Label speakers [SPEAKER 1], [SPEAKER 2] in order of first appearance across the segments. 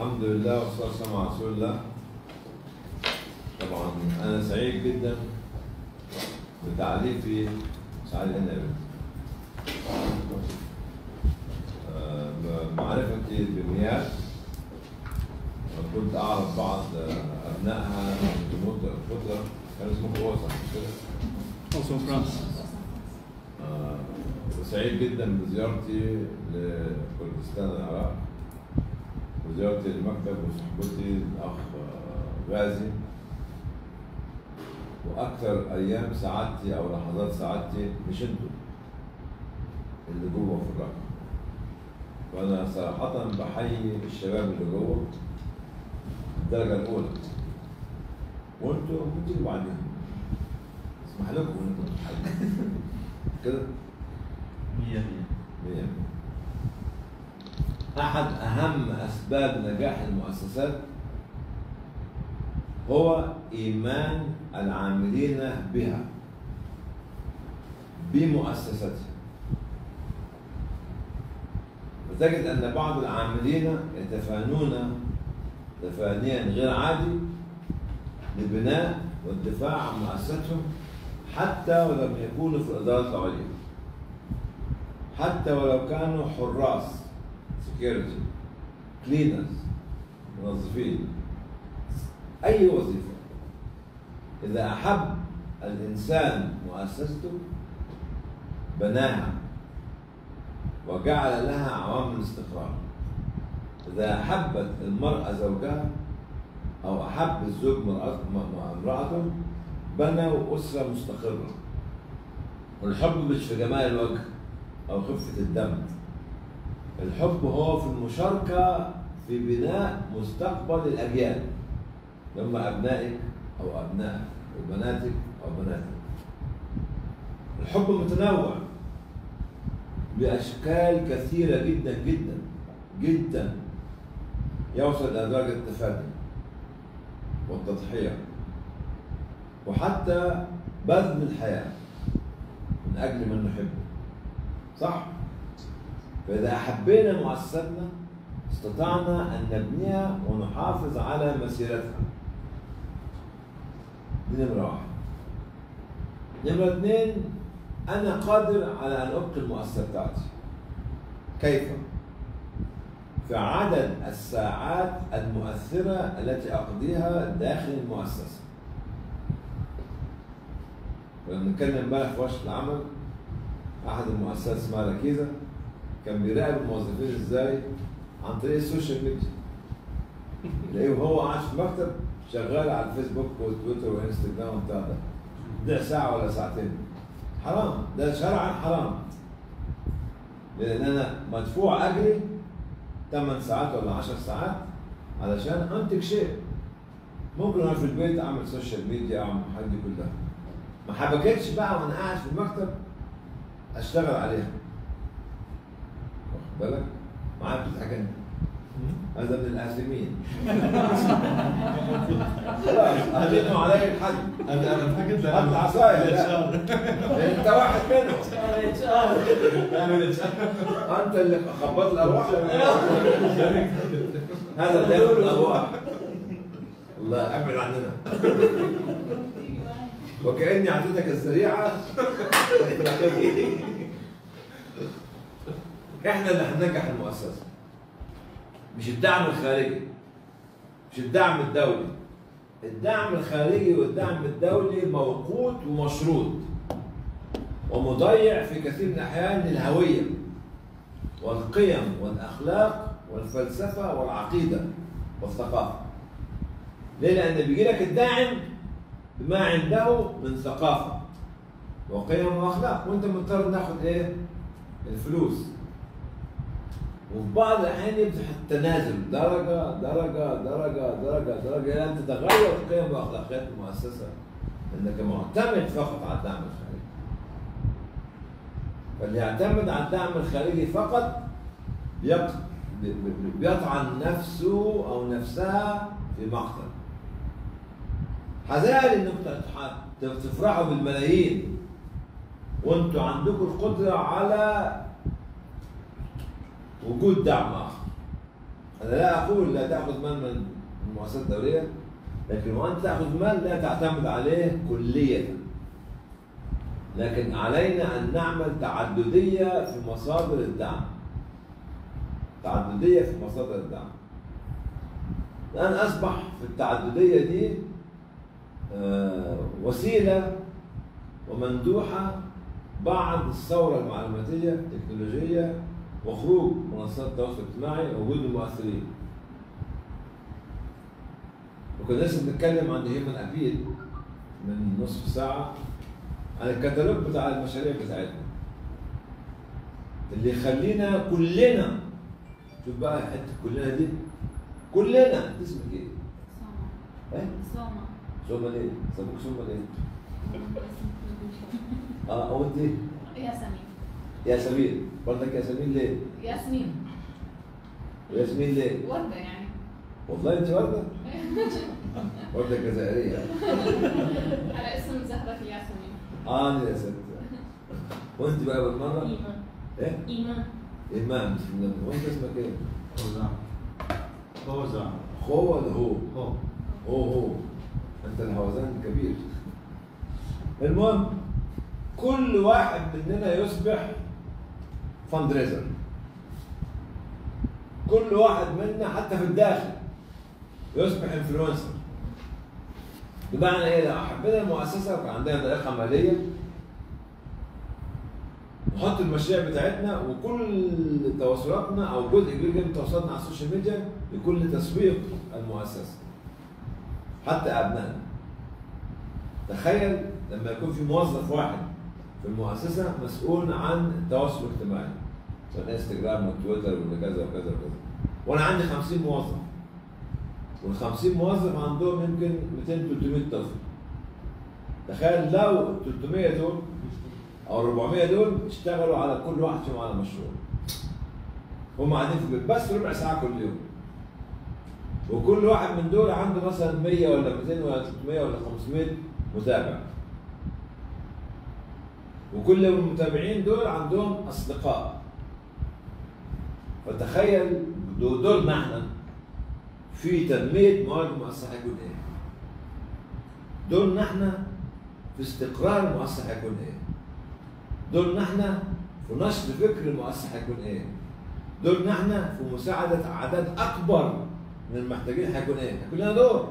[SPEAKER 1] الحمد لله والصلاة والسلام على رسول الله طبعا أنا سعيد جدا بتعريفي سعيد النبي آه، بمعرفتي بمياه كنت أعرف بعض آه، أبنائها من جنود القدرة كان اسمه قوة صح مش كده؟
[SPEAKER 2] Also in France.
[SPEAKER 1] آه، وسعيد جدا بزيارتي لكردستان العراق وزيارتي للمكتب وصحبتي الأخ آه، غازي وأكثر أيام سعادتي أو لحظات سعادتي مش أنتوا اللي جوه في الرقم وأنا صراحة بحيي الشباب اللي جوه الدرجة الأولى وأنتوا بتيجوا بعدين اسمح لكم إنكم تحيوا كده
[SPEAKER 2] مية مية.
[SPEAKER 1] مية. أحد أهم أسباب نجاح المؤسسات هو إيمان العاملين بها بمؤسستها وتجد أن بعض العاملين يتفانون تفانيا غير عادي لبناء والدفاع عن مؤسستهم حتى ولم يكونوا في الإدارات العليا حتى ولو كانوا حراس سكيورتي كلينرز منظفين اي وظيفه اذا احب الانسان مؤسسته بناها وجعل لها عوامل استقرار اذا احبت المراه زوجها او احب الزوج مرأة- م- امراته بنوا اسره مستقره والحب مش في جمال الوجه أو خفة الدم الحب هو في المشاركة في بناء مستقبل الأجيال هم أبنائك أو أبنائك وبناتك أو بناتك الحب متنوع بأشكال كثيرة جدا جدا جدا يوصل إلى درجة التفادي والتضحية وحتى بذل الحياة من أجل من نحبه صح؟ فإذا أحبينا مؤسستنا استطعنا أن نبنيها ونحافظ على مسيرتها. دي نمرة واحد. نمرة اثنين أنا قادر على أن أبقي المؤسسة بتاعتي. كيف؟ في عدد الساعات المؤثرة التي أقضيها داخل المؤسسة. لما نتكلم امبارح في ورشة العمل احد المؤسسات اسمها ركيزه كان بيراقب الموظفين ازاي عن طريق السوشيال ميديا تلاقيه وهو قاعد في المكتب شغال على الفيسبوك وتويتر وانستجرام وبتاع ده ده ساعه ولا ساعتين حرام ده شرعا حرام لان انا مدفوع اجري 8 ساعات ولا 10 ساعات علشان انتج شيء ممكن انا في البيت اعمل سوشيال ميديا اعمل الحاجات دي كلها ما حبكتش بقى وانا قاعد في المكتب اشتغل عليها واخد بالك معايا بتضحك انت هذا من الآثمين خلاص أهلينه علي الحد
[SPEAKER 2] انا انا فكرت
[SPEAKER 1] هات العصاية لا. انت واحد منهم انت اللي خبطت الارواح هذا اللي ياخذ الارواح الله ابعد عننا وكاني اعطيتك الزريعه احنا اللي هننجح المؤسسه مش الدعم الخارجي مش الدعم الدولي الدعم الخارجي والدعم الدولي موقوت ومشروط ومضيع في كثير من الاحيان للهويه والقيم والاخلاق والفلسفه والعقيده والثقافه ليه؟ لان بيجي لك الداعم بما عنده من ثقافه وقيم واخلاق وانت مضطر ناخد ايه؟ الفلوس وفي بعض الاحيان يفتح التنازل درجه درجه درجه درجه درجه الى ان تتغير قيم واخلاقيات المؤسسه انك معتمد فقط على الدعم الخارجي. فاللي يعتمد على الدعم الخارجي فقط بيق- بي- بي- بيطعن نفسه او نفسها في مقتل. حذاري انكم تتح- تفرحوا بالملايين وانتوا عندكم القدره على وجود دعم اخر انا لا اقول لا تاخذ مال من المؤسسات الدوليه لكن وانت تاخذ مال لا تعتمد عليه كليه لكن علينا ان نعمل تعدديه في مصادر الدعم تعدديه في مصادر الدعم الان اصبح في التعدديه دي آه، وسيله ومندوحه بعد الثوره المعلوماتيه التكنولوجيه وخروج منصات التواصل الاجتماعي ووجود المؤثرين وكنا لسه بنتكلم عن هيومن ابيل من نصف ساعه عن الكتالوج بتاع المشاريع بتاعتنا اللي يخلينا كلنا شوف بقى حته كلنا دي كلنا انت اسمك ايه؟
[SPEAKER 3] سوما
[SPEAKER 1] ايه؟
[SPEAKER 3] سوما
[SPEAKER 1] سوما ليه؟ سموك سوما ليه؟ اه او انت إيه؟
[SPEAKER 3] ياسمين
[SPEAKER 1] ياسمين برضك ياسمين ليه؟
[SPEAKER 3] ياسمين
[SPEAKER 1] وياسمين ليه؟
[SPEAKER 3] وردة يعني
[SPEAKER 1] والله انت ورده؟ ورده جزائريه
[SPEAKER 3] على اسم زهرة ياسمين
[SPEAKER 1] اه انا يا ست وانت بقى بالمره
[SPEAKER 3] إيمان
[SPEAKER 1] ايه؟
[SPEAKER 3] إيمان
[SPEAKER 1] امام بسم الله وانت اسمك ايه؟
[SPEAKER 2] Hoza. Hoza.
[SPEAKER 1] هو ولا هو؟
[SPEAKER 2] Ho.
[SPEAKER 1] هو هو انت الهوزان كبير المهم كل واحد مننا يصبح فاندريزر كل واحد منا حتى في الداخل يصبح انفلونسر بمعنى ايه لو حبينا المؤسسه وكان عندنا طريقه ماليه نحط المشاريع بتاعتنا وكل تواصلاتنا او جزء كبير جدا من تواصلاتنا على السوشيال ميديا يكون لتسويق المؤسسه حتى ابنائنا تخيل لما يكون في موظف واحد في المؤسسه مسؤول عن التواصل الاجتماعي سواء انستجرام وتويتر ولا كذا وكذا وكذا وانا عندي 50 موظف وال 50 موظف عندهم يمكن 200 300 طفل تخيل لو 300 دول او 400 دول اشتغلوا على كل واحد فيهم على مشروع هم قاعدين في البيت بس ربع ساعه كل يوم وكل واحد من دول عنده مثلا 100 ولا 200 ولا 300 ولا 500 متابع وكل المتابعين دول عندهم اصدقاء فتخيل دول دولنا احنا في تنميه مواد المؤسسه هيكون ايه؟ دولنا احنا في استقرار المؤسسه هيكون ايه؟ دولنا احنا في نشر فكر المؤسسه هيكون ايه؟ دولنا احنا في مساعده اعداد اكبر من المحتاجين هيكون ايه؟ هيكون لنا دور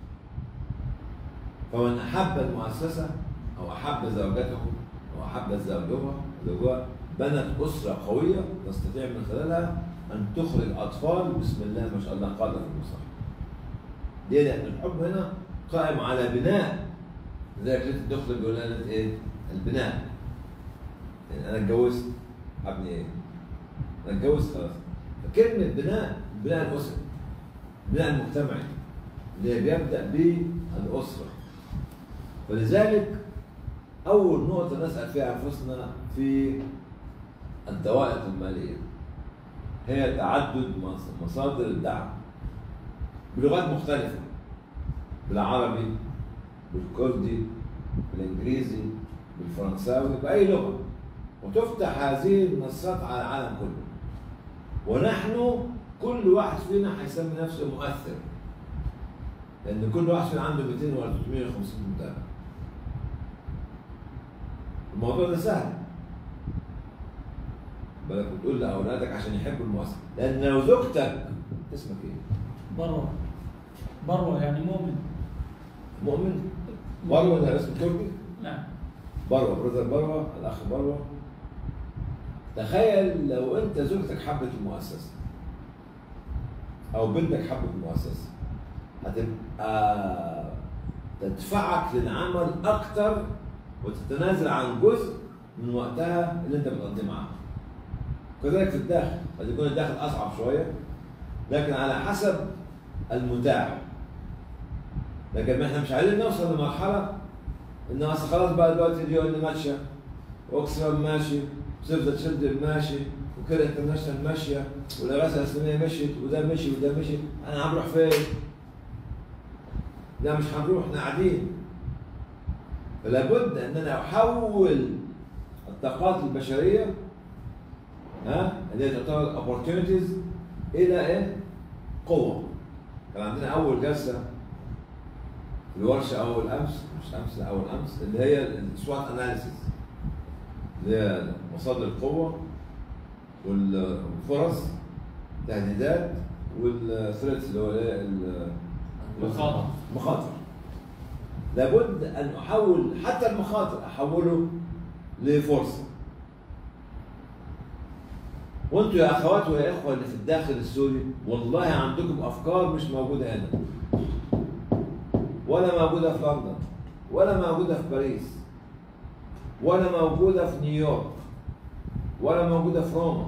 [SPEAKER 1] فمن احب المؤسسه او احب زوجته او احب زوجها زوجها بنت اسره قويه تستطيع من خلالها ان تخرج اطفال بسم الله ما شاء الله قادة في المصلحه. ليه؟ لان الحب هنا قائم على بناء لذلك ليله الدخل بيقول لنا ليلة ايه؟ البناء. يعني انا اتجوزت ابني ايه؟ انا اتجوزت خلاص. فكلمه بناء بناء الاسره البناء المجتمعي اللي بيبدا بالاسره. ولذلك أول نقطة نسأل فيها أنفسنا في الدوائر المالية هي تعدد مص- مصادر الدعم بلغات مختلفة بالعربي بالكردي بالإنجليزي بالفرنساوي بأي لغة وتفتح هذه المنصات على العالم كله ونحن كل واحد فينا هيسمي نفسه مؤثر لأن كل واحد فينا عنده 200 ولا 350 متابع الموضوع ده سهل بالك بتقول لاولادك عشان يحبوا المؤسسه لان لو زوجتك اسمك ايه؟
[SPEAKER 4] بروة بروة يعني مؤمن
[SPEAKER 1] مؤمن بروه ده اسم تركي
[SPEAKER 4] نعم
[SPEAKER 1] بروه برادر بروه الاخ بروه تخيل لو انت زوجتك حبت المؤسسه او بنتك حبت المؤسسه هتبقى تدفعك للعمل اكتر وتتنازل عن جزء من وقتها اللي انت بتقضيه معاها كذلك في الداخل قد يكون الداخل اصعب شويه لكن على حسب المتاح لكن احنا مش عايزين نوصل لمرحله ان اصل خلاص بقى دلوقتي اليوم ماشيه واكسفام ماشي وسيف تشيلدرن ماشي وكده انترناشونال ماشيه والرئاسه الاسلاميه مشيت وده مشي وده مشي انا هنروح فين؟ لا مش هنروح احنا قاعدين فلا بد ان انا احول الطاقات البشريه ها اللي هي تعتبر opportunities الى ايه؟ قوة كان عندنا أول جلسة في الورشة أول أمس مش أمس لا أول أمس اللي هي السوات أناليسيس اللي هي مصادر القوة والفرص التهديدات والثريتس اللي هو إيه ال-
[SPEAKER 5] المخاطر.
[SPEAKER 1] المخاطر لابد ان احول حتى المخاطر احوله لفرصه وانتوا يا اخوات ويا اخوه اللي في الداخل السوري والله عندكم افكار مش موجوده هنا ولا موجوده في لندن ولا موجوده في باريس ولا موجوده في نيويورك ولا موجوده في روما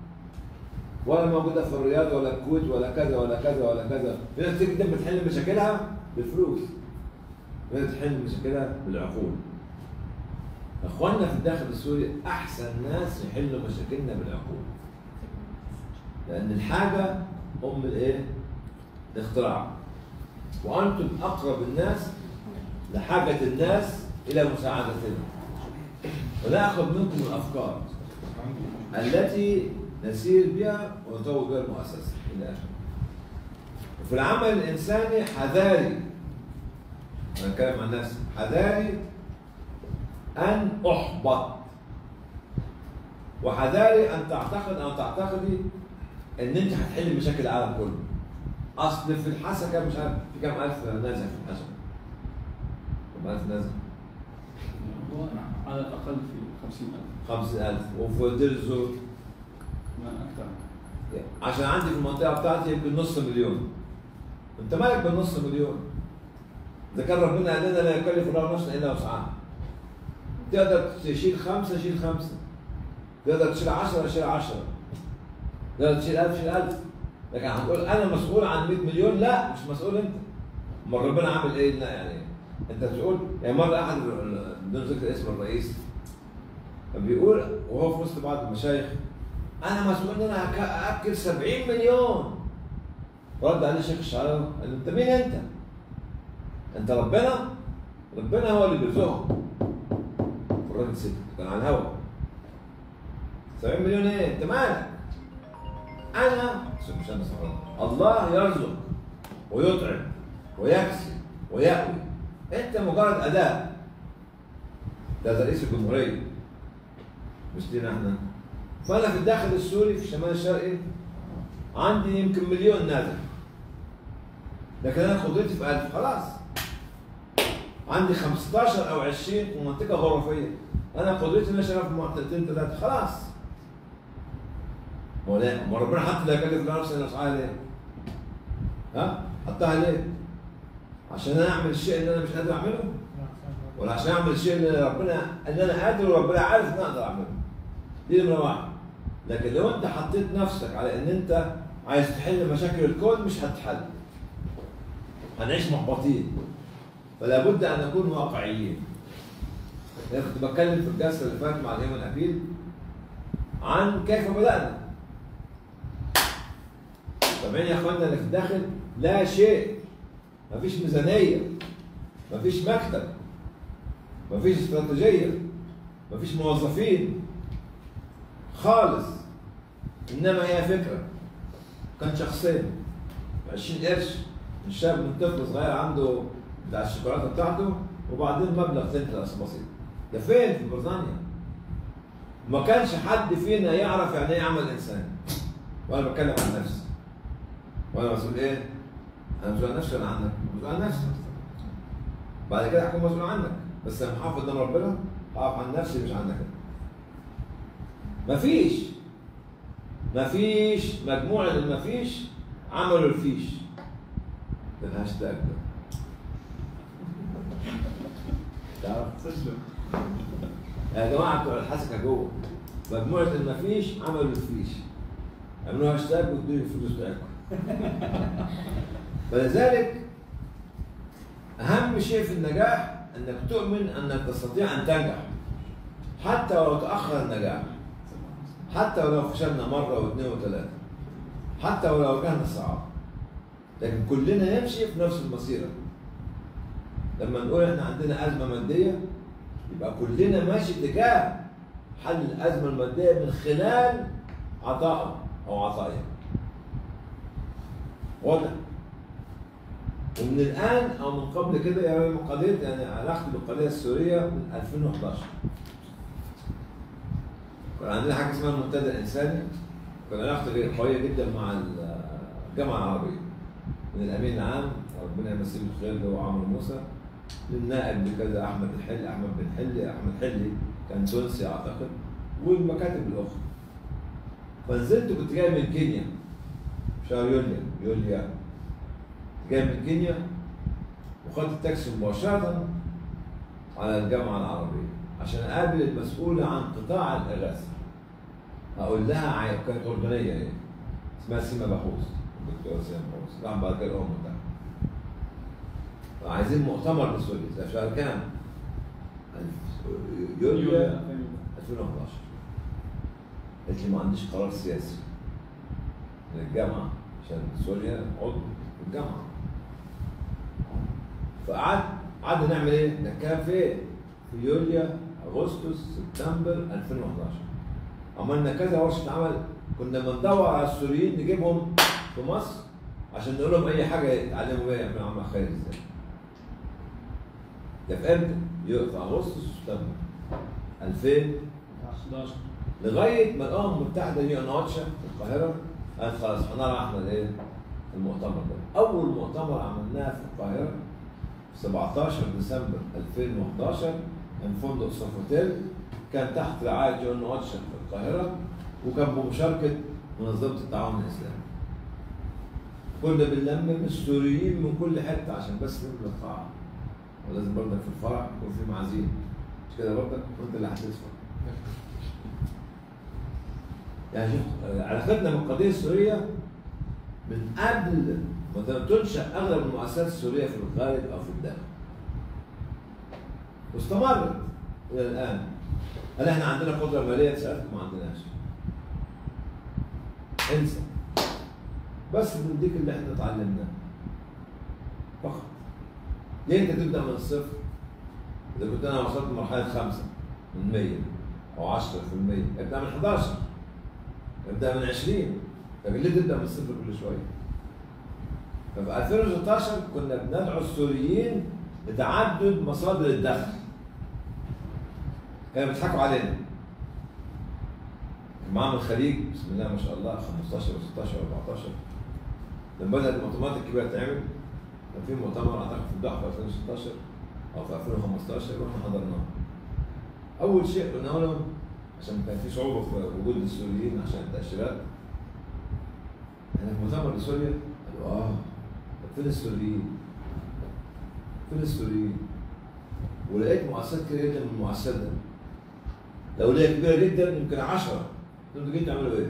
[SPEAKER 1] ولا موجوده في الرياض ولا الكويت ولا كذا ولا كذا ولا كذا في ناس كتير جدا بتحل مشاكلها بالفلوس في ناس بتحل مشاكلها بالعقول اخواننا في الداخل السوري احسن ناس يحلوا مشاكلنا بالعقول لان الحاجه ام الايه الاختراع وانتم اقرب الناس لحاجه الناس الى مساعدتنا وناخذ منكم الافكار التي نسير بها ونطور بها المؤسسه الى اخره. وفي العمل الانساني حذاري انا اتكلم عن نفسي حذاري ان احبط وحذاري ان تعتقد او تعتقدي ان انت هتحل مشاكل العالم كله اصل في الحسا كان مش عارف في كام الف نازح في الحسا كم الف نازح
[SPEAKER 5] هو على الأقل في 50000
[SPEAKER 1] خمس ألف وفي دير الزور
[SPEAKER 5] ما أكثر
[SPEAKER 1] عشان عندي في المنطقه بتاعتي يمكن نص مليون انت مالك بالنص مليون اذا كان ربنا قال لنا لا يكلف الله نفسا الا وسعها تقدر تشيل خمسه شيل خمسه تقدر تشيل 10 شيل 10 تقدر تشيل 1000 شيل 1000 لكن هتقول انا مسؤول عن 100 مليون لا مش مسؤول انت امال ربنا عامل ايه لا يعني انت بتقول يعني مره احد ال- بدون ذكر اسم الرئيس كان بيقول وهو في وسط بعض المشايخ انا مسؤول ان انا هك- اكل 70 مليون رد عليه الشيخ الشعراوي قال له انت مين انت؟ انت ربنا؟ ربنا هو اللي بيرزقهم الراجل سكت كان على الهوا 70 مليون ايه؟ انت مالك؟ انا مش انا سبحان الله يرزق ويطعم ويكسي ويأوي انت مجرد اداة ده رئيس الجمهورية مش لينا احنا فانا في الداخل السوري في الشمال الشرقي عندي يمكن مليون نازح لكن انا قدرتي في 1000 خلاص عندي 15 او 20 في منطقه غرفيه انا قدرتي ان اشتغل في منطقتين ثلاثه خلاص ما هو لا ما ربنا حط لا يكلف الله نفسا الا وسعها ليه؟ ها؟ حطها ليه؟ عشان انا اعمل الشيء اللي انا مش قادر اعمله ولا عشان اعمل الشيء اللي ربنا ان انا قادر وربنا عارف ان انا اقدر اعمله دي نمره واحد لكن لو انت حطيت نفسك على ان انت عايز تحل مشاكل الكون مش هتحل هنعيش محبطين فلا بد ان نكون واقعيين انا كنت بتكلم في الجلسه اللي فاتت مع الايمان ابيل عن كيف بدانا سامعين يا اخوانا اللي في الداخل لا شيء مفيش ميزانيه مفيش مكتب مفيش استراتيجيه مفيش موظفين خالص انما هي فكره كان شخصين 20 قرش من شاب من طفل صغير عنده بتاع الشوكولاته بتاعته وبعدين مبلغ سنت بسيط ده فين في بريطانيا ما كانش حد فينا يعرف يعني ايه عمل انسان وانا بتكلم عن نفسي وانا مسؤول ايه؟ انا مسؤول عن نفسي ولا عنك؟ مسؤول عن نفسي بعد كده هكون مسؤول عنك بس لما هحافظ قدام ربنا هقف عن نفسي مش عنك انت مفيش مفيش مجموعة المفيش عملوا الفيش ده الهاشتاج ده تعرف
[SPEAKER 5] سجلوا
[SPEAKER 1] يا جماعة بتوع الحسكة جوه مجموعة المفيش عملوا الفيش عملوا هاشتاج وادوني الفلوس بتاعتكم فلذلك أهم شيء في النجاح أنك تؤمن أنك تستطيع أن تنجح حتى ولو تأخر النجاح حتى ولو فشلنا مرة واثنين وثلاثة حتى ولو واجهنا صعاب لكن كلنا نمشي في نفس المسيرة لما نقول احنا عندنا أزمة مادية يبقى كلنا ماشي تجاه حل الأزمة المادية من خلال عطائه أو عطائها واضح ومن الان او من قبل كده يعني من قضيه يعني علاقتي بالقضيه السوريه من 2011 كان عندنا حاجه اسمها المنتدى الانساني كان علاقتي قويه جدا مع الجامعه العربيه من الامين العام ربنا يمسيه بالخير اللي هو عمرو موسى للنائب بكذا احمد الحلي احمد بن حلي احمد حلي كان تونسي اعتقد والمكاتب الاخرى فنزلت كنت جاي من كينيا في شهر يوليو يوليو جاي من كينيا وخدت التاكسي مباشرة على الجامعة العربية عشان أقابل المسؤولة عن قطاع الإغاثة أقول لها عاي- كانت أردنية هي اسمها سيما بحوث الدكتورة سيما بحوث راح بعد كده الأمم المتحدة فعايزين مؤتمر لسوريا ده في شهر كام؟ ألف- يوليو 2011 قالت لي ما عنديش قرار سياسي من الجامعه عشان سوريا عضو في الجامعه فقعد قعدنا نعمل ايه؟ نتكلم في ايه؟ في يوليو اغسطس سبتمبر 2011 عملنا كذا ورشه عمل كنا بندور على السوريين نجيبهم في مصر عشان نقول لهم اي حاجه يتعلموا بيها يعملوا عمل خير ازاي. ده في امتى؟ يو- في اغسطس وسبتمبر 2000
[SPEAKER 5] 11
[SPEAKER 1] لغايه ما الامم المتحده هي نواتشا في القاهره قالت خلاص هنرى احنا ايه المؤتمر ده اول مؤتمر عملناه في القاهره في 17 ديسمبر 2011 من فندق سوفوتيل كان تحت رعايه جون نواتشا في القاهره وكان بمشاركه منظمه التعاون الاسلامي كنا بنلمم السوريين من كل حته عشان بس نملى القاعه ولازم برضك في الفرح يكون في معازيم مش كده برضك وانت اللي هتدفع يعني شوف علاقتنا بالقضيه السوريه من قبل ما تنشا اغلب المؤسسات السوريه في الخارج او في الداخل. واستمرت الى الان. هل احنا عندنا قدره ماليه تساعدك؟ ما عندناش. انسى. بس بنديك اللي احنا اتعلمناه. فقط. ليه انت تبدا من الصفر؟ اذا كنت انا وصلت لمرحله خمسه من 100 او 10% ابدا من 11 ابدا من 20 لكن ليه تبدا من الصفر كل شويه؟ ففي 2016 كنا بندعو السوريين لتعدد مصادر الدخل. كانوا بيضحكوا علينا. معاهم الخليج بسم الله ما شاء الله 15 و16 و14 لما بدات المؤتمرات الكبيره تعمل كان في مؤتمر اعتقد في الضعف في 2016 او في 2015 واحنا حضرناه. اول شيء قلنا لهم عشان كان في صعوبه في وجود السوريين عشان التاشيرات احنا في مؤتمر لسوريا قالوا اه طب فين السوريين؟ فين السوريين؟ ولقيت مؤسسات كتير جدا من المؤسسات ده دوليه كبيره جدا يمكن 10 انتوا جايين تعملوا ايه؟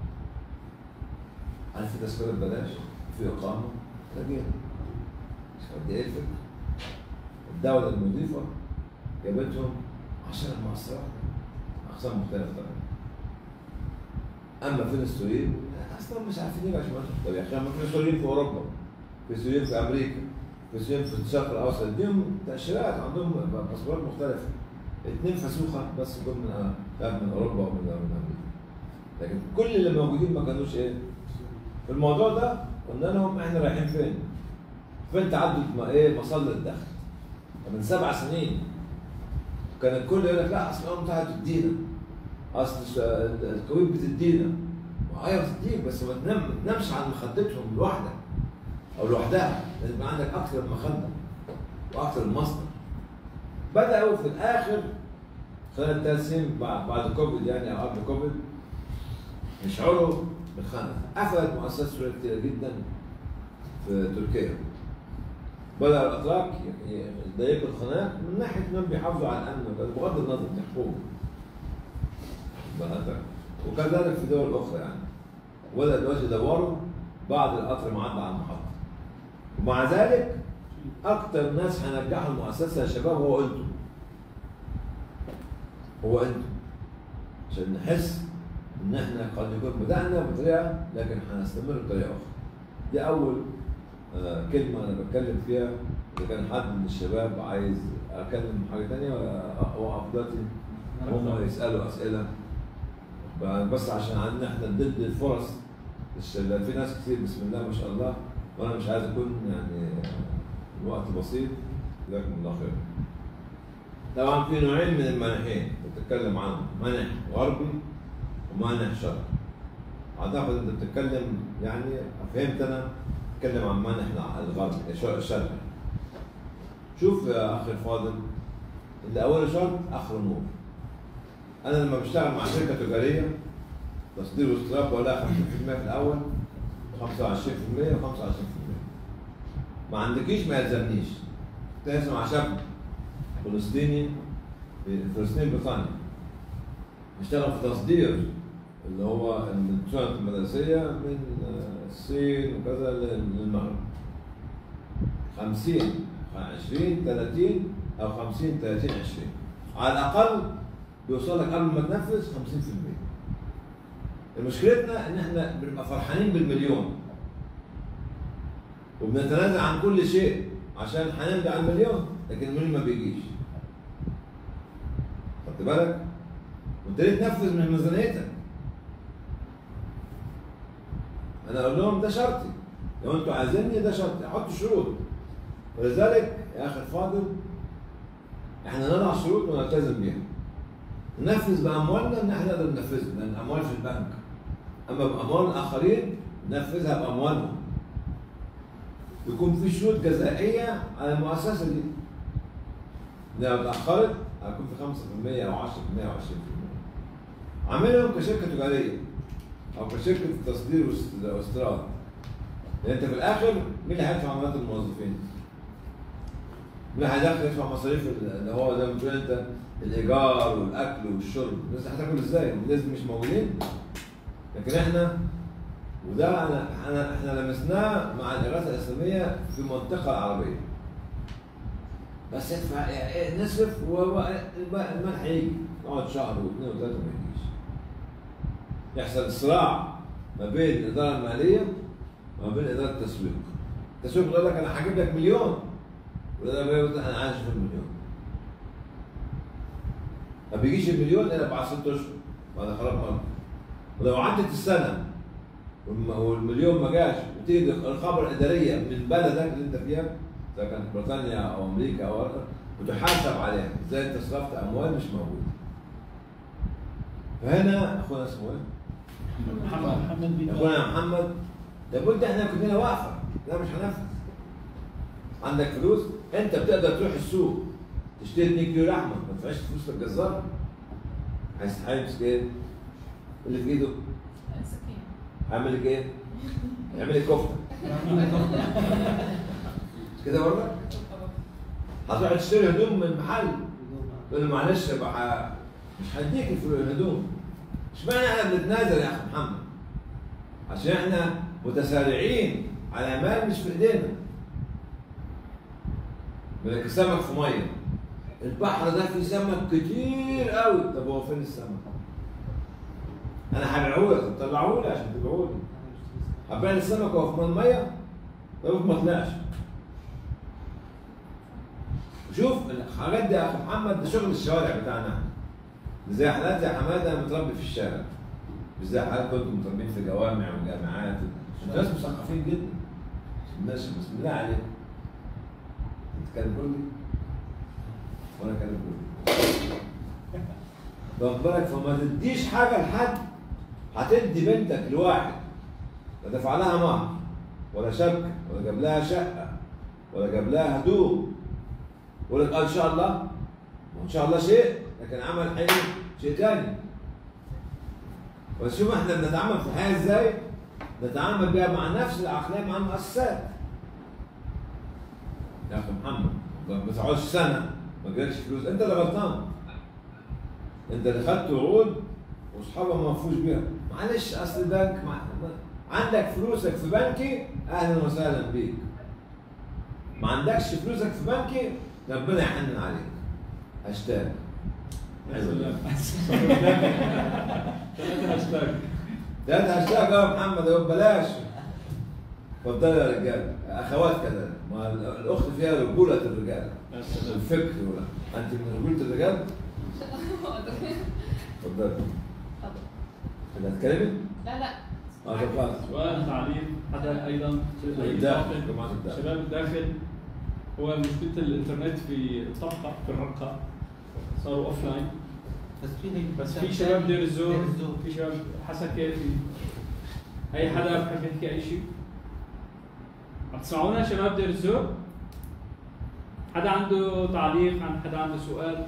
[SPEAKER 1] هل في تذكره ببلاش؟ في اقامه؟ لا جينا مش قد ايه الفكره؟ الدوله المضيفه جابتهم 10 مؤسسات اقسام مختلفه طبعا اما فين السوريين؟ اصلا مش عارفين ايه يا باشمهندس طب يا اخي ما في سوريين في اوروبا في سوريين في امريكا في سوريين في الشرق الاوسط ليهم تاشيرات عندهم باسبورات مختلفه اثنين فسوخه بس دول من من اوروبا ومن من امريكا لكن كل اللي موجودين ما كانوش ايه؟ في الموضوع ده قلنا لهم احنا رايحين فين؟ فين تعدد ما ايه مصادر الدخل؟ من سبع سنين كان الكل يقول لك لا اصل الامم المتحده بتدينا اصل الكويت بتدينا ايوه بتديك بس ما تنام ما تنامش على مخدتهم لوحدك او لوحدها لازم يبقى عندك اكثر من مخده واكثر من مصدر بداوا في الاخر خلال ثلاث سنين بعد بعد كوفيد يعني او قبل كوفيد يشعروا بالخنقه قفلت مؤسسات سوريه كثيره جدا في تركيا بدأ الأتراك يضيقوا الخناق من ناحية إنهم بيحافظوا على الأمن وكذا بغض النظر دي حقوق. وكذلك في دول أخرى يعني. وبدأ دلوقتي يدوروا بعد القطر ما عدى على المحطة. ومع ذلك أكتر ناس هنجحوا المؤسسة يا شباب هو أنتم. هو أنتم. عشان نحس إن إحنا قد يكون بدأنا بطريقة لكن هنستمر بطريقة أخرى. دي أول آه كلمة أنا بتكلم فيها إذا كان حد من الشباب عايز أكلم حاجة تانية ولا أوقف دلوقتي هم يسألوا أسئلة بس عشان عندنا إحنا ندي الفرص للشباب في ناس كتير بسم الله ما شاء الله وانا مش عايز اكون يعني الوقت بسيط جزاكم الله خير طبعا في نوعين من المانحين بتتكلم عنهم مانح غربي ومانح شرقي اعتقد انت بتتكلم يعني فهمت انا بتتكلم عن مانح الغربي الشرقي شوف يا اخي الفاضل اللي اول شرط اخر نور انا لما بشتغل مع شركه تجاريه تصدير واستيراد ولا 50% في الاول 25% و25% ما عندكيش ما يلزمنيش تسمع شاب فلسطيني في فلسطين بريطانيا بيشتغل في تصدير اللي هو الشنط المدرسية من الصين وكذا للمغرب 50 20 30 او 50 30 20 على الاقل بيوصل لك قبل ما تنفذ 50% مشكلتنا ان احنا بنبقى فرحانين بالمليون وبنتنازل عن كل شيء عشان هنمضي على المليون لكن المليون ما بيجيش خدت بالك؟ وانت ليه تنفذ من ميزانيتك؟ انا اقول لهم ده شرطي لو انتوا عايزيني ده شرطي حطوا شروط ولذلك يا اخي الفاضل احنا نضع شروط ونلتزم بيها ننفذ باموالنا ان احنا نقدر ننفذها لان الاموال في البنك اما باموال الاخرين ننفذها باموالهم يكون في شروط جزائيه على المؤسسه دي لو اتاخرت هيكون في 5% او 10% او 20% عاملهم كشركه تجاريه او كشركه تصدير واستيراد لان انت في الاخر مين اللي هيدفع عمليات الموظفين؟ مين اللي هيدخل يدفع مصاريف اللي هو زي ما بتقول انت الايجار والاكل والشرب الناس هتاكل ازاي؟ لازم مش موجودين لكن احنا وده انا احنا احنا لمسناه مع الاغاثه الاسلاميه في المنطقه العربيه بس يدفع نصرف والمال هيجي نقعد شهر واثنين وثلاثه ما يجيش يحصل صراع ما بين الاداره الماليه وما بين اداره التسويق التسويق يقول لك انا هجيب لك مليون والاداره الماليه يقول انا عايز اشوف المليون ما بيجيش المليون الا بعد ست اشهر بعد خراب مرض ولو عدت السنه والمليون ما جاش وتيجي الخبر الاداريه من بلدك اللي انت فيها سواء كانت بريطانيا او امريكا او غيرها وتحاسب عليها ازاي انت صرفت اموال مش موجوده فهنا اخونا اسمه ايه؟
[SPEAKER 4] محمد محمد بن
[SPEAKER 1] اخونا محمد لابد احنا كلنا واقفه لا مش هنفذ عندك فلوس انت بتقدر تروح السوق تشتري 2 كيلو لحمه ما تدفعش فلوس للجزار عايز هيمسك ايه؟ اللي في ايده
[SPEAKER 3] سكين
[SPEAKER 1] هيعمل لك ايه؟ يعمل لك كفته مش كده برضه؟ هتروح تشتري هدوم من محل تقول له معلش بقى مش هديك الفلوس الهدوم اشمعنى احنا بنتنازل يا اخي محمد؟ عشان احنا متسارعين على مال مش في ايدينا يقول لك السمك في ميه البحر ده فيه سمك كتير قوي طب هو فين السمك؟ انا هبيعه لك طب طلعوه لي عشان تبيعوه لي هبيع لي السمك وهو في الميه طب ما طلعش شوف الحاجات دي يا اخي محمد ده شغل الشوارع بتاعنا احنا. زي حالات يا حماده متربي في الشارع مش زي حالات كنتم متربين في جوامع وجامعات انتوا ناس مثقفين جدا الناس بسم الله عليكم تتكلم كردي وانا اتكلم كردي واخد بالك فما تديش حاجه لحد هتدي بنتك لواحد لا دفع لها مهر ولا شبكه ولا جاب لها شقه ولا جاب لها هدوم يقول لك آه ان شاء الله وان شاء الله شيء لكن عمل حلو شيء ثاني بس شوف احنا بنتعامل في الحياه ازاي؟ نتعامل بيها مع نفس العقليه مع المؤسسات يا اخي محمد ما تقعدش سنه ما جالكش فلوس انت اللي غلطان انت اللي خدت وعود واصحابك ما وفوش بيها معلش اصل البنك مع... عندك فلوسك في بنكي اهلا وسهلا بيك ما عندكش فلوسك في بنكي ربنا يحنن عليك هاشتاج
[SPEAKER 5] ثلاثة هاشتاج
[SPEAKER 1] ده انت هاشتاج يا محمد اهو بلاش اتفضلوا يا رجاله اخوات كذلك ما الاخت فيها رجوله الرجال
[SPEAKER 5] يا سلام
[SPEAKER 1] الفكر ولا انت من رجوله الرجال اتفضلي
[SPEAKER 3] تفضل
[SPEAKER 1] انت هتتكلمي؟
[SPEAKER 3] لا لا
[SPEAKER 1] اه طب خلاص
[SPEAKER 5] سؤال تعليق حدا ايضا
[SPEAKER 1] الداخل جماعه الداخل
[SPEAKER 5] شباب الداخل هو مشكله الانترنت في طبقه في الرقه صاروا اوف لاين
[SPEAKER 2] بس في هيك
[SPEAKER 5] بس في شباب دير الزور
[SPEAKER 2] دير الزور.
[SPEAKER 5] في شباب حسن كيفي اي حدا بحب يحكي اي شيء عم تسمعونا يا شباب دير الزور حدا عنده تعليق عن حدا عنده سؤال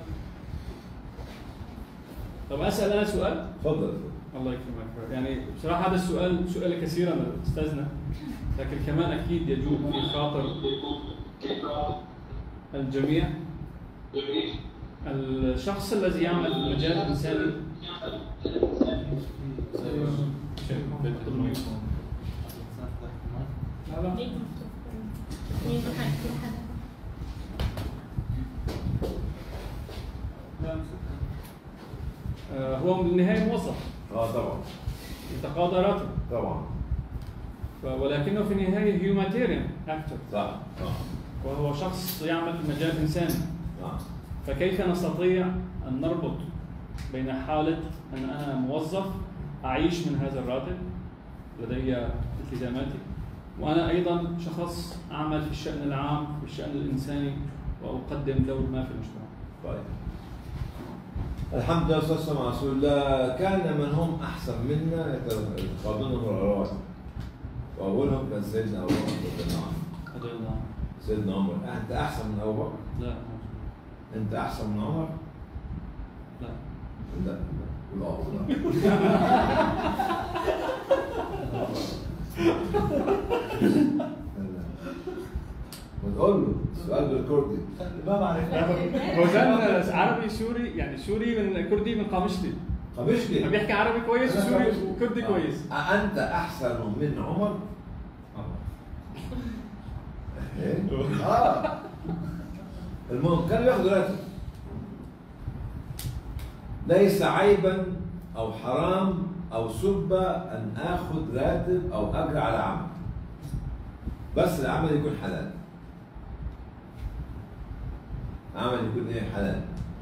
[SPEAKER 5] طب اسال انا سؤال
[SPEAKER 1] تفضل
[SPEAKER 5] الله يكرمك يعني بصراحه هذا السؤال سئل كثيرا استاذنا لكن كمان اكيد يجوب في خاطر الجميع الشخص الذي يعمل في المجال الانساني لا لا
[SPEAKER 3] ليك مفتوح مين بحق كل حدا
[SPEAKER 5] آه، هو بالنهايه موظف
[SPEAKER 1] اه طبعا
[SPEAKER 5] يتقاضى راتب
[SPEAKER 1] طبعا
[SPEAKER 5] ف- ولكنه في النهايه هيوماتيريان اكتر
[SPEAKER 1] صح صح
[SPEAKER 5] وهو شخص يعمل في المجال الانساني
[SPEAKER 1] نعم
[SPEAKER 5] فكيف نستطيع أن نربط بين حالة أن أنا موظف أعيش من هذا الراتب لدي التزاماتي وأنا أيضا شخص أعمل في الشأن العام في الشأن الإنساني وأقدم دور ما في المجتمع
[SPEAKER 1] طيب الحمد لله والصلاة والسلام على رسول الله كان من هم أحسن منا يتقاضونهم الرواتب وأولهم كان سيدنا أبو بكر رضي الله عنه
[SPEAKER 5] رضي الله عنه.
[SPEAKER 1] سيدنا عمر أنت أحسن من أبو بكر
[SPEAKER 5] لا
[SPEAKER 1] أنت أحسن من عمر
[SPEAKER 5] لا
[SPEAKER 1] لا لا لا وتقول له السؤال بالكردي
[SPEAKER 2] ما بعرف
[SPEAKER 5] وزن عربي سوري يعني سوري من كردي من قامشلي
[SPEAKER 1] قمشلي
[SPEAKER 5] بيحكي عربي كويس وسوري وكردي كويس
[SPEAKER 1] أنت أحسن من عمر؟ إيه؟ آه المهم كانوا ياخذوا راتب ليس عيبا أو حرام أو سبة أن آخذ راتب أو أجر على عمل بس العمل يكون حلال عمل يكون إيه حلال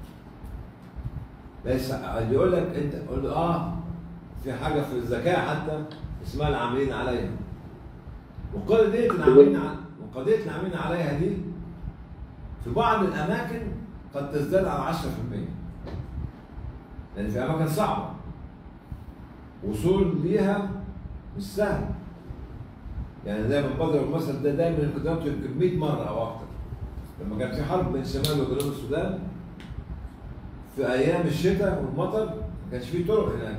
[SPEAKER 1] ليس اللي يقول لك أنت قول له آه في حاجة في الزكاة حتى اسمها العاملين عليها وقضية العاملين ع- وقضية العاملين عليها دي في بعض الأماكن قد تزداد على 10% لأن في أماكن صعبة وصول ليها مش سهل يعني زي ما بضرب المثل ده دايما قدمته يمكن 100 مرة أو أكتر لما كان في حرب بين الشمال وجنوب السودان في أيام الشتاء والمطر ما كانش في طرق هناك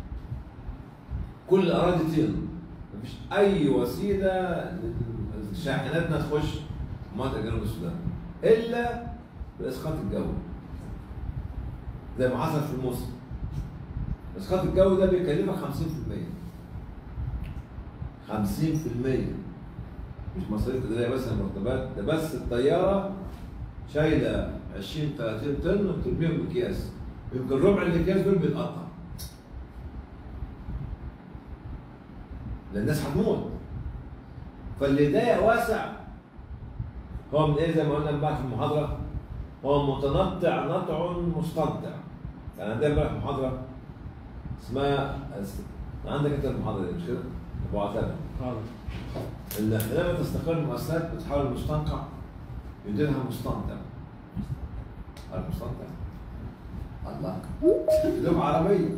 [SPEAKER 1] كل الأراضي طين مفيش أي وسيلة للشاحنات إنها تخش منطقة جنوب السودان إلا بإسقاط الجو زي ما حصل في الموسم إسقاط الجو ده بيكلفك 50% 50% مش مصاريف إدارية بس المرتبات ده بس الطيارة شايلة 20 30 طن وبترميهم بأكياس يمكن ربع الأكياس دول بيتقطع لأن الناس هتموت فاللي ضايق واسع هو من ايه زي ما قلنا امبارح في المحاضره هو متنطع نطع مستنطع يعني عندنا امبارح محاضره اسمها عندك انت المحاضره دي مش كده؟ ابو عتاب
[SPEAKER 5] هذا
[SPEAKER 1] اللي لما تستقر المؤسسات بتحول المستنقع يديرها مستنطع المستنطع الله لغه عربيه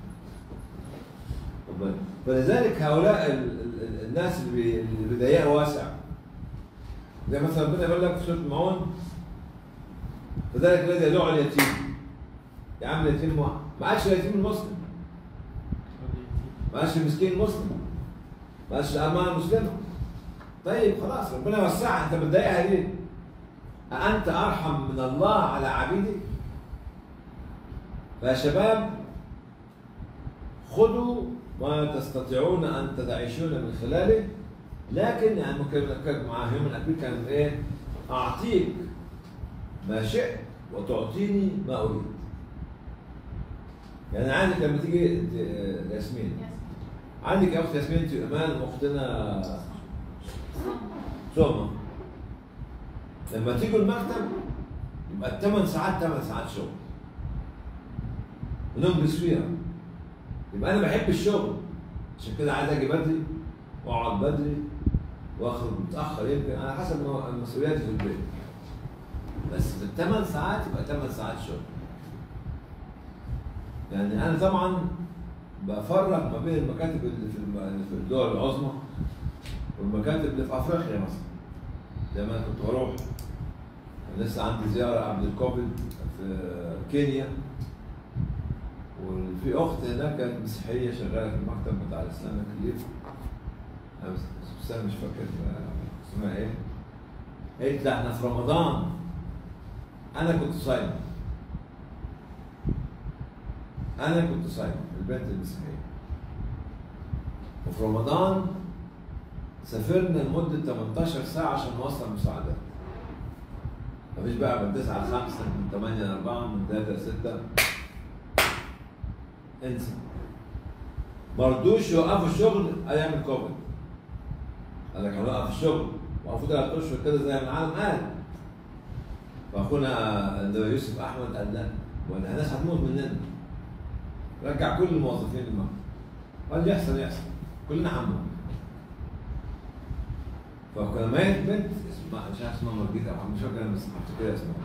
[SPEAKER 1] طب فلذلك هؤلاء ال- ال- ال- الناس اللي بي- اللي بيضيقوا واسع زي مثلا ربنا يقول لك في سوره المعون فذلك الذي يدعو اليتيم يا عم اليتيم ما ما عادش اليتيم المسلم ما عادش المسكين المسلم ما عادش الأمانة المسلمة طيب خلاص ربنا يوسعها انت بتضايقها ليه؟ أأنت أرحم من الله على عبيدك؟ فيا شباب خذوا ما تستطيعون أن تعيشون من خلاله لكن يعني ممكن نتكلم مع هيومن أبيك كان إيه؟ أعطيك ما شئت وتعطيني ما أريد. يعني عندك لما تيجي ت- ياسمين عندك يا أخت ياسمين أنت إيمان وأختنا سوما لما تيجوا المكتب يبقى الثمان ساعات ثمان ساعات شغل وننجز فيها يبقى انا بحب الشغل عشان كده عايز اجي بدري واقعد بدري واخرج متاخر يمكن على حسب ما- مسؤولياتي في البيت بس في الثمان ساعات يبقى ثمان ساعات شغل يعني انا طبعا بفرق ما بين المكاتب اللي في الم- اللي في الدول العظمى والمكاتب اللي في افريقيا مثلا زي ما انا كنت بروح كان لسه عندي زياره قبل الكوفيد في كينيا وفي اخت هناك كانت مسيحيه شغاله في المكتب بتاع الاسلام كليف انا بس بس أنا مش فاكر اسمها ايه قالت لا احنا في رمضان انا كنت صايم انا كنت صايم البنت المسيحيه وفي رمضان سافرنا لمدة 18 ساعة عشان نوصل مساعدات. مفيش بقى من 9 ل 5 من 8 ل 4 من 3 ل 6 انسى. ما رضوش يوقفوا الشغل ايام الكوفيد. قال لك هنوقف الشغل وقفوا ثلاث اشهر كده زي ما العالم قال. فاخونا اللي هو يوسف احمد قال لا ولا الناس هتموت مننا. رجع كل الموظفين المكتب. قال يحصل يحصل كلنا هنموت. فكان ميت بنت اسمها مش عارف اسمها مرجيتا او مش فاكر بس هفتكرها اسمها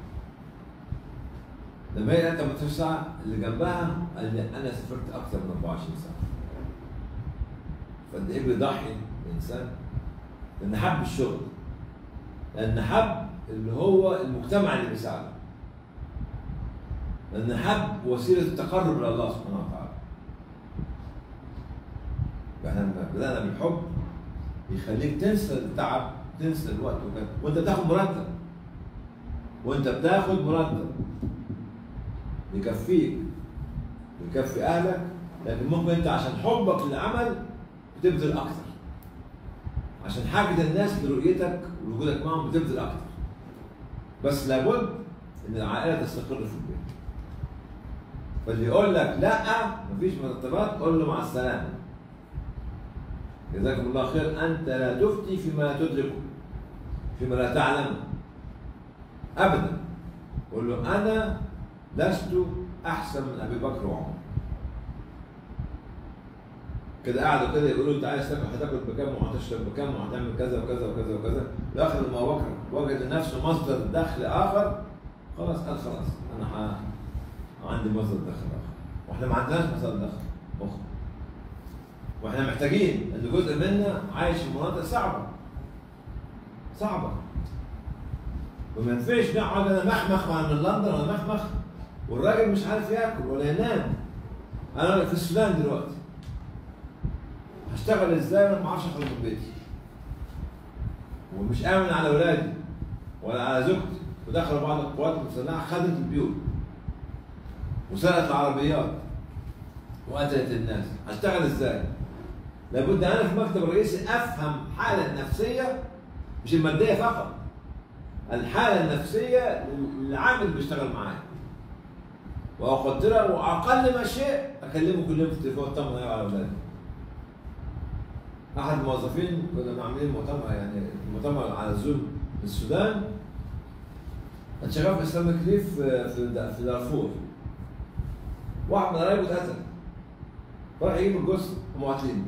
[SPEAKER 1] لما هي قالت 18 ساعة اللي جنبها قال لي أنا سافرت أكثر من 24 ساعة. فقد إيه بيضحي الإنسان؟ لأن حب الشغل. لأن حب اللي هو المجتمع اللي بيساعده. لأن حب وسيلة التقرب إلى الله سبحانه وتعالى. فإحنا لما بدأنا بالحب يخليك تنسى التعب تنسى الوقت وكده وانت بتاخد مرتب وانت بتاخد مرتب يكفيك يكفي اهلك لكن ممكن انت عشان حبك للعمل بتبذل اكتر عشان حاجة الناس لرؤيتك ووجودك معهم بتبذل اكتر بس لابد ان العائلة تستقر في البيت فاللي يقول لك لا مفيش مرتبات قول له مع السلامة جزاكم الله خير انت لا تفتي فيما لا تدركه فيما لا تعلم ابدا قل له انا لست احسن من ابي بكر وعمر كده قعدوا كده يقولوا انت عايز تاكل هتاكل بكام وهتشرب بكام وهتعمل كذا وكذا وكذا وكذا لاخر ما بكر وجد لنفسه مصدر دخل اخر خلاص قال خلاص انا ح... عندي مصدر دخل اخر واحنا ما عندناش مصدر دخل اخر واحنا محتاجين ان جزء منا عايش في مناطق صعبه صعبه وما ينفعش نقعد انا مخمخ وانا من لندن ولا مخمخ والراجل مش عارف ياكل ولا ينام انا في السودان دلوقتي هشتغل ازاي وانا ما اعرفش اخرج من بيتي ومش امن على اولادي ولا على زوجتي ودخلوا بعض القوات المسلحه خدت البيوت وسرقت العربيات وقتلت الناس هشتغل ازاي؟ لابد انا في المكتب الرئيسي افهم الحاله النفسيه مش الماديه فقط الحاله النفسيه للعامل اللي بيشتغل معايا واقدرها واقل ما شيء اكلمه كل يوم في التليفون اطمن عليه وعلى اولادي احد الموظفين كنا عاملين مؤتمر يعني مؤتمر على زوم في السودان كان شغال في اسلام كليف في في في دارفور واحد من قرايبه اتقتل راح يجيب الجثه هم قاتلينه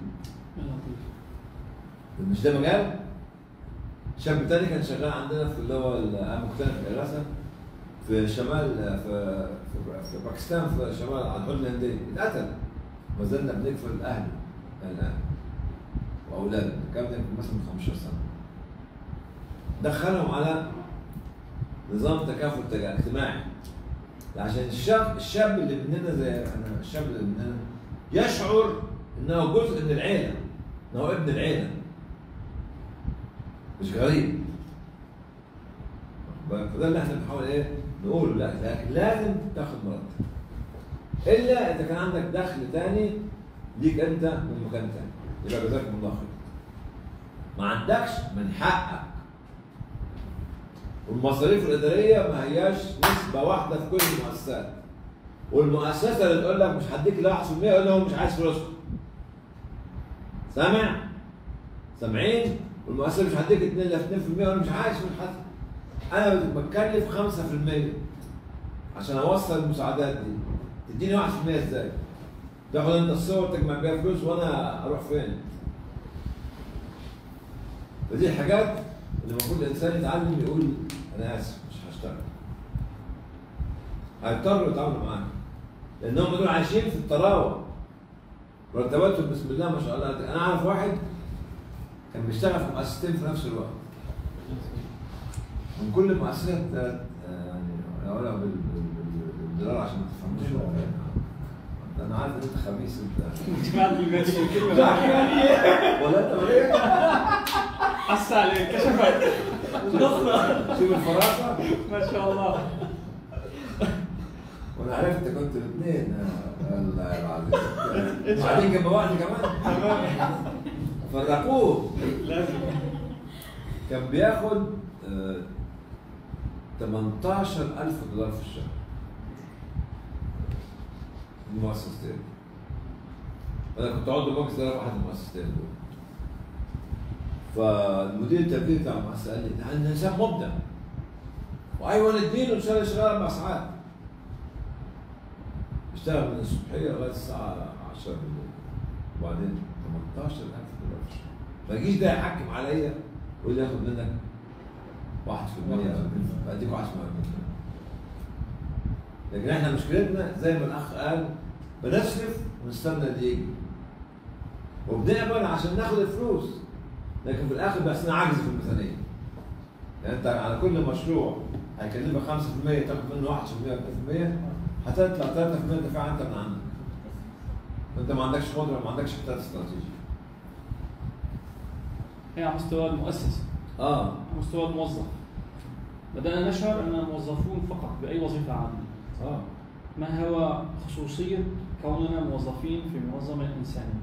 [SPEAKER 1] مش ده مجال شاب تاني كان شغال عندنا في اللي هو انا مختلف في الإغاثة في شمال في في, في باكستان في شمال على الحدود الهندية اتقتل ما زلنا بنكفل أهله الآن وأولاده كان ده مثلا من 15 سنة دخلهم على نظام تكافل تجا- اجتماعي عشان الشاب الشاب اللي مننا زي احنا الشاب اللي مننا يشعر انه جزء من العيله انه ابن العيله مش غريب واخد بالك؟ فده اللي احنا بنحاول ايه نقوله لا لكن لازم تاخد مرتب الا اذا كان عندك دخل تاني ليك انت من مكان تاني يبقى جزاكم الله خير ما عندكش من حقك والمصاريف الاداريه ما هياش نسبه واحده في كل المؤسسات والمؤسسه اللي تقول لك مش هديك لا 1% يقول لهم مش عايز فلوسكم سامع؟ سامعين؟ والمؤسسه مش هديك 2 لا 2% وانا مش عايز فلوس حد انا بتكلف 5% عشان اوصل المساعدات دي تديني 1% ازاي؟ تاخد انت الصور تجمع بيها فلوس وانا اروح فين؟ فدي الحاجات اللي المفروض الانسان يتعلم يقول انا اسف مش هشتغل هيضطروا يتعاملوا معاك لانهم دول عايشين في الطراوه مرتباتهم بسم الله ما شاء الله انا اعرف واحد كان بيشتغل في مؤسستين في نفس الوقت من كل مؤسسه آه، يعني اقولها بال- بال- بال- بالدولار عشان ما تفهموش انا عارف ان انت خبيث انت
[SPEAKER 5] جماعة بالبيت الكلمة
[SPEAKER 1] ولا انت مريض
[SPEAKER 5] حس عليك كشفت
[SPEAKER 1] شوف الفراسه
[SPEAKER 5] ما شاء الله
[SPEAKER 1] وانا عرفت كنت الاثنين الله العظيم قاعدين جنب بعض كمان فرقوه
[SPEAKER 5] لازم
[SPEAKER 1] كان بياخد آه، 18000 دولار في الشهر المؤسستين انا كنت عضو مجلس اداره واحد من المؤسستين دول فالمدير التنفيذي بتاع المؤسسه قال لي ده انت انسان مبدع وايوه نديله ان شاء الله يشتغل اربع ساعات اشتغل من الصبحيه لغايه الساعه 10 بالليل وبعدين 18000 دولار في الشهر ما يجيش ده يحكم عليا ويقول لي ياخد منك 1% بديك 1 لكن احنا مشكلتنا زي ما الاخ قال بنصرف ونستنى اللي يجي وبنقبل عشان ناخد الفلوس لكن في الاخر بس عجز في الميزانيه يعني انت على كل مشروع هيكلفك 5% تاخد منه 1% ولا 2% هتطلع 3% دفع انت من عندك وانت ما عندكش قدره ما عندكش خطط استراتيجي
[SPEAKER 5] هي على مستوى المؤسسة
[SPEAKER 1] اه
[SPEAKER 5] على مستوى الموظف بدأنا نشعر أننا موظفون فقط بأي وظيفة عامة
[SPEAKER 1] اه
[SPEAKER 5] ما هو خصوصية كوننا موظفين في منظمة إنسانية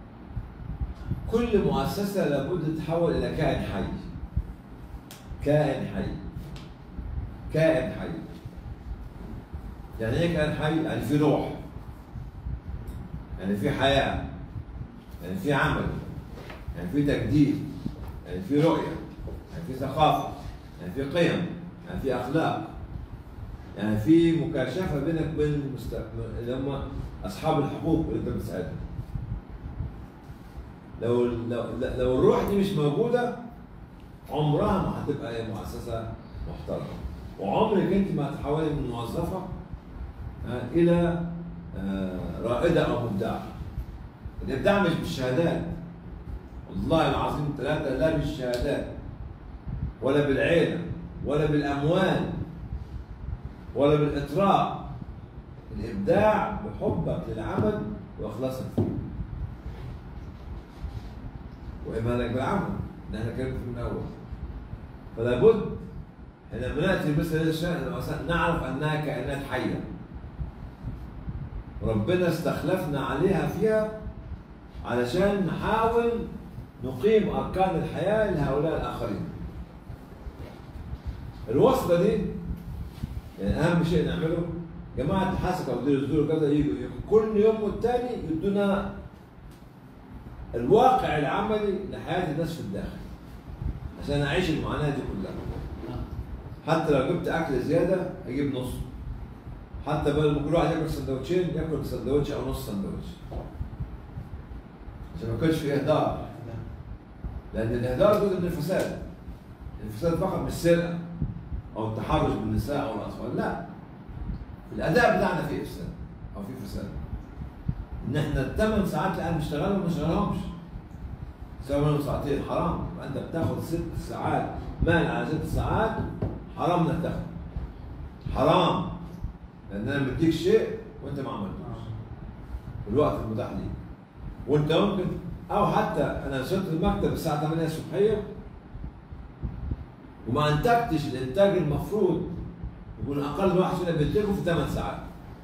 [SPEAKER 1] كل مؤسسة لابد تتحول إلى كائن حي. كائن حي. كائن حي. يعني إيه كائن حي؟ يعني في روح. يعني في حياة. يعني في عمل. يعني في تجديد. يعني في رؤية. يعني في ثقافة. يعني في قيم. يعني في أخلاق. يعني في مكاشفة بينك وبين المست... اللي هم أصحاب الحقوق اللي أنت بتساعدهم. لو لو لو الروح دي مش موجوده عمرها ما هتبقى هي مؤسسه محترمه وعمرك انت ما هتحولي من موظفه آه، الى آه، رائده او مبدعه الابداع مش بالشهادات والله العظيم ثلاثه لا بالشهادات ولا بالعيله ولا بالاموال ولا بالاطراء الابداع بحبك للعمل واخلاصك فيه وايمانك بالعمل اللي احنا اتكلمنا فيه من الاول فلا بد حينما ناتي مثل هذا الشان نعرف انها كائنات حيه ربنا استخلفنا عليها فيها علشان نحاول نقيم اركان الحياه لهؤلاء الاخرين الوصفه دي يعني اهم شيء نعمله جماعه الحسكه ودير الزور كذا يجوا يجوا كل يوم والتاني يدونا الواقع العملي لحياه الناس في الداخل عشان اعيش المعاناه دي كلها حتى لو جبت اكل زياده اجيب نص حتى بدل ما كل واحد ياكل سندوتشين ياكل سندوتش او نص سندوتش عشان ما يكونش في اهدار لان الاهدار جزء من الفساد الفساد فقط مش سرقه او التحرش بالنساء او الاطفال لا الاداء بتاعنا فيه افساد او فيه فساد ان احنا الثمان ساعات اللي قاعد بنشتغلهم ما نشتغلهمش سواء منهم ساعتين حرام يبقى انت بتاخد ست ساعات مال على ست ساعات حرام انك تاخد حرام لان انا بديك شيء وانت ما عملتوش في الوقت المتاح ليك وانت ممكن او حتى انا وصلت المكتب الساعه 8 الصبحيه وما انتجتش الانتاج المفروض يكون اقل واحد فينا بينتجه في 8 ساعات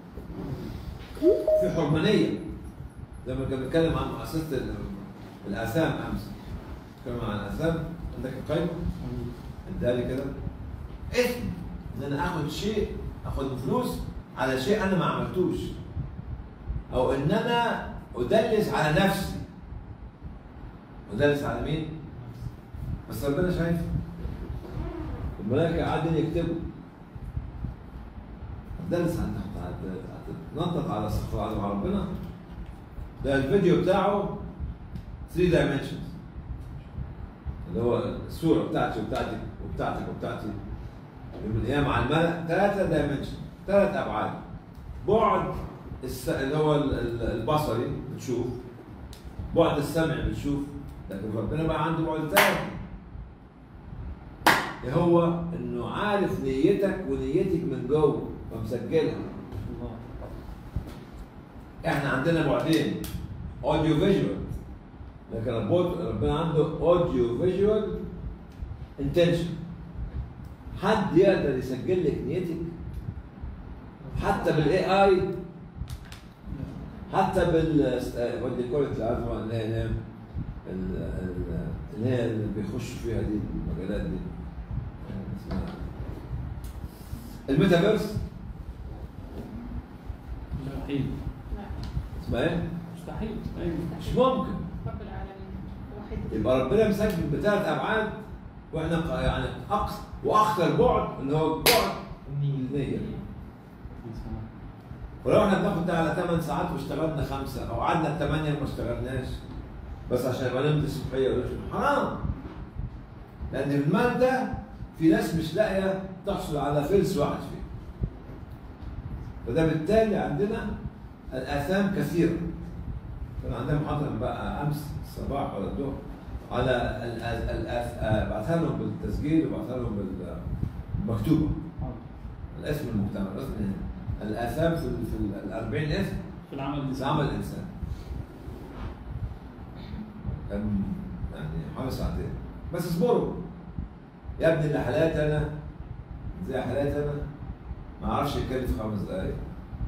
[SPEAKER 1] في حرمانيه زي ما كنا بنتكلم عن مؤسسه ال- الاثام امس نتكلم عن الاثام عندك القايمه اديها لي كده اثم ان انا اخد شيء اخد فلوس على شيء انا ما عملتوش او ان انا ادلس على نفسي ادلس على مين؟ بس ربنا شايف الملائكه قاعدين يكتبوا هتدلس هت- هت- هتتنطط على سخط على ربنا ده الفيديو بتاعه 3 dimensions اللي هو الصورة بتاعتي وبتاعتك وبتاعتك وبتاعتي يوم القيامة على الملأ ثلاثة دايمنشن ثلاث أبعاد بعد الس... اللي هو ال- ال- البصري بتشوف بعد السمع بتشوف لكن ربنا بقى عنده بعد ثاني هو انه عارف نيتك ونيتك من جوه فمسجلها
[SPEAKER 5] الله
[SPEAKER 1] احنا عندنا بعدين اوديو فيجوال لكن ربنا ربنا عنده اوديو فيجوال انتنشن حد يقدر يسجل لك نيتك حتى بالاي اي حتى بال ودي كولت عارفه اللي هي ال- ال- اللي هي اللي بيخشوا فيها دي المجالات دي اسمها الميتافيرس
[SPEAKER 5] مستحيل
[SPEAKER 3] لا
[SPEAKER 1] اسمها ايه؟
[SPEAKER 5] مستحيل أيوة.
[SPEAKER 1] مش ممكن
[SPEAKER 3] رب العالمين واحد
[SPEAKER 1] يبقى ربنا مسجل بثلاث ابعاد واحنا ق- يعني اقصى واخطر بعد اللي هو بعد النية ولو احنا بناخد ده على 8 ساعات واشتغلنا خمسه او قعدنا الثمانيه وما اشتغلناش بس عشان يبقى نمت الصبحيه ولا شيء. حرام لان في المال ده في ناس مش لاقيه تحصل على فلس واحد فيه فده بالتالي عندنا الاثام كثيره كان عندنا محاضره بقى امس الصباح ولا الظهر على الأ- الأث- آه، بعتها لهم بالتسجيل وبعتها لهم بال- مكتوبه الاسم المجتمع الاسم الاثام في ال- في ال 40 اسم
[SPEAKER 5] في العمل
[SPEAKER 1] في
[SPEAKER 5] الإنساني
[SPEAKER 1] عمل الانسان كان يعني حوالي ساعتين بس اصبروا يا ابني اللي حالاتي انا زي حالاتي انا ما اعرفش يتكلم في خمس دقايق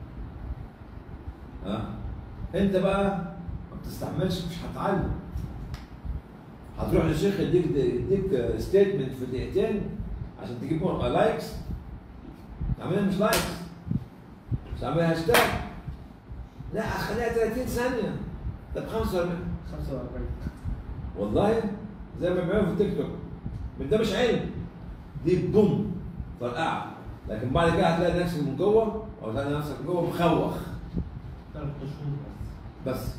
[SPEAKER 1] ها انت بقى ما بتستحملش مش هتعلم هتروح للشيخ يديك يديك ستيتمنت في دقيقتين عشان تجيب لايكس تعملها مش لايكس مش تعملها هاشتاج لا خليها 30 ثانية ده ب 45
[SPEAKER 2] 45
[SPEAKER 1] والله زي ما بيعملوا في التيك توك من ده مش علم دي بوم فرقعة لكن بعد كده هتلاقي نفسك من جوه او هتلاقي نفسك من جوه مخوخ
[SPEAKER 2] ثلاث شهور بس
[SPEAKER 1] بس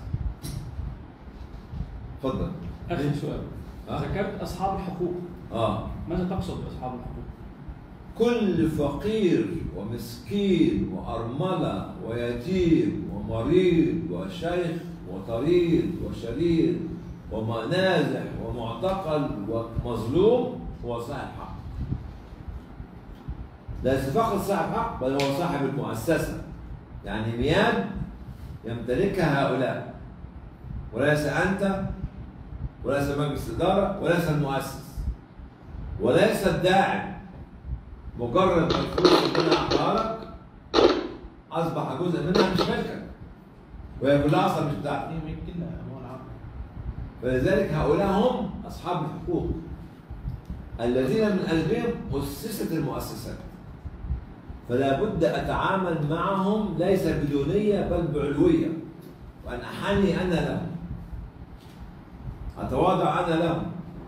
[SPEAKER 1] اتفضل
[SPEAKER 5] آخر سؤال
[SPEAKER 1] آه.
[SPEAKER 5] ذكرت أصحاب الحقوق
[SPEAKER 1] اه
[SPEAKER 5] ماذا تقصد بأصحاب الحقوق؟
[SPEAKER 1] كل فقير ومسكين وأرملة ويتيم ومريض وشيخ وطريد وشرير ومنازح ومعتقل ومظلوم هو صاحب حق ليس فقط صاحب حق بل هو صاحب المؤسسة يعني مياه يمتلكها هؤلاء وليس أنت وليس مجلس الإدارة وليس المؤسس وليس الداعم مجرد ما الفلوس اللي ربنا اعطاها لك اصبح جزء منها مش ملكك وهي كلها اصلا مش بتاعتك
[SPEAKER 2] هي ملك كلها اموال عامه
[SPEAKER 1] فلذلك هؤلاء هم اصحاب الحقوق الذين من قلبهم اسست المؤسسات فلا بد اتعامل معهم ليس بدونيه بل بعلويه وان احني انا لهم اتواضع انا لهم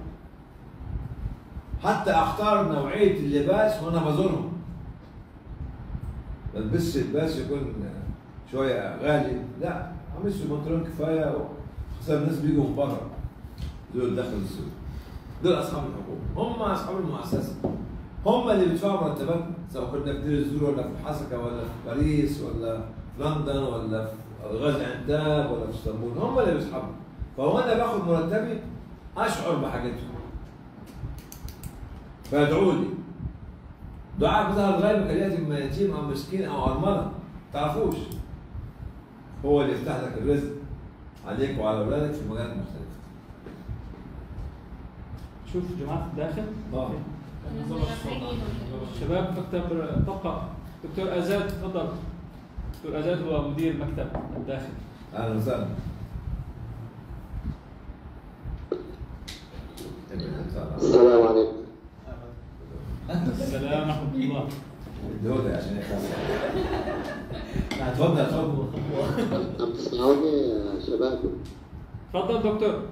[SPEAKER 1] حتى اختار نوعيه اللباس وانا بزورهم ما البسش لباس يكون شويه غالي لا عملش بنطلون كفايه خسر الناس بيجوا من بره دول دخلوا السوق دول اصحاب الحقوق هم اصحاب المؤسسه هم اللي بيدفعوا مرتبات سواء كنا في دير الزور ولا في الحسكه ولا في باريس ولا في لندن ولا في غزل عنتاب ولا في اسطنبول هم اللي بيسحبوا فهو انا باخد مرتبي اشعر بحاجتهم فيدعوا لي دعاء بظهر الغيب كاليتيم يتيم او مسكين او ارمله ما تعرفوش هو اللي يفتح لك الرزق عليك وعلى اولادك في مجالات مختلفه
[SPEAKER 5] شوف جماعة الداخل
[SPEAKER 1] اه
[SPEAKER 5] شباب مكتب طاقة دكتور أزاد تفضل دكتور أزاد هو مدير مكتب الداخل
[SPEAKER 1] اهلا وسهلا
[SPEAKER 6] السلام عليكم
[SPEAKER 5] السلام ورحمة الله
[SPEAKER 1] الهدى عشان يخلص اتفضل اتفضل
[SPEAKER 6] عم تسمعوني يا شباب
[SPEAKER 5] تفضل دكتور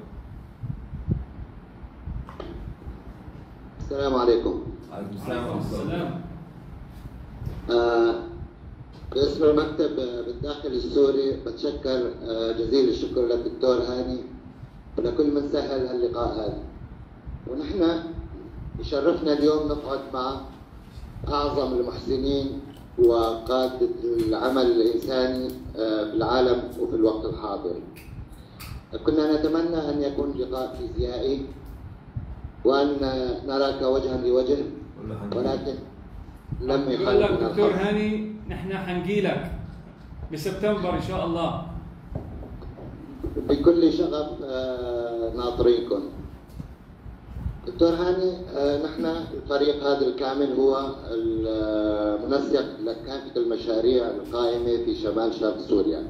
[SPEAKER 6] السلام عليكم
[SPEAKER 1] عليكم السلام ورحمه الله
[SPEAKER 5] السلام
[SPEAKER 6] آه باسم المكتب بالداخل السوري بتشكر آه، جزيل الشكر للدكتور هاني ولكل من سهل هاللقاء هذا ونحن يشرفنا اليوم نقعد مع أعظم المحسنين وقادة العمل الإنساني آه، في العالم وفي الوقت الحاضر كنا نتمنى أن يكون لقاء فيزيائي وأن نراك وجها لوجه ولكن لم
[SPEAKER 5] بقول
[SPEAKER 6] يحل
[SPEAKER 5] لك
[SPEAKER 6] من
[SPEAKER 5] دكتور
[SPEAKER 6] الحظ
[SPEAKER 5] هاني نحن حنجيلك بسبتمبر ان شاء الله
[SPEAKER 6] بكل شغف آه، ناطرينكم دكتور هاني آه، نحن الفريق هذا الكامل هو المنسق لكافة المشاريع القائمة في شمال شرق سوريا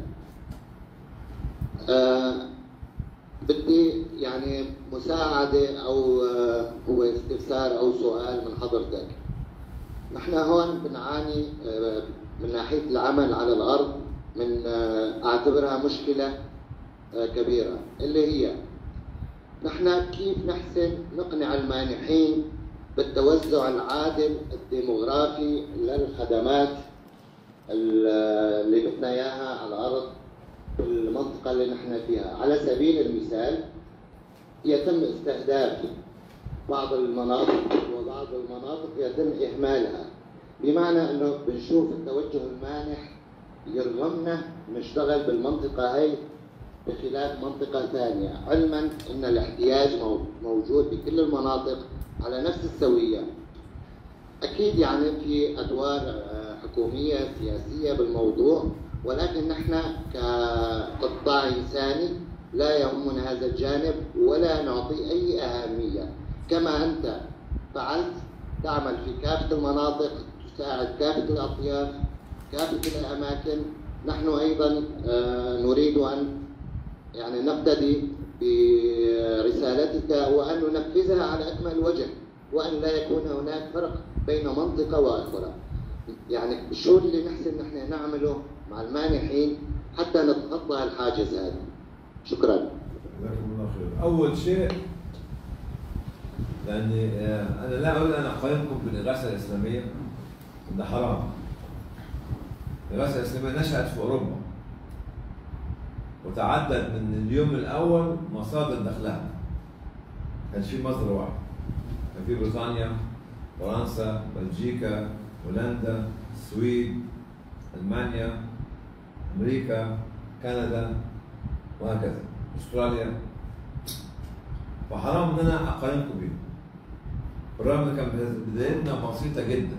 [SPEAKER 6] آه، بدي يعني مساعدة أو آه، هو استفسار أو سؤال من حضرتك نحن هون بنعاني آه، من ناحية العمل على الأرض من آه، أعتبرها مشكلة آه، كبيرة اللي هي نحن كيف نحسن نقنع المانحين بالتوزع العادل الديموغرافي للخدمات ال- اللي بدنا اياها على الارض في المنطقه اللي نحن فيها، على سبيل المثال يتم استهداف بعض المناطق وبعض المناطق يتم اهمالها بمعنى انه بنشوف التوجه المانح يرغمنا نشتغل بالمنطقه هي بخلاف منطقة ثانية علما أن الاحتياج مو- موجود بكل المناطق على نفس السوية أكيد يعني في أدوار آه، حكومية سياسية بالموضوع ولكن نحن كقطاع إنساني لا يهمنا هذا الجانب ولا نعطي أي أهمية كما أنت فعلت تعمل في كافة المناطق تساعد كافة الأطياف كافة الأماكن نحن أيضا آه، نريد أن يعني نقتدي برسالتك وأن ننفذها على أكمل وجه وأن لا يكون هناك فرق بين منطقة وأخرى يعني شو اللي نحسن نحن نعمله مع المانحين حتى نتخطى الحاجز هذا شكرا
[SPEAKER 1] جزاكم الله خير. أول شيء لأني آه، أنا لا أريد أن أقارنكم بالإغاثة الإسلامية ده حرام. الإغاثة الإسلامية نشأت في أوروبا وتعدد من اليوم الأول مصادر دخلها. كان في مصدر واحد. كان في بريطانيا، فرنسا، بلجيكا، هولندا، السويد، ألمانيا، أمريكا، كندا، وهكذا استراليا فحرام ان انا اقارنكم بيهم بالرغم ان كان بدايتنا بسيطه جدا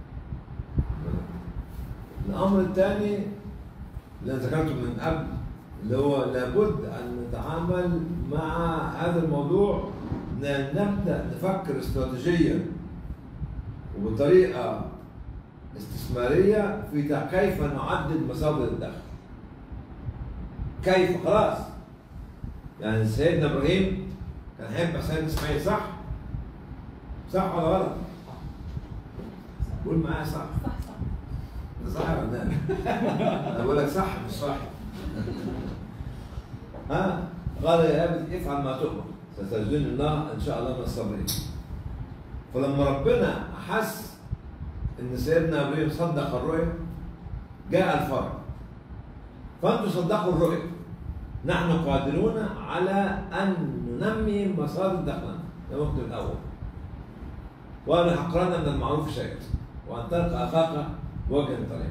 [SPEAKER 1] الامر الثاني اللي انا ذكرته من قبل اللي هو لابد ان نتعامل مع هذا الموضوع ان نبدا نفكر استراتيجيا وبطريقه استثماريه في تع- كيف نعدد مصادر الدخل كيف خلاص يعني سيدنا ابراهيم كان هيبقى سيدنا اسماعيل صح؟ صح ولا غلط؟ قول معايا صح
[SPEAKER 3] صح صح
[SPEAKER 1] صح ولا لا؟ انا بقول لك صح مش صح ها قال يا ابت افعل ما تؤمر ستجدني الله ان شاء الله من الصابرين فلما ربنا احس ان سيدنا ابراهيم صدق الرؤيا جاء الفرج فانتم صدقوا الرؤيا نحن قادرون على ان ننمي مصادر دخلنا ده ممكن الاول ولا حقرنا من المعروف شيئا وان تلقى اخاك بوجه طريق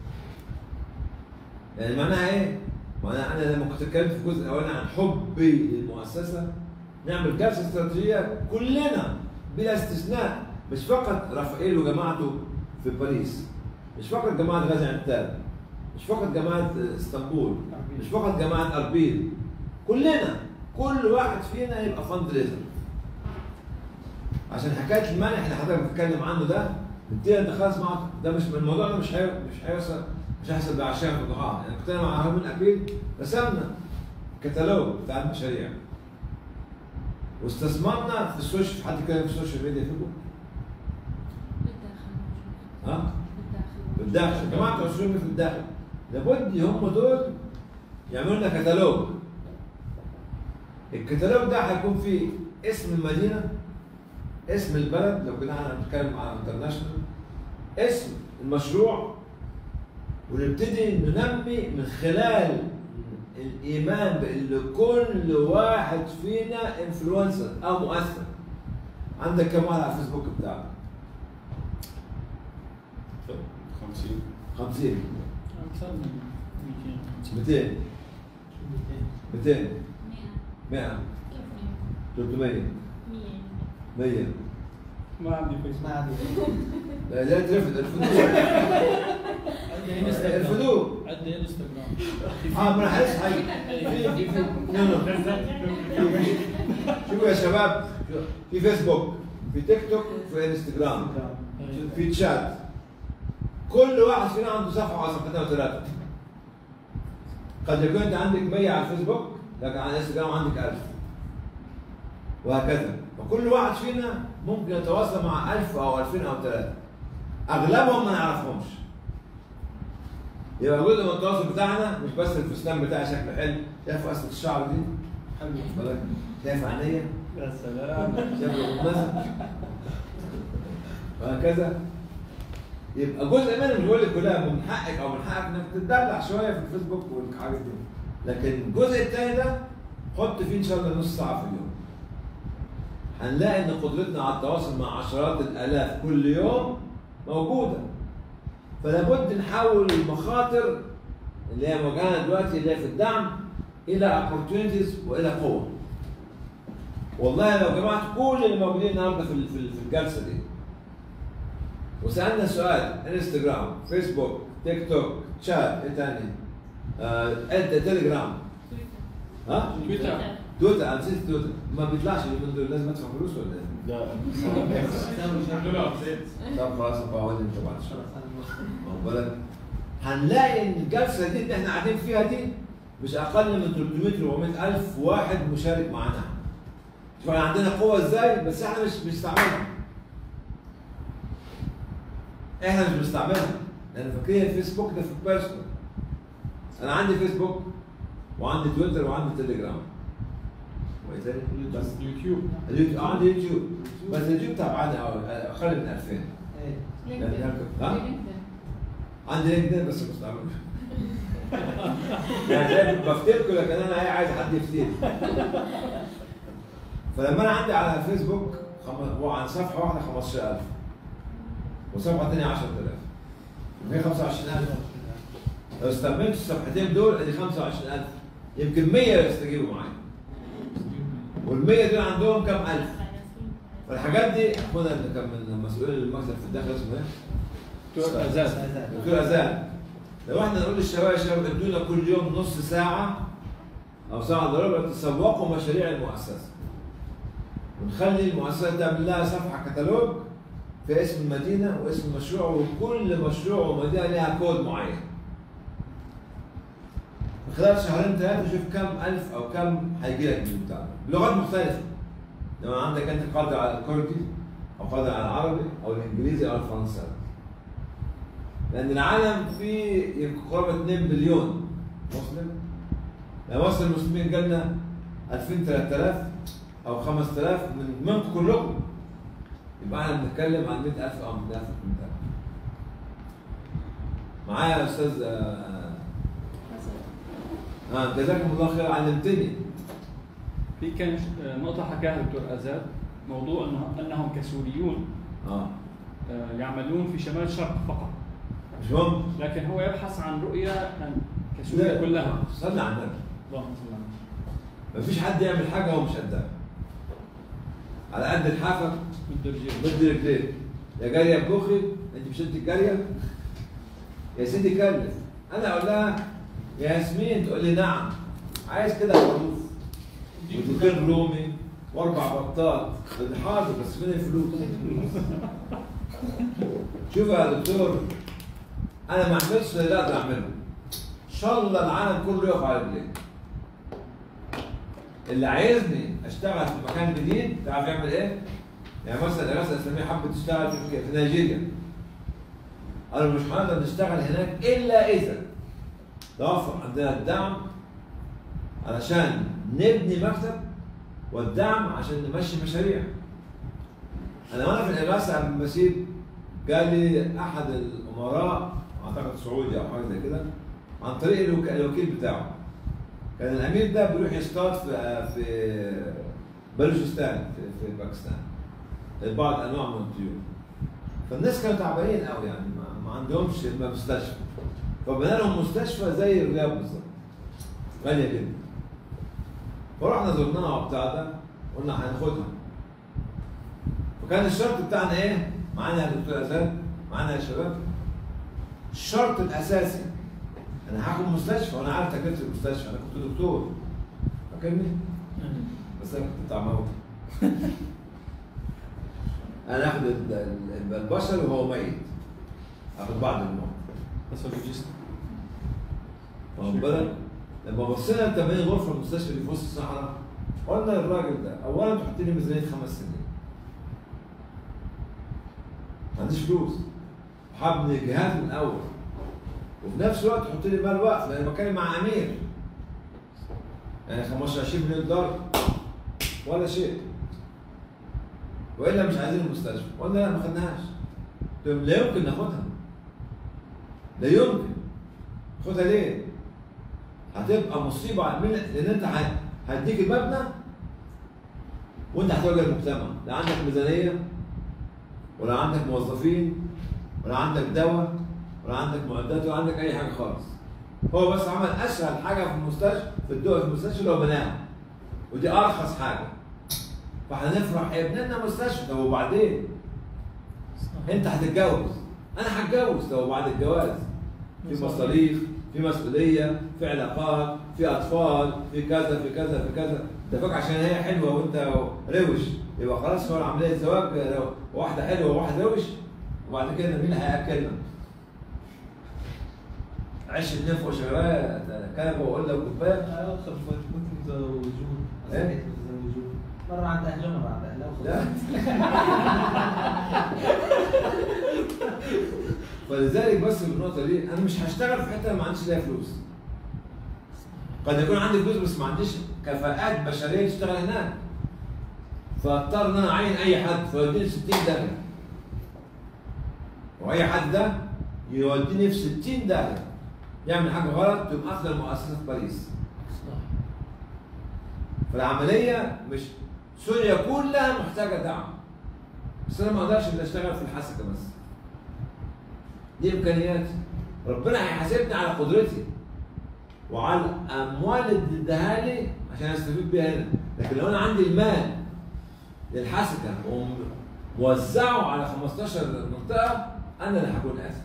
[SPEAKER 1] يعني معناها ايه؟ معناها انا لما كنت اتكلمت في الجزء الاولاني عن حبي للمؤسسه نعمل جلسه استراتيجيه كلنا بلا استثناء مش فقط رافائيل وجماعته في باريس مش فقط جماعه غازي عنتاب مش فقط جماعه اسطنبول مش فقط جماعه اربيل كلنا كل واحد فينا يبقى فند ريزر عشان حكايه المنح اللي حضرتك بتتكلم عنه ده نبتدي نتخلص معاه ده مش الموضوع ده مش هي مش هيوصل مش هيحصل بعشاء في الضحى يعني كنت انا مع هارون اكيد رسمنا كتالوج بتاع المشاريع واستثمرنا في السوشيال حد كلام في السوشيال ميديا فيكم؟
[SPEAKER 3] بالداخل
[SPEAKER 1] ها؟
[SPEAKER 3] بالداخل
[SPEAKER 1] في الداخل جماعه بتوع السوشيال ميديا في الداخل لابد هم دول يعملوا لنا كتالوج الكتالوج ده هيكون فيه اسم المدينه اسم البلد لو كنا احنا بنتكلم على انترناشونال اسم المشروع ونبتدي ننمي من خلال الايمان بان كل واحد فينا انفلونسر او مؤثر عندك كم واحد على الفيسبوك بتاعك
[SPEAKER 4] 50
[SPEAKER 1] 50
[SPEAKER 5] اكثر من 200
[SPEAKER 1] 200 200
[SPEAKER 3] مئة
[SPEAKER 1] 100
[SPEAKER 3] كيف
[SPEAKER 1] 300
[SPEAKER 3] مية
[SPEAKER 1] 100
[SPEAKER 5] ما عندي فيسبوك
[SPEAKER 2] ما عندي
[SPEAKER 1] لا لا ترفض الفدوق
[SPEAKER 4] عندي انستغرام
[SPEAKER 1] الفدوق
[SPEAKER 4] عندي انستغرام
[SPEAKER 1] اه ما انا حاسس حاجه في في في نو نو شوفوا يا شباب في فيسبوك في تيك توك في انستغرام في تشات كل واحد فينا عنده صفحه على صفحتين وثلاثه قد يكون انت عندك 100 على الفيسبوك لكن على الانستغرام عندك 1000 وهكذا فكل واحد فينا ممكن يتواصل مع 1000 او 2000 او 3 اغلبهم ما نعرفهمش يبقى جزء من التواصل بتاعنا مش بس الفستان بتاعي شكله حلو شايف قصه الشعر دي
[SPEAKER 2] حلو
[SPEAKER 1] بالك شايف عينيا
[SPEAKER 5] يا سلام
[SPEAKER 1] شايف الغمازه وهكذا يبقى جزء منها مش بقول لك كلها من حقك او من حقك انك تتدلع شويه في الفيسبوك والحاجات دي لكن الجزء الثاني ده حط فيه ان شاء الله نص ساعه في اليوم هنلاقي ان قدرتنا على التواصل مع عشرات الالاف كل يوم موجوده فلا بد نحول المخاطر اللي هي موجهه دلوقتي اللي هي في الدعم الى opportunities والى قوه والله لو جمعت كل اللي موجودين النهارده في في في الجلسه دي وسالنا سؤال انستغرام فيسبوك تيك توك شات ايه تاني؟ آه اد تليجرام ها؟
[SPEAKER 5] تويتر
[SPEAKER 1] تويتر انا نسيت تويتر ما بيطلعش اليومين دول لازم ادفع فلوس ولا ايه؟
[SPEAKER 4] لا
[SPEAKER 1] طب خلاص ابقى اقعد انت بعد شويه واخد بالك؟ هنلاقي ان الجلسه دي اللي احنا قاعدين فيها دي مش اقل من 300 400 الف واحد مشارك معانا شوف احنا عندنا قوه ازاي بس احنا مش بنستعملها احنا مش بنستعملها لان فاكرين الفيسبوك ده في البيرسونال انا عندي فيسبوك وعندي تويتر وعندي تليجرام وايه تاني؟ بس
[SPEAKER 5] يوتيوب
[SPEAKER 1] اليوتيوب عندي يوتيوب بس اليوتيوب تبعنا أو- اقل من 2000
[SPEAKER 2] ايه
[SPEAKER 1] ها؟ عندي لينكدين بس ما بستعملوش يعني زي بفتكر لكن انا عايز حد يفتيني فلما انا عندي على الفيسبوك خم... هو عن صفحه واحده 15000 وصفحه ثانيه 10000 وهي 25000 لو استعملت الصفحتين دول ادي 25000 يمكن 100 يستجيبوا معايا وال 100 دول عندهم كم الف فالحاجات دي اخونا اللي كان من مسؤول المكتب في الداخل اسمه ايه؟
[SPEAKER 5] دكتور ازاز
[SPEAKER 1] دكتور أزال لو احنا نقول للشباب يا شباب ادونا كل يوم نص ساعة أو ساعة إلا ربع تسوقوا مشاريع المؤسسة ونخلي المؤسسة تعمل لها صفحة كتالوج في اسم المدينة واسم المشروع وكل مشروع ومدينة لها كود معين في خلال شهرين ثلاثة شوف كم ألف أو كم هيجي لك من بتاع بلغات مختلفة لو عندك أنت قادر على الكردي أو قادر على العربي أو الإنجليزي أو الفرنساوي لأن العالم فيه قرابة 2 مليون مسلم لو وصل المسلمين جالنا 2000 3000 أو 5000 من منكم كلكم يبقى احنا بنتكلم عن 100000 أو 200000 معايا يا أستاذ آه، آه جزاكم الله خير علمتني
[SPEAKER 5] في كان آه، نقطة حكاها دكتور ازاد موضوع انه انهم كسوريون
[SPEAKER 1] اه
[SPEAKER 5] آه، يعملون في شمال الشرق فقط
[SPEAKER 1] مش مهم
[SPEAKER 5] لكن هو يبحث عن رؤية عن كسوريا كلها
[SPEAKER 1] صلي على النبي
[SPEAKER 5] اللهم صل على النبي.
[SPEAKER 1] مفيش حد يعمل حاجة هو مش قدها على قد الحافة
[SPEAKER 5] بده رجال
[SPEAKER 1] بدي رجلين يا جارية يا بوخي انت مش انت الجارية يا سيدي كلف انا اقول لها يا ياسمين تقول لي نعم عايز كده خروف ودكان رومي واربع بطات قلت لي حاضر بس فين الفلوس شوف يا دكتور انا ما اعملش اللي اقدر اعمله ان شاء الله العالم كله يقف على رجليه اللي عايزني اشتغل في مكان جديد تعرف يعمل ايه؟ يعني مثلا الرئاسه الاسلاميه حبت تشتغل في, في نيجيريا قالوا مش هنقدر نشتغل هناك الا اذا توفر عندنا الدعم علشان نبني مكتب والدعم عشان نمشي مشاريع انا وانا في الرئاسه قبل ما اسيب قال لي احد الامراء اعتقد سعودي او حاجه زي كده عن طريق الوك- الوكيل بتاعه كان الامير ده بيروح يصطاد في في بلوچستان في, في باكستان بعض انواع من الطيور فالناس كانوا تعبانين قوي يعني ما, ما عندهمش مستشفى فبنى لهم مستشفى زي الرياض بالظبط غاليه جدا فرحنا زرناها وبتاع ده قلنا هناخدها فكان الشرط بتاعنا ايه؟ معانا يا دكتور اساد معانا يا شباب الشرط الاساسي انا هاخد مستشفى وانا عارف تكلفه المستشفى انا كنت دكتور فاكرني؟ بس انا كنت بتاع موت انا اخد ال- ال- البشر وهو ميت اخد بعض الموت
[SPEAKER 5] بس هو بيجيست
[SPEAKER 1] واخد بالك؟ لما بصينا لتمارين غرفه المستشفى اللي في وسط الصحراء قلنا للراجل ده اولا تحط لي ميزانيه خمس سنين ما عنديش فلوس هبني الجهاز من الاول وفي نفس الوقت حط لي مال وقف لان بتكلم مع امير يعني 15 20 مليون دولار ولا شيء والا مش عايزين المستشفى قلنا لا ما خدناهاش قلت لهم لا يمكن ناخدها لا يمكن خدها ليه؟ هتبقى مصيبه على الملة لان انت ه- هديك المبنى وانت هتواجه المجتمع لا عندك ميزانيه ولا عندك موظفين ولا عندك دواء ولا عندك معدات ولا عندك اي حاجه خالص هو بس عمل اسهل حاجه في المستشفى في الدول في المستشفى اللي هو بناها ودي ارخص حاجه فاحنا نفرح يبني لنا مستشفى طب وبعدين انت هتتجوز انا هتجوز طب وبعد الجواز في مصاريف في مسؤوليه في علاقات في اطفال في كذا في كذا في كذا ده فاكر عشان هي حلوه وانت روش يبقى خلاص هو عمليه زواج لو واحده حلوه وواحد روش وبعد كده مين اللي هياكلنا؟ عيش النف وشغال كنبه وقله وكوبايه
[SPEAKER 2] اه خفت كنت متزوجون
[SPEAKER 1] إيه؟
[SPEAKER 2] أصبحت متزوجون مرة عند أهله مرة عند أهله
[SPEAKER 1] لا
[SPEAKER 2] وخلاص.
[SPEAKER 1] فلذلك بس في النقطه دي انا مش هشتغل في حته ما عنديش ليها فلوس قد يكون عندي فلوس بس ما عنديش كفاءات بشريه تشتغل هناك فاضطر ان انا اعين اي حد فيوديني في 60 داهيه واي حد ده يوديني في 60 داهيه يعمل حاجه غلط تقوم قافله المؤسسه في باريس فالعمليه مش سوريا كلها محتاجه دعم بس انا ما اقدرش الا اشتغل في الحسكه بس دي امكانياتي ربنا هيحاسبني على قدرتي وعلى الاموال اللي اداها لي عشان استفيد بيها هنا لكن لو انا عندي المال للحسكه وموزعه على 15 منطقه انا اللي هكون اسف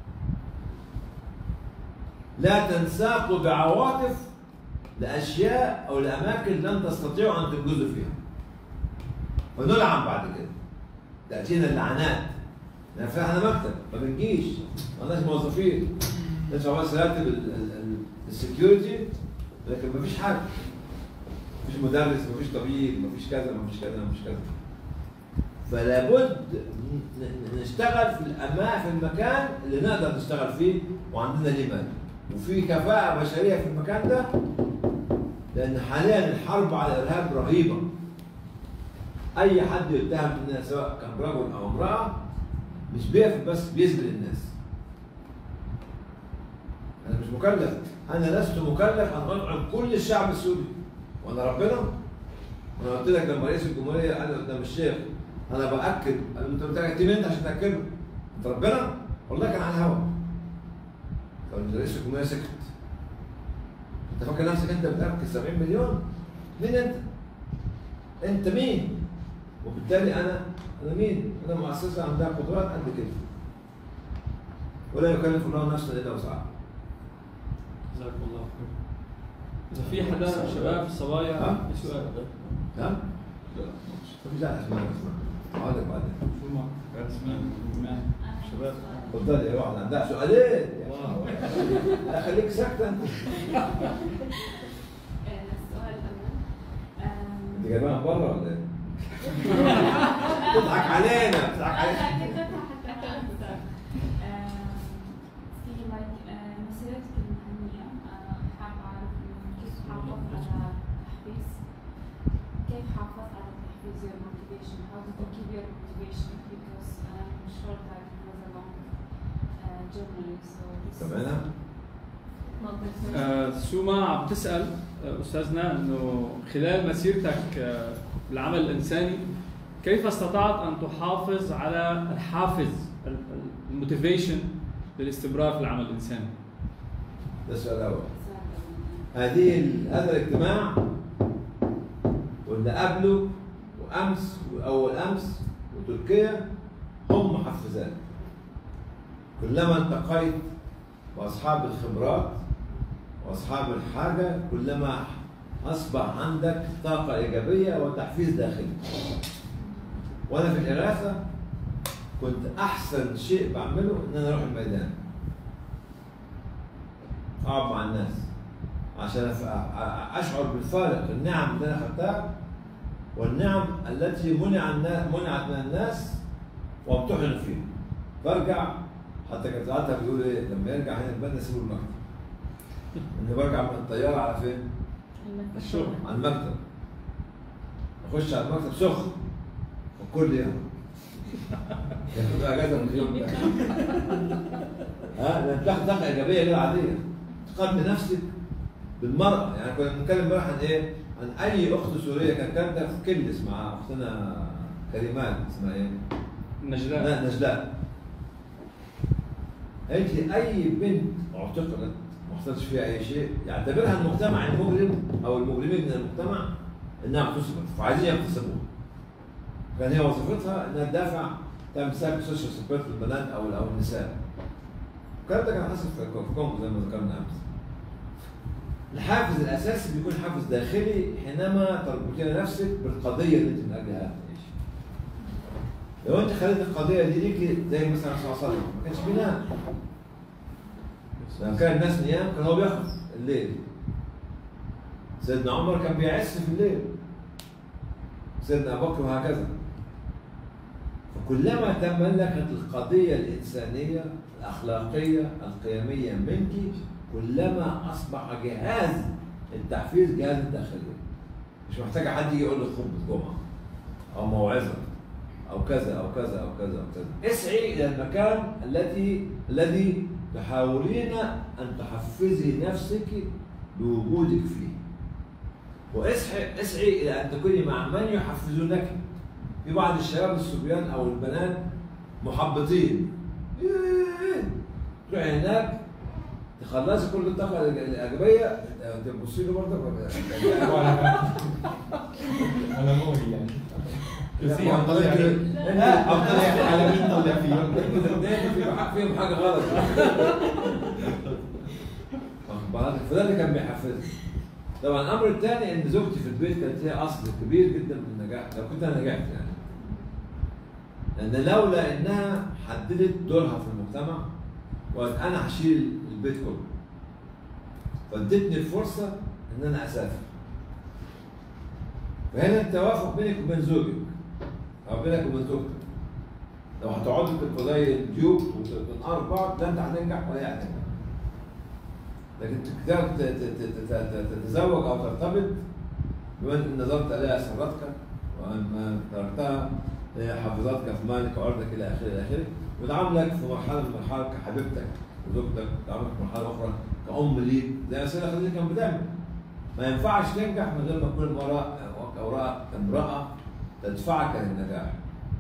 [SPEAKER 1] لا تنساقوا بعواطف لاشياء او لاماكن لن تستطيعوا ان تنجزوا فيها ونلعن بعد كده تاتينا اللعنات لان احنا مكتب ما بنجيش ما عندناش موظفين ندفع بس راتب ال- ال- ال- السكيورتي لكن ما فيش حد مفيش مدرس مفيش طبيب مفيش كذا مفيش كذا مفيش كذا فلا بد ن- ن- نشتغل في الأما في المكان اللي نقدر نشتغل فيه وعندنا ليه مال وفي كفاءة بشرية في المكان ده لأن حاليا الحرب على الإرهاب رهيبة أي حد يتهم مننا سواء كان رجل أو امرأة مش بيقف بس بيذل الناس أنا مش مكلف أنا لست مكلف أن أطعم كل الشعب السوري وأنا ربنا أنا قلت لك لما رئيس الجمهورية قال قدام الشيخ أنا بأكد قال له أنت بتأكد أنت عشان تأكده أنت ربنا والله كان على الهوا فرئيس الجمهورية سكت أنت فاكر نفسك أنت بتأكد 70 مليون مين أنت؟ أنت مين؟ وبالتالي أنا أنا مين؟ أنا مؤسسة عندها قدرات قد كده ولا يكلف الله نفسا إلا وسعها
[SPEAKER 5] جزاكم الله خير اذا في حدا من الشباب الصبايا
[SPEAKER 1] ها؟
[SPEAKER 5] سؤال
[SPEAKER 1] نعم؟ مفيش داعي اسمع اسمع اقعد لك بعدين
[SPEAKER 5] شو ما اسمع معي شباب
[SPEAKER 1] اتفضل يا واحد عندها سؤالين لا خليك ساكتة انت
[SPEAKER 3] السؤال الأول
[SPEAKER 1] انت جايبها من بره ولا ايه؟ تضحك علينا بتضحك علينا
[SPEAKER 3] أنا كتبتها حتى ما أنسى في like مسيرتك المهنية أنا حابة أعرف إنه كيف حافظت على التحفيز كيف حافظت على التحفيز your motivation how did you keep your motivation because I'm sure that it was a long uh, generally so this
[SPEAKER 1] سامعينها؟
[SPEAKER 3] not the first
[SPEAKER 5] آه، سوما عم تسال آه، استاذنا انه خلال مسيرتك آه، بالعمل الانساني كيف استطعت ان تحافظ على الحافز الموتيفيشن للاستمرار في العمل الانساني؟
[SPEAKER 1] ده السؤال الاول
[SPEAKER 3] سؤال.
[SPEAKER 1] هذه ال- هذا الاجتماع واللي قبله وامس واول امس وتركيا هم محفزات كلما التقيت باصحاب الخبرات واصحاب الحاجه كلما اصبح عندك طاقه ايجابيه وتحفيز داخلي وانا في الاغاثه كنت احسن شيء بعمله ان انا اروح الميدان اقعد مع الناس عشان أف- أ- أ- اشعر بالفارق النعم اللي انا اخذتها والنعم التي منع النا- منعت من الناس وامتحنوا فيها فارجع حتى كانت ساعتها بيقول ايه لما يرجع هنا البنا سيبوا المكتب انه برجع من الطياره على فين؟
[SPEAKER 5] الشغل.
[SPEAKER 1] على المكتب اخش على المكتب سخن وكل يوم ياخد اجازه من اليوم ده ها لان بتاخد طاقه ايجابيه غير عاديه تقدم نفسك بالمراه يعني كنا بنتكلم امبارح عن ايه؟ عن اي اخت سوريه كانت كانت في كلس مع اختنا كريمان اسمها ايه؟
[SPEAKER 5] نجلاء
[SPEAKER 1] لا نجلاء قالت لي اي بنت اعتقلت ما حصلش فيها اي شيء يعتبرها المجتمع المجرم او المجرمين من المجتمع انها اغتصبت فعايزين يغتصبوها كان هي وظيفتها انها تدافع تمسك سوشيال سبورت للبنات او او النساء الكلام ده كان حصل في في كونغو زي ما ذكرنا امس الحافز الاساسي بيكون حافز داخلي حينما تربطين نفسك بالقضيه اللي انت من اجلها تعيش لو انت خليت القضيه دي ليكي زي مثلا صلى الله عليه وسلم ما كانش بينام لما كان الناس نيام كان هو بياخد الليل سيدنا عمر كان بيعس في الليل سيدنا ابو بكر وهكذا فكلما تملكت القضيه الانسانيه الاخلاقيه القيميه منك كلما اصبح جهاز التحفيز جهاز الداخليه مش محتاجه حد يجي يقول لك خطبه جمعه او موعظه او كذا او كذا او كذا او كذا اسعي الى المكان التي الذي تحاولين ان تحفزي نفسك بوجودك فيه واسعي اسعي الى ان تكوني مع من يحفزونك في بعض الشباب الصبيان او البنات محبطين إيه. تروحي هناك تخلصي كل الطاقه الايجابيه تبصي له برضه
[SPEAKER 4] انا مو هي يعني بس هي
[SPEAKER 1] لا،
[SPEAKER 4] افضل يعني
[SPEAKER 1] لا،
[SPEAKER 4] افضل يعني على مين طلع فيهم
[SPEAKER 1] الاثنين فيهم فيهم حاجه غلط واخد بالك؟ فده اللي كان بيحفزني طبعا الامر الثاني ان زوجتي في البيت كانت هي اصل كبير جدا في النجاح لو كنت انا نجحت يعني لان لولا انها حددت دورها في المجتمع وقالت انا هشيل البيت كله فادتني الفرصه ان انا اسافر فهنا التوافق بينك وبين زوجك او بينك وبين زوجتك لو هتقعدوا تبقوا زي الديوك وتنقروا بعض لا انت هتنجح ولا هي هتنجح لكن تقدر ت- ت- ت- ت- ت- تتزوج او ترتبط بما ان نظرت اليها سرتك واما تركتها هي حفظتك في مالك وارضك الى اخره الى اخره وتعاملك في مرحله من المرحلة كحبيبتك وزوجتك وتعاملك في مرحله اخرى كأم ليك زي ما سيدنا خديجه كان بتعمل ما ينفعش تنجح من غير ما تكون المرأة أو امرأة امرأة تدفعك للنجاح.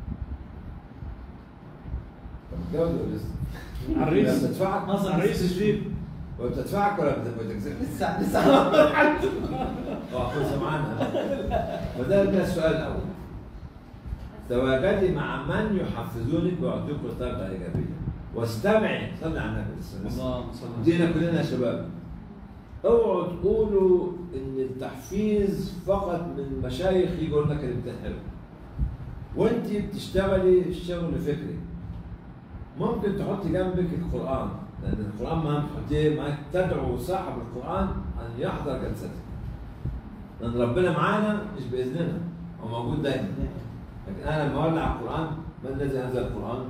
[SPEAKER 1] طب متجوز ولا لسه؟
[SPEAKER 5] عريس.
[SPEAKER 1] لا، بتدفعك
[SPEAKER 2] نظر
[SPEAKER 5] عريس جديد
[SPEAKER 1] ولا بتدفعك ولا بت- بتجزئك؟
[SPEAKER 2] لسه لسه
[SPEAKER 1] اه كنت سمعانها فده ده السؤال الاول تواجدي مع من يحفزونك ويعطيك طاقه ايجابيه واستمعي صلي على النبي صلى الله عليه وسلم
[SPEAKER 5] اللهم صل على
[SPEAKER 1] دينا كلنا يا شباب اوعوا تقولوا ان التحفيز فقط من مشايخ يجي يقول لك كلمتين حلوه وانت بتشتغلي شغل فكري ممكن تحطي جنبك القران لان القران ما تحطيه معاك تدعو صاحب القران ان يحضر جلستك لان ربنا معانا مش باذننا هو موجود دايما لكن انا لما اولع القران ما الذي انزل القران؟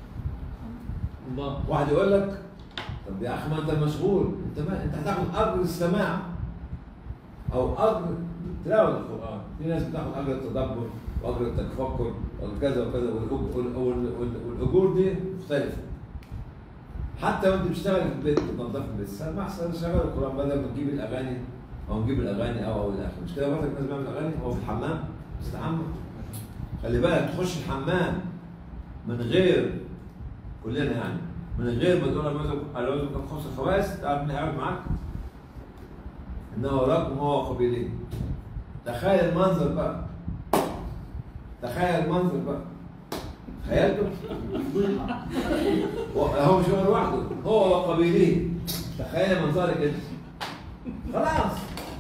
[SPEAKER 5] الله
[SPEAKER 1] واحد يقول لك طب يا اخي ما انت مشغول انت ما انت هتاخد اجر السماع او اجر تلاوه القران في ناس بتاخد اجر التدبر واجر التفكر وكذا وكذا والأج- وال- وال- وال- والاجور دي مختلفه حتى وانت بتشتغل في البيت بتنظف البيت سهل ما احسن شغل القران بدل ما تجيب الاغاني او نجيب الاغاني او او الاخر مش كده مرتك لازم يعمل اغاني هو في الحمام استحمى خلي بالك تخش الحمام من غير كلنا يعني من غير ما تقول على وزنك خمس الخواس تعرف مين هيقعد معاك انه وراكم هو قبيلين تخيل المنظر بقى تخيل المنظر بقى تخيلته هو مش هو لوحده هو وقبيليه تخيل منظرك انت خلاص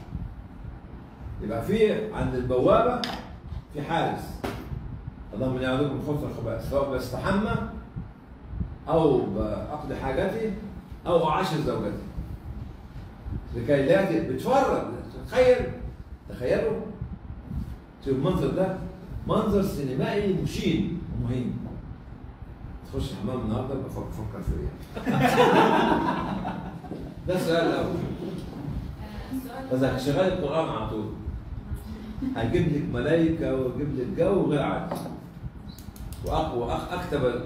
[SPEAKER 1] يبقى في عند البوابه في حارس اللهم اني اعوذ بك من خبث الخبائث سواء بستحمى او باقضي حاجتي او اعاشر زوجتي لكي لا ت- بتفرج تخيل تخيلوا شوف المنظر ده منظر سينمائي مشين ومهين تخش الحمام النهارده بفكر فكر فيا ده السؤال الاول
[SPEAKER 3] آه، السؤال
[SPEAKER 1] اذا شغال القران على طول هيجيب لك ملائكه ويجيب لك جو غير عادي واقوى أخ اكتب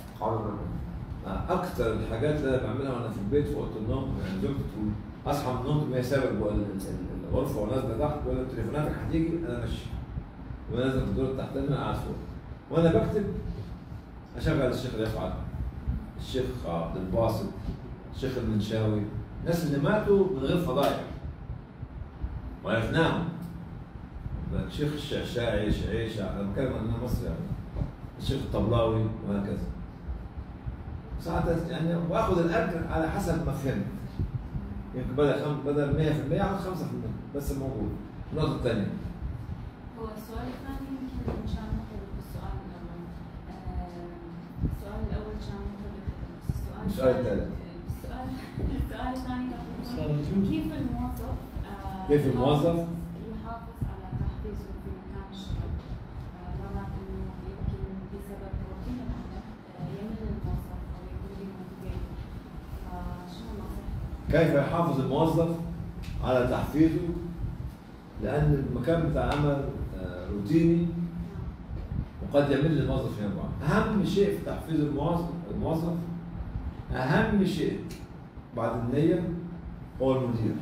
[SPEAKER 1] اكثر الحاجات اللي انا بعملها وانا في البيت في اوضه النوم يعني زوجتي تقول اصحى من النوم وهي سابق جوه ال- ال- الغرفه ونازله تحت ولا تليفوناتك هتيجي انا ماشي ونازل في الدور التحتاني انا قاعد فوق وانا بكتب اشغل الشيخ رفعت الشيخ عبد الباسط الشيخ المنشاوي الناس اللي ماتوا من غير فضايح وعرفناهم الشيخ الشعشاعي شعيش انا بتكلم عن أنا مصري يعني الشيخ الطبلاوي وهكذا ساعات يعني واخذ الاجر على حسب ما فهمت يمكن بدل خم... بدل 100% اخذ 5% بس موجود النقطه الثانيه
[SPEAKER 3] هو السؤال الثاني يمكن مشان مرتبط بالسؤال الأول آه، السؤال الأول كان مرتبط بالسؤال
[SPEAKER 1] السؤال الثالث.
[SPEAKER 3] السؤال السؤال الثاني كان
[SPEAKER 2] السؤال
[SPEAKER 3] يقول
[SPEAKER 2] الجوز.
[SPEAKER 3] كيف الموظف آه،
[SPEAKER 1] كيف الموظف؟
[SPEAKER 3] يحافظ على تحفيزه في مكان الشغل آه، مرات إنه يمكن بسبب روتين العمل آه، يمل الموظف أو يكون demotivated. فشنو نصيحتك؟
[SPEAKER 1] كيف يحافظ الموظف على تحفيزه لان المكان بتاع عمل آه، روتيني وقد يمل الموظف فيما بعد اهم شيء في تحفيز الموظف الموظف اهم شيء بعد النيه هو المدير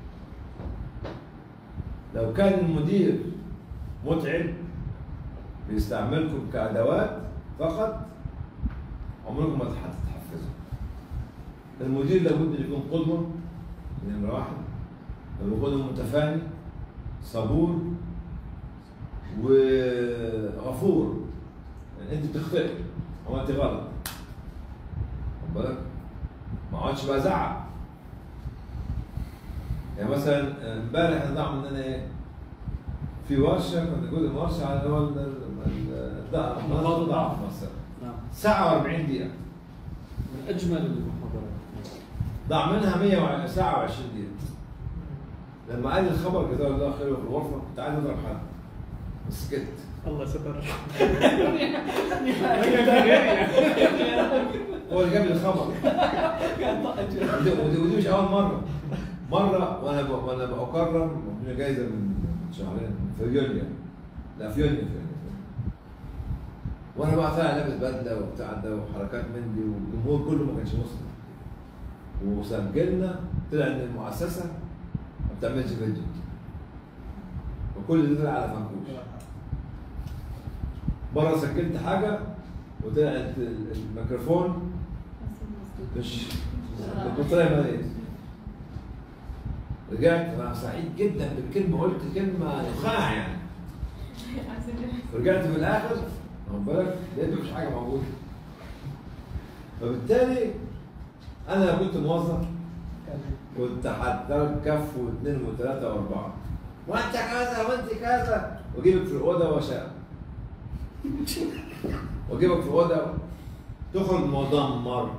[SPEAKER 1] لو كان المدير متعب بيستعملكم كادوات فقط عمركم ما هتتحفزوا المدير لابد ان يكون قدوه نمره واحد يكون متفاني صبور وغفور يعني انت بتخطئ عملت غلط خد بالك ما اقعدش بقى ازعق يعني مثلا امبارح انا ضاع مننا ايه في ورشه كنا جزء من ورشه على اللي هو ال- ال- الضعف
[SPEAKER 5] نقاط الضعف.
[SPEAKER 1] مثلا
[SPEAKER 5] نعم
[SPEAKER 1] ساعه و40 دقيقه
[SPEAKER 5] من اجمل المحاضرات
[SPEAKER 1] ضاع منها 100 ساعه و20 دقيقه لما قال لي الخبر جزاه الله خير في الغرفه كنت عايز اضرب حد بس سكت
[SPEAKER 5] الله ستر
[SPEAKER 1] هو اللي جاب لي الخبر ودي, ودي, ودي مش اول مره مره وانا ب... وانا بكرم مدينه جايزه من من شهرين في يونيو لا في يونيو في يونيو وانا بقى طالع لابس بدله وبتاع ده وحركات من دي والجمهور كله ما كانش مسلم وسجلنا طلع ان المؤسسه ما بتعملش فيديو وكل ده طلع على فنكوش بره سجلت حاجه وطلعت ال- الميكروفون مش البطاريه ماليه رجعت انا سعيد جدا بالكلمه قلت كلمه نخاع يعني رجعت في الاخر واخد بالك لقيت مفيش حاجه موجوده فبالتالي انا كنت موظف كنت هتضرب كف واثنين وثلاثه واربعه وانت كذا وانت كذا واجيبك في الاوضه واشاء واجيبك في الاوضه تخرج مدمر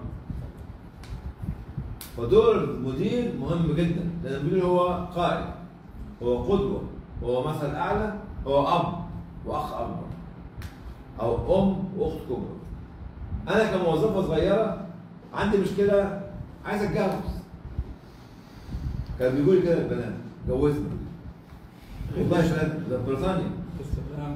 [SPEAKER 1] فدور المدير مهم جدا لان المدير هو قائد هو قدوه هو مثل اعلى هو اب واخ اكبر او ام واخت كبرى انا كموظفه صغيره عندي مشكله عايز اتجوز كان بيقول لي كده البنات جوزني والله يا شباب ده بريطانيا
[SPEAKER 5] السلام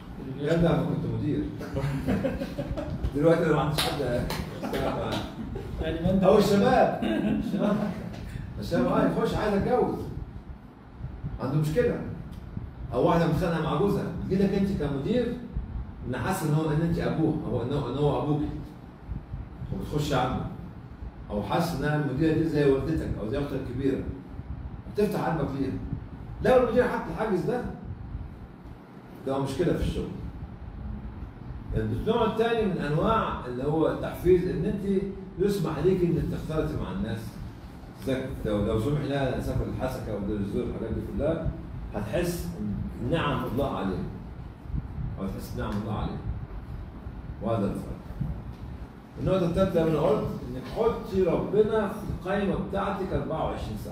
[SPEAKER 1] الكلام ده لما كنت مدير دلوقتي انا ما عنديش حد اشتغل معاه
[SPEAKER 2] يعني ما انت
[SPEAKER 1] او الشباب الشباب اه يخش عايز اتجوز عنده مشكله او واحده متخانقه مع جوزها تجي لك انت كمدير ان حاسس ان هو ان انت ابوه او ان هو ان هو ابوك وبتخش عنه او حاسس انها المديره دي زي والدتك او زي اختك الكبيره بتفتح قلبك ليها لو المدير حط الحاجز ده ده مشكله في الشغل النوع الثاني من انواع اللي هو التحفيز ان انت يسمح ليك انك تختلطي مع الناس زك لو لو سمح لها سفر الحسكه ودير الزور الحاجات دي كلها هتحس إن نعم الله عليه او تحس نعم الله عليه وهذا الفرق النقطة الثالثة أنا قلت إنك حطي ربنا في القائمة بتاعتك 24 ساعة.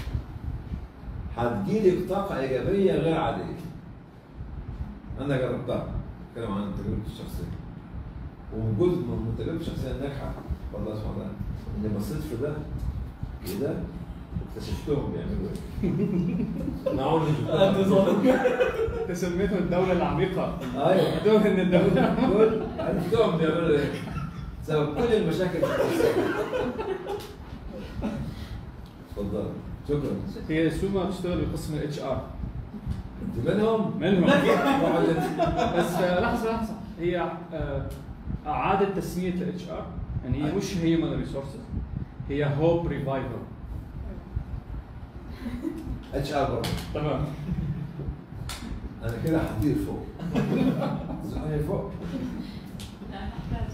[SPEAKER 1] هتجيلك طاقة إيجابية غير عادية. أنا جربتها، بتكلم عن تجربتي الشخصية. وجزء من تجربتي الشخصية الناجحة والله سبحانه وتعالى إني بصيت في ده وده اكتشفتهم بيعملوا إيه. أنا عمري ما
[SPEAKER 2] انت ظالم
[SPEAKER 5] انت سميته الدولة العميقة
[SPEAKER 1] أيوه
[SPEAKER 5] دول ان الدولة
[SPEAKER 1] دول عرفتهم بيعملوا ايه؟ سبب كل المشاكل اللي بتحصل. اتفضل شكرا
[SPEAKER 5] هي سوما بتشتغل بقسم الاتش ار
[SPEAKER 1] انت منهم؟
[SPEAKER 5] منهم
[SPEAKER 1] روحوا لل-
[SPEAKER 5] بس آه، لحظة لحظة هي آه، أعادة تسمية الاتش ار يعني هي مش هيومن ريسورسز هي هوب ريفايفل
[SPEAKER 1] اتش ار برضه
[SPEAKER 5] تمام
[SPEAKER 1] انا كده هطير فوق صحيح فوق
[SPEAKER 3] لا نحتاج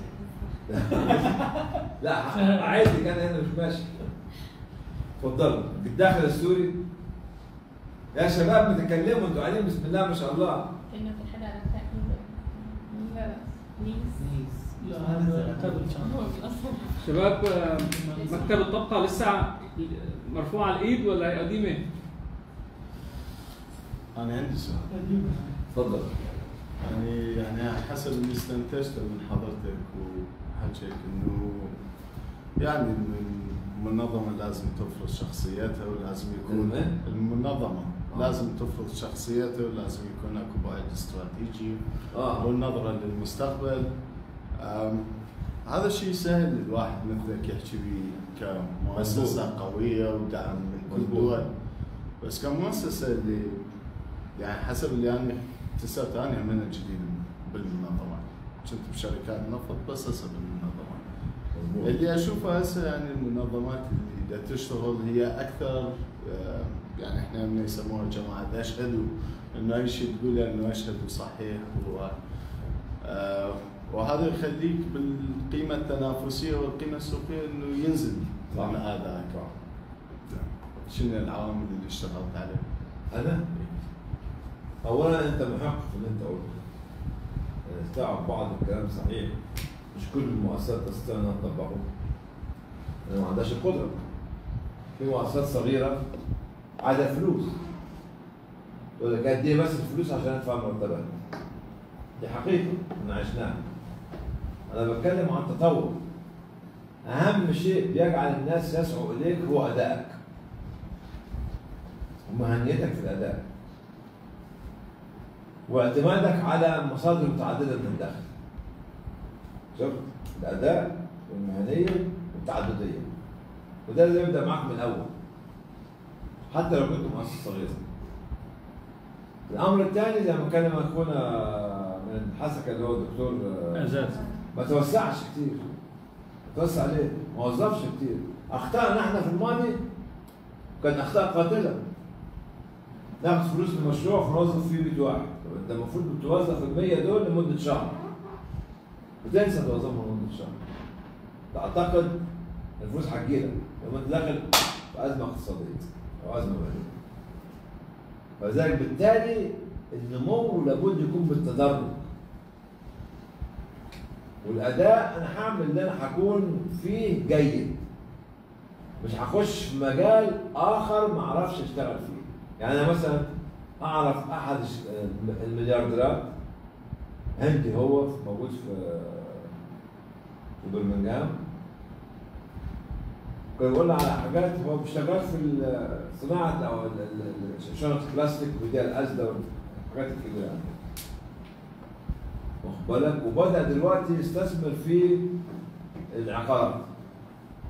[SPEAKER 1] لا عادي كان هنا مش ماشي اتفضلوا الداخل السوري يا شباب بتتكلموا انتوا قاعدين بسم الله ما شاء الله
[SPEAKER 7] كأنه في حدا على التأكيد لا لا نيس
[SPEAKER 2] لا هذا كتاب ان شاء
[SPEAKER 7] هو
[SPEAKER 2] الله
[SPEAKER 7] بالأصل
[SPEAKER 5] شباب آه، مكتب الطبقة لسه مرفوع على الإيد ولا هي قديمة؟
[SPEAKER 8] أنا عندي سؤال
[SPEAKER 1] اتفضل
[SPEAKER 8] يعني يعني حسب اللي استنتجته من حضرتك وحكيك انه يعني إنه المنظمة لازم تفرض شخصيتها ولازم يكون
[SPEAKER 1] المن؟
[SPEAKER 8] المنظمة
[SPEAKER 1] آه.
[SPEAKER 8] لازم تفرض شخصيتها ولازم يكون اكو بعد استراتيجي
[SPEAKER 1] اه
[SPEAKER 8] والنظرة للمستقبل أم، هذا الشيء سهل الواحد مثلك يحكي به كمؤسسة قوية ودعم من كل
[SPEAKER 1] مظبوط.
[SPEAKER 8] الدول بس كمؤسسة اللي يعني حسب اللي انا اكتسبت انا من جديد بالمنظمات كنت بشركات نفط بس هسه بالمنظمات
[SPEAKER 1] مظبوط.
[SPEAKER 8] اللي اشوفها هسه يعني المنظمات اللي دا تشتغل هي اكثر آه، يعني احنا من يسموها جماعه اشهدوا انه اي شيء تقول انه اشهد وصحيح و آه، وهذا يخليك بالقيمه التنافسيه والقيمه السوقيه انه ينزل
[SPEAKER 1] صح.
[SPEAKER 8] من ادائك شنو العوامل اللي اشتغلت عليها؟
[SPEAKER 1] انا اولا انت محق في اللي انت قلته يعني استوعب بعض الكلام صحيح مش كل المؤسسات تستطيع انها تطبقه لان ما عندهاش القدره في مؤسسات صغيره عايزه فلوس تقول لك قد ايه بس الفلوس عشان ادفع مرتبات دي حقيقه احنا عشناها انا بتكلم عن تطور اهم شيء بيجعل الناس يسعوا اليك هو ادائك ومهنيتك في الاداء واعتمادك على مصادر متعدده من الدخل شفت الاداء والمهنيه والتعدديه وده اللي يبدا معاك من الاول حتى لو كنت مؤسسه صغيره الامر الثاني زي ما كان اخونا من الحسكه اللي هو الدكتور آه،
[SPEAKER 5] اعزاز
[SPEAKER 1] ما توسعش كتير توسع ليه؟ ما وظفش كتير اخطائنا احنا في الماضي كانت اخطاء قاتله ناخد فلوس من المشروع ونوظف فيه 100 واحد طب انت المفروض توظف ال 100 دول لمده شهر وتنسى توظفهم لمده شهر تعتقد الفلوس هتجيلك لما انت داخل في ازمه اقتصاديه او ازمه ماليه فلذلك بالتالي النمو لابد يكون بالتدرج والاداء انا هعمل اللي انا هكون فيه جيد مش هخش في مجال اخر ما اعرفش اشتغل فيه يعني انا مثلا اعرف احد الش- المليارديرات هندي هو موجود في في برمنجهام كان بيقول لي على حاجات هو شغال في ال- صناعه او ال- ال- ال- شنط البلاستيك ودي الازده والحاجات الكبيره يعني. واخد بالك وبدا دلوقتي يستثمر في العقارات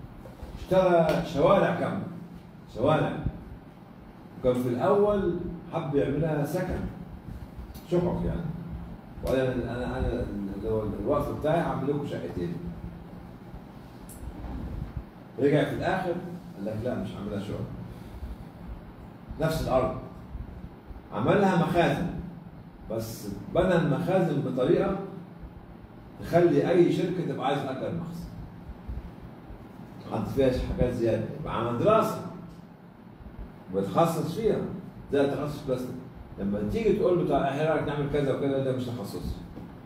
[SPEAKER 1] اشترى شوارع كامله شوارع كان في الاول حب يعملها سكن شقق يعني وقال انا انا انا لو الوقف بتاعي هعمل لكم شقتين رجع في الاخر قال لك لا مش هعملها شقق نفس الارض عملها مخازن بس بنى المخازن بطريقه تخلي اي شركه تبقى عايز اكل مخزن حط فيها حاجات زياده يبقى عمل دراسه ويتخصص فيها ده تخصص بلاستيك لما تيجي تقول له تعالى احنا رايك نعمل كذا وكذا ده مش تخصصي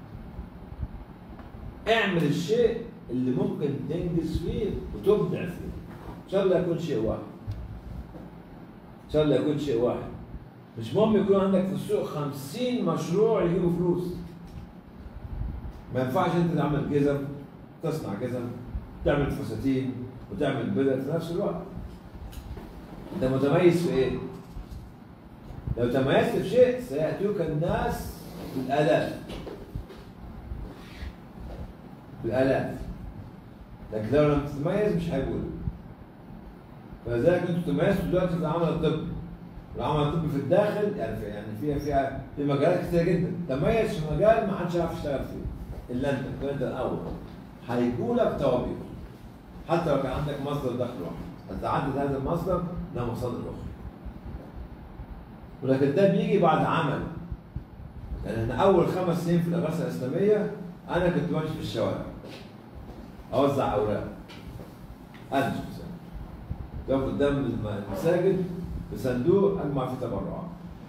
[SPEAKER 1] اعمل الشيء اللي ممكن تنجز فيه وتبدع فيه ان شاء الله يكون شيء واحد ان شاء الله يكون شيء واحد مش مهم يكون عندك في السوق 50 مشروع يجيبوا فلوس ما ينفعش انت تعمل جزم تصنع جزم تعمل فساتين وتعمل بدل في نفس الوقت انت متميز في ايه؟ لو تميزت في شيء سيأتوك الناس بالآلاف بالآلاف لكن لو لم تتميز مش هيقول فلذلك انتوا تميزتوا دلوقتي في العمل الطبي العمل الطبي في الداخل يعني في يعني فيها فيها في مجالات كتير جدا تميز في مجال ما حدش يعرف يشتغل فيه الا انت تكون انت الاول هيجولك توابير حتى لو كان عندك مصدر دخل واحد هتعدد هذا المصدر لمصادر اخرى ولكن ده بيجي بعد عمل يعني احنا اول خمس سنين في الاغاثه الاسلاميه انا كنت ماشي في الشوارع اوزع اوراق انا شخصيا كنت واقف قدام المساجد بصندوق اجمع فيه تبرعات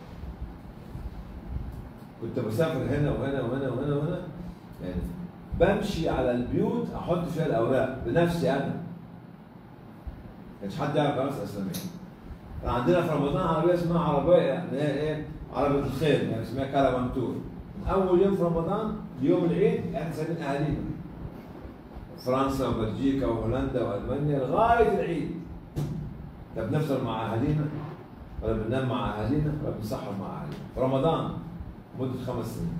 [SPEAKER 1] كنت بسافر هنا وهنا وهنا وهنا وهنا يعني بمشي على البيوت احط فيها الاوراق بنفسي انا كانش حد يعرف اغاثه اسلاميه كان عندنا في رمضان عربيه اسمها عربيه يعني هي ايه عربيه الخير يعني اسمها كارفان تور من اول يوم في رمضان ليوم العيد احنا سايبين اهالينا فرنسا وبلجيكا وهولندا والمانيا لغايه العيد لا بنفطر مع اهالينا ولا بننام مع اهالينا ولا بنسحر مع اهالينا في رمضان مده خمس سنين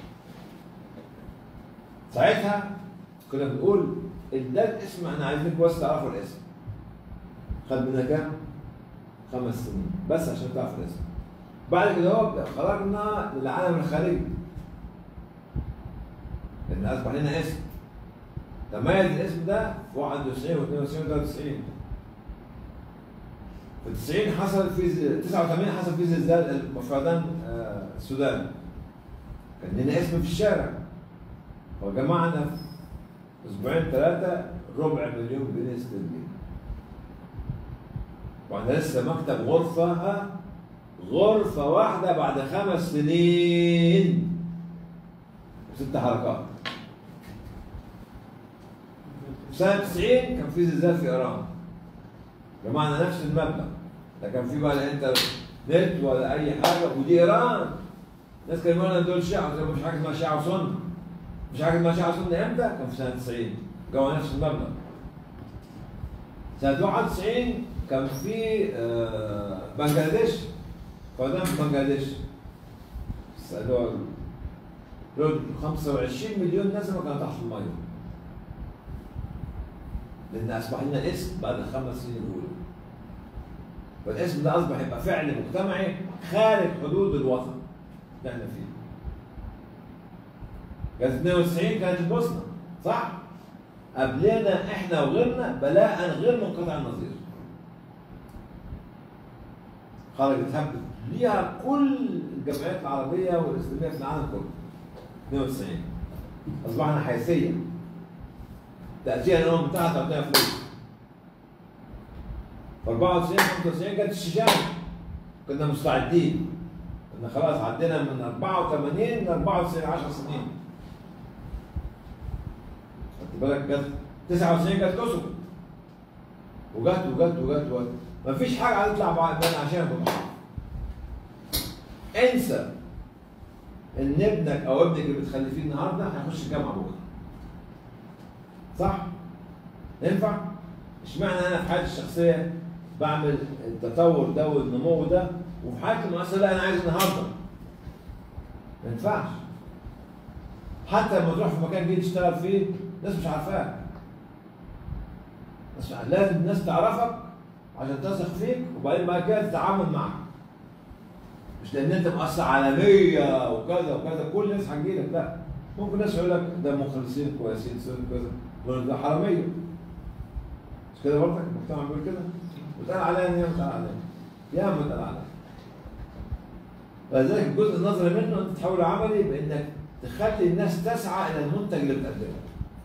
[SPEAKER 1] ساعتها كنا بنقول ده الاسم احنا عايزينكم بس تعرفوا الاسم خد منا كام؟ خمس سنين بس عشان تعرف الاسم بعد كده هو خرجنا للعالم الخارجي لان اصبح لنا اسم تميز الاسم ده في 91 و 92 و 93 في 90 حصل في ز- 89 حصل في زلزال مفردان آه، السودان كان لنا اسم في الشارع وجمعنا في اسبوعين ثلاثه ربع مليون جنيه استرليني واحنا لسه مكتب غرفة غرفة واحدة بعد خمس سنين ست حركات في سنة 90 كان في زلزال في إيران جمعنا نفس المبلغ لا كان في بقى لا انترنت ولا أي حاجة ودي إيران الناس كانوا يقولوا لنا دول شيعة قلت لهم مش حاجة اسمها شيعة وسنة مش حاجة اسمها شيعة وسنة إمتى؟ كان في سنة 90 جمعنا نفس المبلغ سنة 91 كان في آه، بنجلاديش فدان في بنجلاديش سألوها دول 25 مليون نسمة كانوا تحت المية لأن أصبح لنا اسم بعد الخمس سنين الأولى والاسم ده أصبح يبقى فعل مجتمعي خارج حدود الوطن اللي احنا فيه كانت 92 كانت البوسنة صح؟ قبلنا احنا وغيرنا بلاء غير منقطع النظير خرجت هبت ليها كل الجمعيات العربيه والاسلاميه في العالم كله 92 اصبحنا حيثيه تاتينا الامم المتحده تعطينا فلوس في 94 95 جت الشيشان كنا مستعدين كنا خلاص عدينا من 84 ل 94 10 سنين خدت بالك جت 99 جت كوسوفو وجت وجت وجت وجت مفيش حاجه هتطلع بعد من عشان بمحافظ انسى ان ابنك او ابنك اللي بتخلفيه النهارده هيخش الجامعه بكره صح؟ ينفع؟ اشمعنى انا في حياتي الشخصيه بعمل التطور ده والنمو ده وفي حياتي المؤسسه لا انا عايز النهارده ما ينفعش حتى لما تروح في مكان جديد تشتغل فيه الناس مش عارفاك بس لازم الناس تعرفك عشان تثق فيك وبعدين بعد كده تتعامل معك مش لان انت مؤسسه عالميه وكذا وكذا كل الناس هتجيلك لا ممكن ناس يقول لك ده مخلصين كويسين سن كذا يقول لك ده حراميه مش كده برضك المجتمع بيقول كده وتقال عليا ان هي متقال عليا يا عم متقال عليا فلذلك الجزء النظري منه انت تحول عملي بانك تخلي الناس تسعى الى المنتج اللي بتقدمه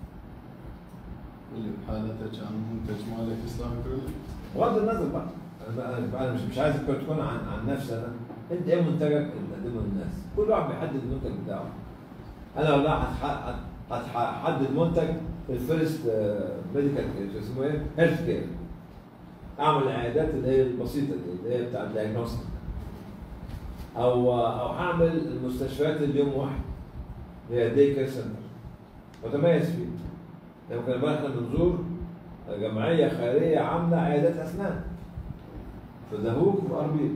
[SPEAKER 8] اللي بحالتك عن منتج مالك اسلامي جريل
[SPEAKER 1] بغض النظر بقى انا بقى انا مش مش عايزك تكون عن عن نفسي انا انت ايه منتجك اللي بتقدمه للناس كل واحد بيحدد المنتج بتاعه انا لو لا هتح- هت- هحدد منتج في الفيرست ميديكال اسمه ايه؟ هيلث كير اعمل العيادات اللي هي البسيطه دي اللي هي بتاع الدايجنوستيك او او هعمل المستشفيات اليوم واحد اللي هي دي كير سنتر متميز فيه يمكن بقى احنا بنزور جمعيه خيريه عامله عيادات اسنان في دهوك وفي اربيل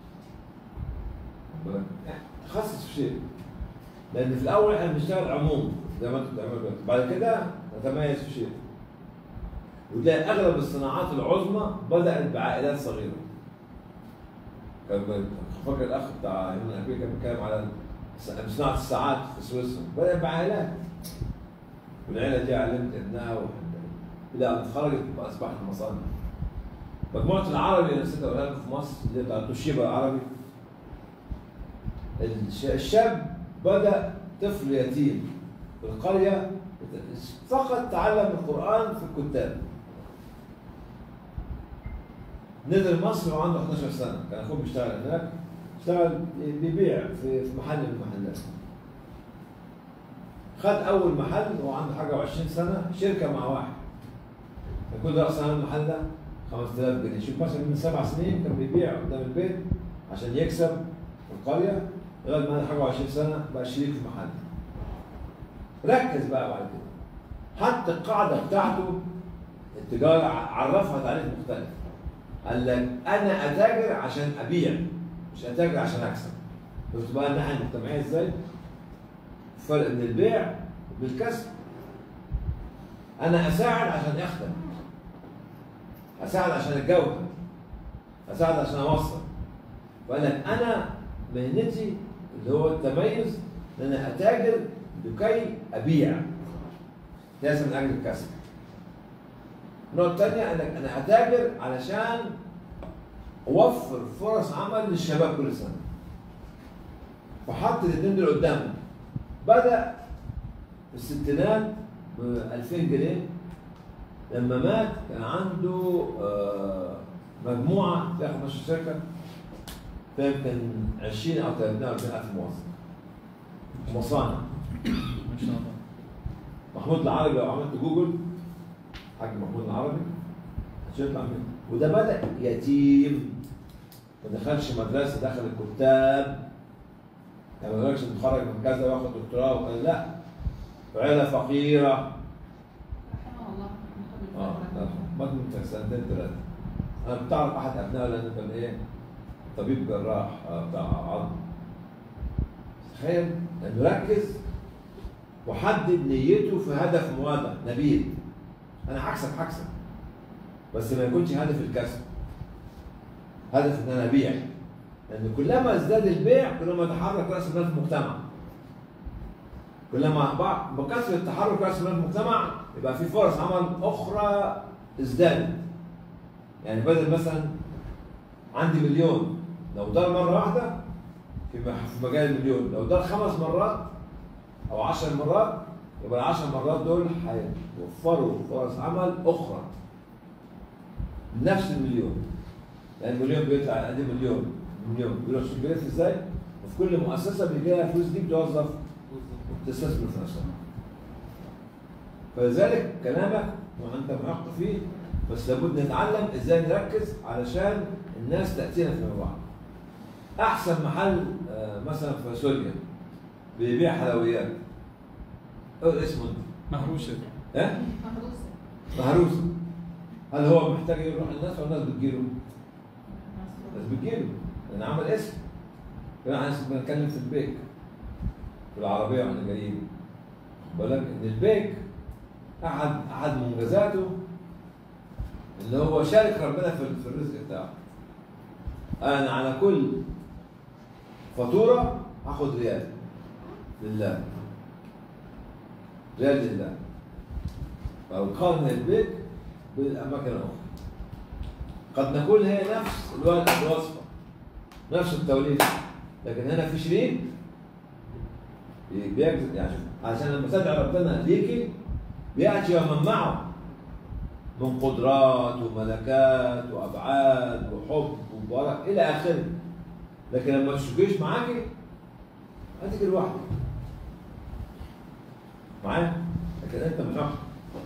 [SPEAKER 1] تخصص في شيء لان في الاول احنا بنشتغل عموم زي ما انتم بتعملوا دلوقتي بعد كده نتميز في شيء وتلاقي اغلب الصناعات العظمى بدات بعائلات صغيره كان فاكر الاخ بتاع يمين امريكا كان بيتكلم على صناعه الساعات في سويسرا بدات بعائلات والعيله دي علمت ابنها وحد- لا اتخرجت واصبحت مصانع مجموعه العربي اللي نسيت اقولها لكم في مصر اللي بتاع توشيبا العربي الش- الشاب بدا طفل يتيم في القريه فقط تعلم القران في الكتاب نزل مصر وعنده 11 سنه كان اخوه بيشتغل هناك اشتغل بيبيع في في محل من المحلات خد اول محل وهو عنده حاجه و20 سنه شركه مع واحد كان كل راس مال المحل ده 5000 جنيه شوف مثلا من سبع سنين كان بيبيع قدام البيت عشان يكسب في القريه لغايه ما عنده حاجه و20 سنه بقى شريك في محل ركز بقى بعد كده حتى القاعده بتاعته التجاره ع- عرفها تعريف مختلف قال لك انا اتاجر عشان ابيع مش اتاجر عشان اكسب شفت بقى الناحيه المجتمعيه ازاي؟ الفرق بين البيع وبالكسب انا اساعد عشان اخدم اساعد عشان اتجوز اساعد عشان اوصل فقال لك انا مهنتي اللي هو التميز ان انا اتاجر لكي ابيع ليس من اجل الكسب النقطة الثانية انك انا اتاجر علشان اوفر فرص عمل للشباب كل سنة فحط الاثنين دول قدامه بدأ في الستينات ب 2000 جنيه لما مات كان عنده آه، مجموعة فيها 15 شركة فيها يمكن 20 أو 30 أو 40 ألف موظف مصانع
[SPEAKER 5] ما شاء الله
[SPEAKER 1] محمود العربي لو عملت جوجل حاج محمود العربي هتطلع منه وده بدأ يتيم ما دخلش مدرسة دخل الكتاب يعني ما يقولكش متخرج من كذا واخد دكتوراه وكذا لا عيلة فقيرة
[SPEAKER 7] رحمه الله
[SPEAKER 1] اه لا، مات من سنتين ثلاثة أنا كنت أعرف أحد أبنائه لأنه كان إيه طبيب جراح آه، بتاع عظم تخيل إنه ركز وحدد نيته في هدف مواضع نبيل أنا هكسب هكسب بس ما يكونش هدف الكسب هدف إن أنا أبيع لأن كلما ازداد البيع كلما يتحرك رأس المال في المجتمع كلما بع- بكثرة تحرك رأس المال في المجتمع يبقى في فرص عمل أخرى ازدادت يعني بدل مثلا عندي مليون لو دار مرة واحدة في م- في مجال المليون لو دار خمس مرات أو عشر مرات يبقى العشر مرات دول هيوفروا فرص عمل أخرى نفس المليون لأن المليون بيطلع قد إيه مليون مليون بيروح شوف بيلف ازاي وفي كل مؤسسة بيجي لها الفلوس دي بتوظف تستثمر في نفسها فلذلك كلامك وانت محق فيه بس لابد نتعلم ازاي نركز علشان الناس تاتينا فيما بعد. احسن محل آه، مثلا في سوريا بيبيع حلويات قول اسمه انت
[SPEAKER 5] مهروشه
[SPEAKER 1] ها؟
[SPEAKER 7] مهروسة
[SPEAKER 1] مهروسه هل هو محتاج يروح الناس ولا الناس بتجيله؟ الناس بتجيله لان عمل اسم كنا احنا بنتكلم في البيك في العربيه واحنا جايين خد بالك ان البيك احد احد منجزاته اللي هو شارك ربنا في في الرزق بتاعه انا على كل فاتوره هاخد ريال لله ريال لله فقارن البيت بالاماكن الاخرى قد نكون هي نفس الوالد الوصفه نفس التوليد لكن هنا في شريك بيجذب يعني عشان لما تدعي ربنا ليكي بياتي ومن معه من قدرات وملكات وابعاد وحب وبركه الى اخره لكن لما ما تشوفيش معاكي هتيجي لوحدك معايا لكن انت مش اخر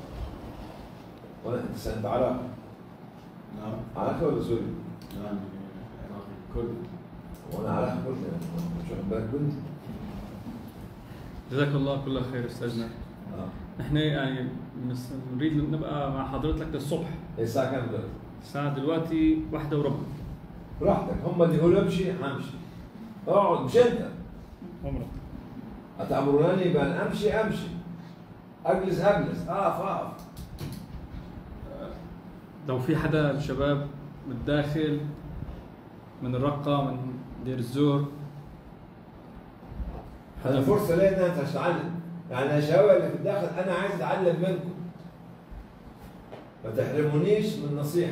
[SPEAKER 1] وانا انت انت عراقي
[SPEAKER 8] نعم
[SPEAKER 1] عراقي ولا سوري؟
[SPEAKER 8] نعم عراقي كل
[SPEAKER 1] وانا عراقي كله مش واخد بالك مني؟
[SPEAKER 5] جزاك الله كل خير استاذنا
[SPEAKER 1] اه
[SPEAKER 5] نحن يعني نس- نريد نبقى مع حضرتك للصبح
[SPEAKER 1] هي الساعه كام دلوقتي؟
[SPEAKER 5] الساعة دلوقتي واحدة وربع
[SPEAKER 1] براحتك هم اللي يقولوا امشي همشي اقعد مش انت
[SPEAKER 5] عمرك
[SPEAKER 1] أتأمرونني بأن أمشي أمشي أجلس أجلس أقف أقف
[SPEAKER 5] لو في حدا من الشباب من الداخل من الرقة من دير الزور
[SPEAKER 1] هذا فرصة لي إن أنت أتعلم يعني يا شباب اللي في الداخل أنا عايز أتعلم منكم ما تحرمونيش من نصيحة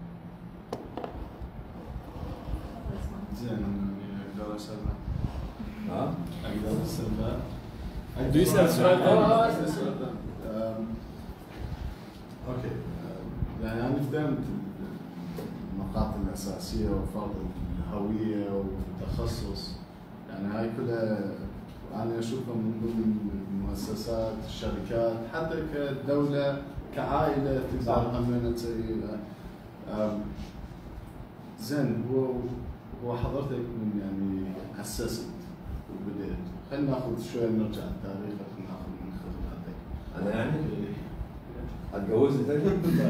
[SPEAKER 8] زين يعني اقدر اسال
[SPEAKER 1] ها؟
[SPEAKER 8] اقدر اسال بعد؟
[SPEAKER 5] بده يسأل سؤال ثاني.
[SPEAKER 8] آه، أسأل سؤال ثاني. أم، اوكي أم، يعني انا فهمت النقاط الاساسيه وفرض الهويه والتخصص يعني هاي كلها انا اشوفها من ضمن المؤسسات الشركات حتى كدوله كعائله
[SPEAKER 1] صح.
[SPEAKER 8] تقدر همين تسوي أم، زين هو هو حضرتك من يعني اسست وبدأت خلينا ناخذ شوي نرجع للتاريخ خلينا ناخذ من خبراتك
[SPEAKER 1] أنا يعني هتجوزني تاني؟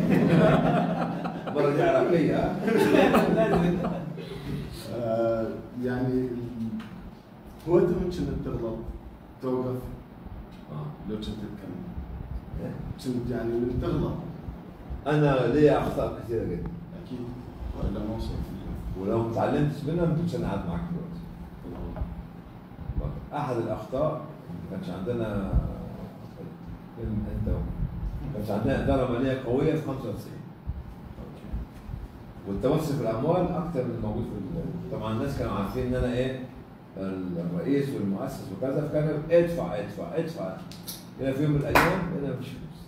[SPEAKER 1] مرة دي عراقية ها؟ لازم أنت
[SPEAKER 8] آه، يعني هو انت من كنت تغلط توقف
[SPEAKER 1] آه.
[SPEAKER 8] لو كنت تكمل كنت يعني من تغلط
[SPEAKER 1] أنا ليا أخطاء كثيرة جدا
[SPEAKER 8] اكيد والا ما وصلت
[SPEAKER 1] ولو ما تعلمتش منها ما كنتش أنا قاعد معاك دلوقتي احد الاخطاء ما كانش عندنا انت ما كانش عندنا اداره ماليه قويه في 95 والتوسع في الاموال اكتر من الموجود في ال- طبعا الناس كانوا عارفين ان انا ايه الرئيس والمؤسس وكذا فكانوا ادفع ادفع ادفع الى في يوم من الايام لقينا مفيش فلوس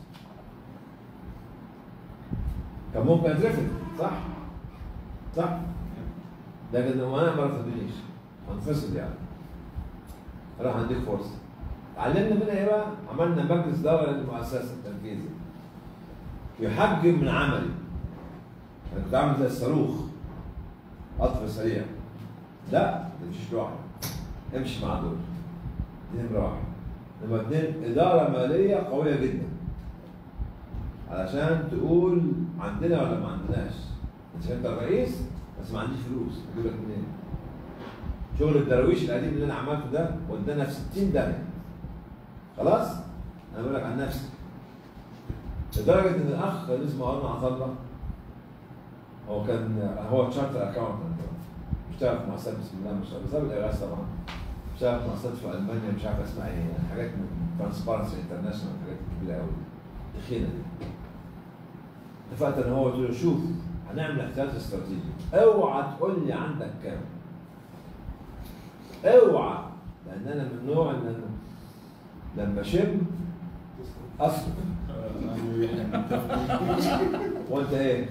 [SPEAKER 1] كان ممكن اترفض صح؟ صح؟ لكن وانا ما رفضنيش انفصل يعني راح اديك فرصه اتعلمنا منها ايه بقى؟ عملنا مجلس دوله للمؤسسه التنفيذي يحجم من عملي انا كنت عامل زي الصاروخ قطر سريع لا ما تمشيش لوحدك امشي مع دول دي نمره واحد نمره اثنين اداره ماليه قويه جدا علشان تقول عندنا ولا ما عندناش انت انت الرئيس بس ما عنديش فلوس اجيب لك منين؟ شغل الدراويش القديم اللي انا عملته ده ودانا في 60 داهيه خلاص؟ انا بقول لك عن نفسي لدرجه ان الاخ اللي اسمه ارنا عطله هو كان هو تشارتر اكاونتنت بيشتغل في مؤسسات بسم الله ما شاء الله بسبب الاغاثه طبعا بيشتغل في مؤسسات في المانيا مش عارف اسمها ايه يعني حاجات من ترانسبارنسي انترناشونال حاجات كبيره قوي تخينه دي اتفقت انا هو قلت له شوف هنعمل احتياط استراتيجي اوعى تقول لي عندك كام اوعى لان انا من النوع ان انا لما شم اصرف وانت ايه؟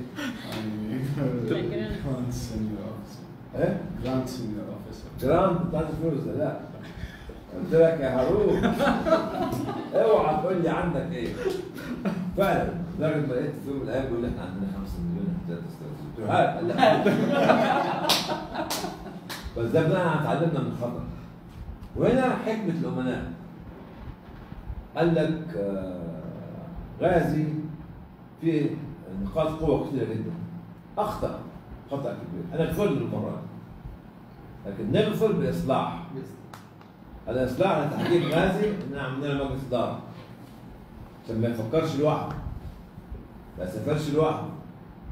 [SPEAKER 8] جراند سينيور اوفيسر
[SPEAKER 1] ايه؟
[SPEAKER 8] جراند سينيور اوفيسر
[SPEAKER 1] جراند بتاعت الفلوس ده لا قلت لك يا هارون اوعى تقول لي عندك ايه فعلا لدرجه ما لقيت في يوم من الايام بيقول لي احنا عندنا 5 مليون احتياط استراتيجي قلت له هات قال لي هات. بس ده بناء على اتعلمنا من الخطا وهنا حكمه الامناء قال لك آه، غازي في نقاط قوه كثيره جدا اخطا خطا كبير انا اغفر له المره دي لكن نغفر باصلاح الاصلاح لتحقيق غازي ان عملنا مجلس اداره عشان ما يفكرش لوحده ما يسافرش لوحده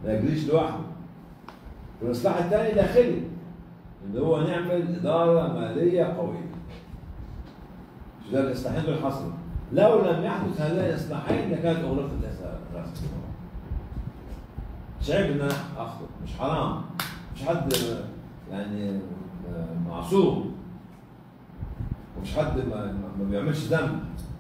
[SPEAKER 1] ما يجريش لوحده والاصلاح الثاني داخلي اللي هو نعمل اداره ماليه قويه مش ده الاصلاحين دول حصلوا لو لم يحدث هذين الاصلاحين لكانت اغلقت راس مش عيب ان انا اخطئ مش حرام مش حد يعني معصوم ومش حد ما, ما بيعملش ذنب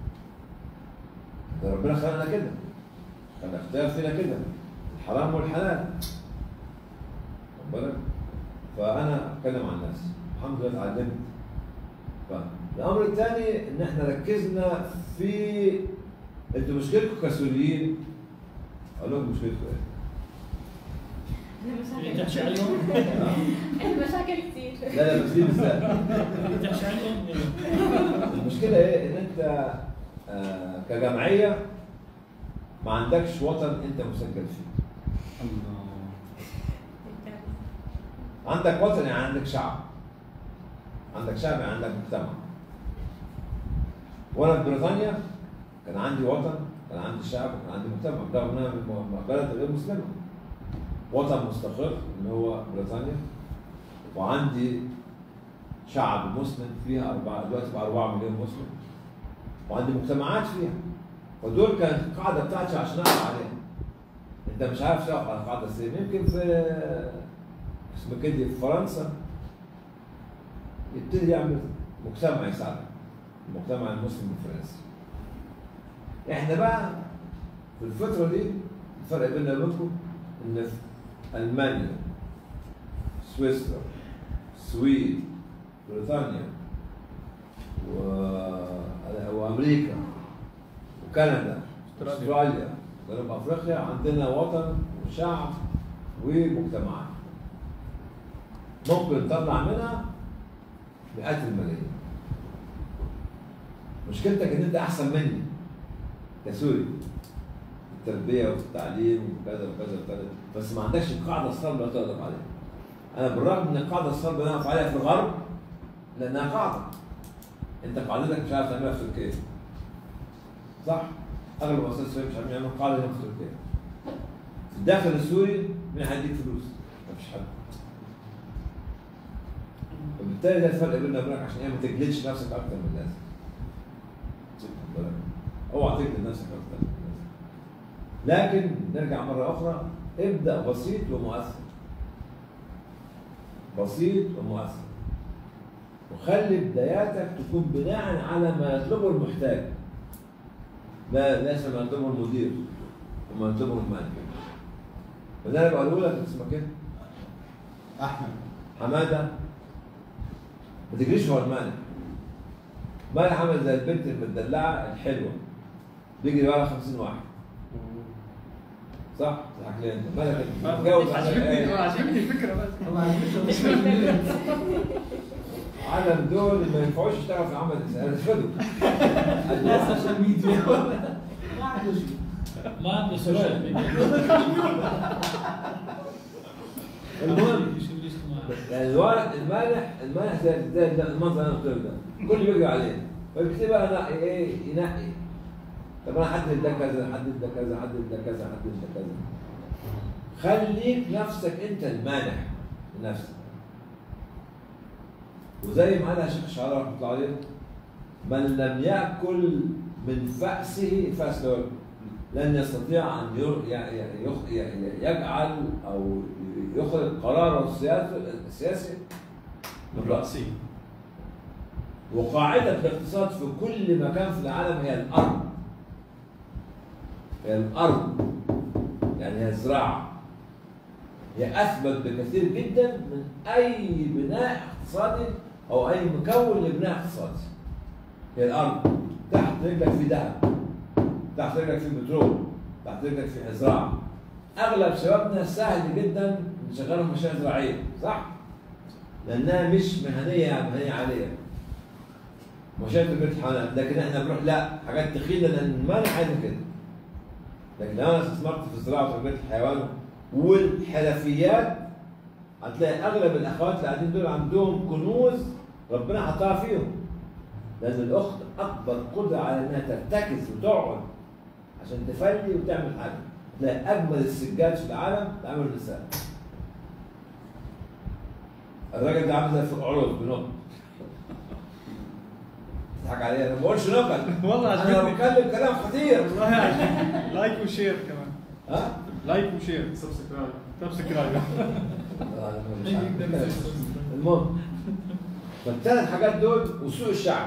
[SPEAKER 1] ده ربنا خلقنا كده خلق اختار فينا كده الحرام والحلال واخد بالك فانا اتكلم عن نفسي الحمد لله اتعلمت فالامر الثاني ان احنا ركزنا في انتوا مشكلتكم كسوريين اقول لكم مشكلتكم ايه؟
[SPEAKER 3] عندنا
[SPEAKER 2] تحكي
[SPEAKER 3] مشاكل
[SPEAKER 2] عليهم
[SPEAKER 3] عندنا مشاكل كثير
[SPEAKER 1] لا لا بس دي بالذات
[SPEAKER 2] تحكي عليهم
[SPEAKER 1] المشكله ايه ان انت آه كجمعيه ما عندكش وطن انت مسجل فيه
[SPEAKER 5] الله
[SPEAKER 1] عندك وطن يعني عندك شعب عندك شعب يعني عندك مجتمع وانا في بريطانيا كان عندي وطن كان عندي شعب كان عندي مجتمع رغم ان انا من بلد غير مسلمه وطن مستقر اللي هو بريطانيا وعندي شعب مسلم فيها أربعة دلوقتي بقى 4 مليون مسلم وعندي مجتمعات فيها فدول كانت القاعده بتاعتي عشان اقف عليها انت مش عارف تقف على القاعده السلميه يمكن في اسمه كده في فرنسا يبتدي يعمل مجتمع يساعدك المجتمع المسلم الفرنسي احنا بقى في الفتره دي الفرق بيننا وبينكم ان في المانيا سويسرا السويد بريطانيا و... وامريكا وكندا
[SPEAKER 5] أستراليا.
[SPEAKER 1] استراليا جنوب افريقيا عندنا وطن وشعب ومجتمعات ممكن نطلع منها مئات الملايين مشكلتك ان انت احسن مني كسوري في التربيه وفي التعليم وكذا وكذا وكذا بس ما عندكش القاعده الصلبه تقدر عليها انا بالرغم من القاعده الصلبه اللي انا واقف عليها في الغرب لانها قاعده انت قاعدتك مش عارف تعملها في تركيا صح؟ اغلب المؤسسات السوريه مش عارفين يعملوا قاعده هنا في تركيا في الداخل السوري مين هيديك فلوس؟ مفيش حد وبالتالي ده الفرق بيننا وبينك عشان ايه ما تجلدش نفسك اكتر من اللازم واخد بالك؟ اوعى تجلد نفسك اكتر من اللازم لكن نرجع مره اخرى ابدا بسيط ومؤثر بسيط ومؤثر وخلي بداياتك تكون بناء على ما يطلبه المحتاج لا ليس ما يطلبه المدير وما يطلبه المالك وده انا بقوله لك اسمك ايه؟
[SPEAKER 8] احمد
[SPEAKER 1] حماده ما تجريش ورا المالك مالك عامل زي البنت المدلعه الحلوه بيجري ورا 50 واحد صح؟ صح ليه انت مالك انت متجوز على
[SPEAKER 5] عجبتني
[SPEAKER 1] إيه؟
[SPEAKER 5] عجبتني الفكره بس
[SPEAKER 2] مش
[SPEAKER 1] عالم دول ما ينفعوش يشتغلوا في العمل الانساني هيرفضوا
[SPEAKER 2] السوشيال ميديا ما عنده سوشيال ميديا
[SPEAKER 1] المهم
[SPEAKER 2] شو الاجتماعي
[SPEAKER 1] يعني الورق المالح المالح زي زي ده المنظر اللي انا قلت لك ده كل بيجري عليه فبيبتدي بقى ينقي ايه ينقي طب انا حدد ده كذا حدد ده كذا حدد ده كذا حدد ده كذا خليك نفسك انت المانح لنفسك وزي ما قالها شيخ الشعراء رحمه الله عليه من لم ياكل من فأسه فأس له لن يستطيع ان ير- ي- ي- يخ- ي- يجعل او يخرج قراره السياسي السياسي من راسه وقاعدة الاقتصاد في كل مكان في العالم هي الأرض هي الأرض يعني هي الزراعة هي أثبت بكثير جدا من أي بناء اقتصادي أو أي مكون لبناء اقتصادي هي الأرض تحت رجلك في ذهب تحت رجلك في بترول تحت رجلك في زراعة أغلب شبابنا سهل جدا نشغلهم مشاريع زراعية صح؟ لأنها مش مهنية مهنية عالية مشاهد تربيه الحيوانات لكن احنا بنروح لا حاجات تخينه لان ما انا عايز كده لكن لو انا استثمرت في الزراعه وتربيه الحيوان والحرفيات هتلاقي اغلب الاخوات اللي قاعدين دول عندهم كنوز ربنا حطها فيهم لان الاخت اكبر قدره على انها ترتكز وتقعد عشان تفلي وتعمل حاجه تلاقي اجمل السجاد في العالم تعمل نساء الراجل ده عامل زي في العروض بنط تضحك عليا انا ما بقولش نكت
[SPEAKER 5] والله
[SPEAKER 1] انا
[SPEAKER 5] عجبني
[SPEAKER 1] بتكلم كلام خطير
[SPEAKER 5] والله عجبني لايك وشير كمان
[SPEAKER 1] ها؟
[SPEAKER 5] لايك وشير سبسكرايب سبسكرايب
[SPEAKER 1] آه، أنا مش عارف. المهم فالثلاث حاجات دول والسوق الشعبي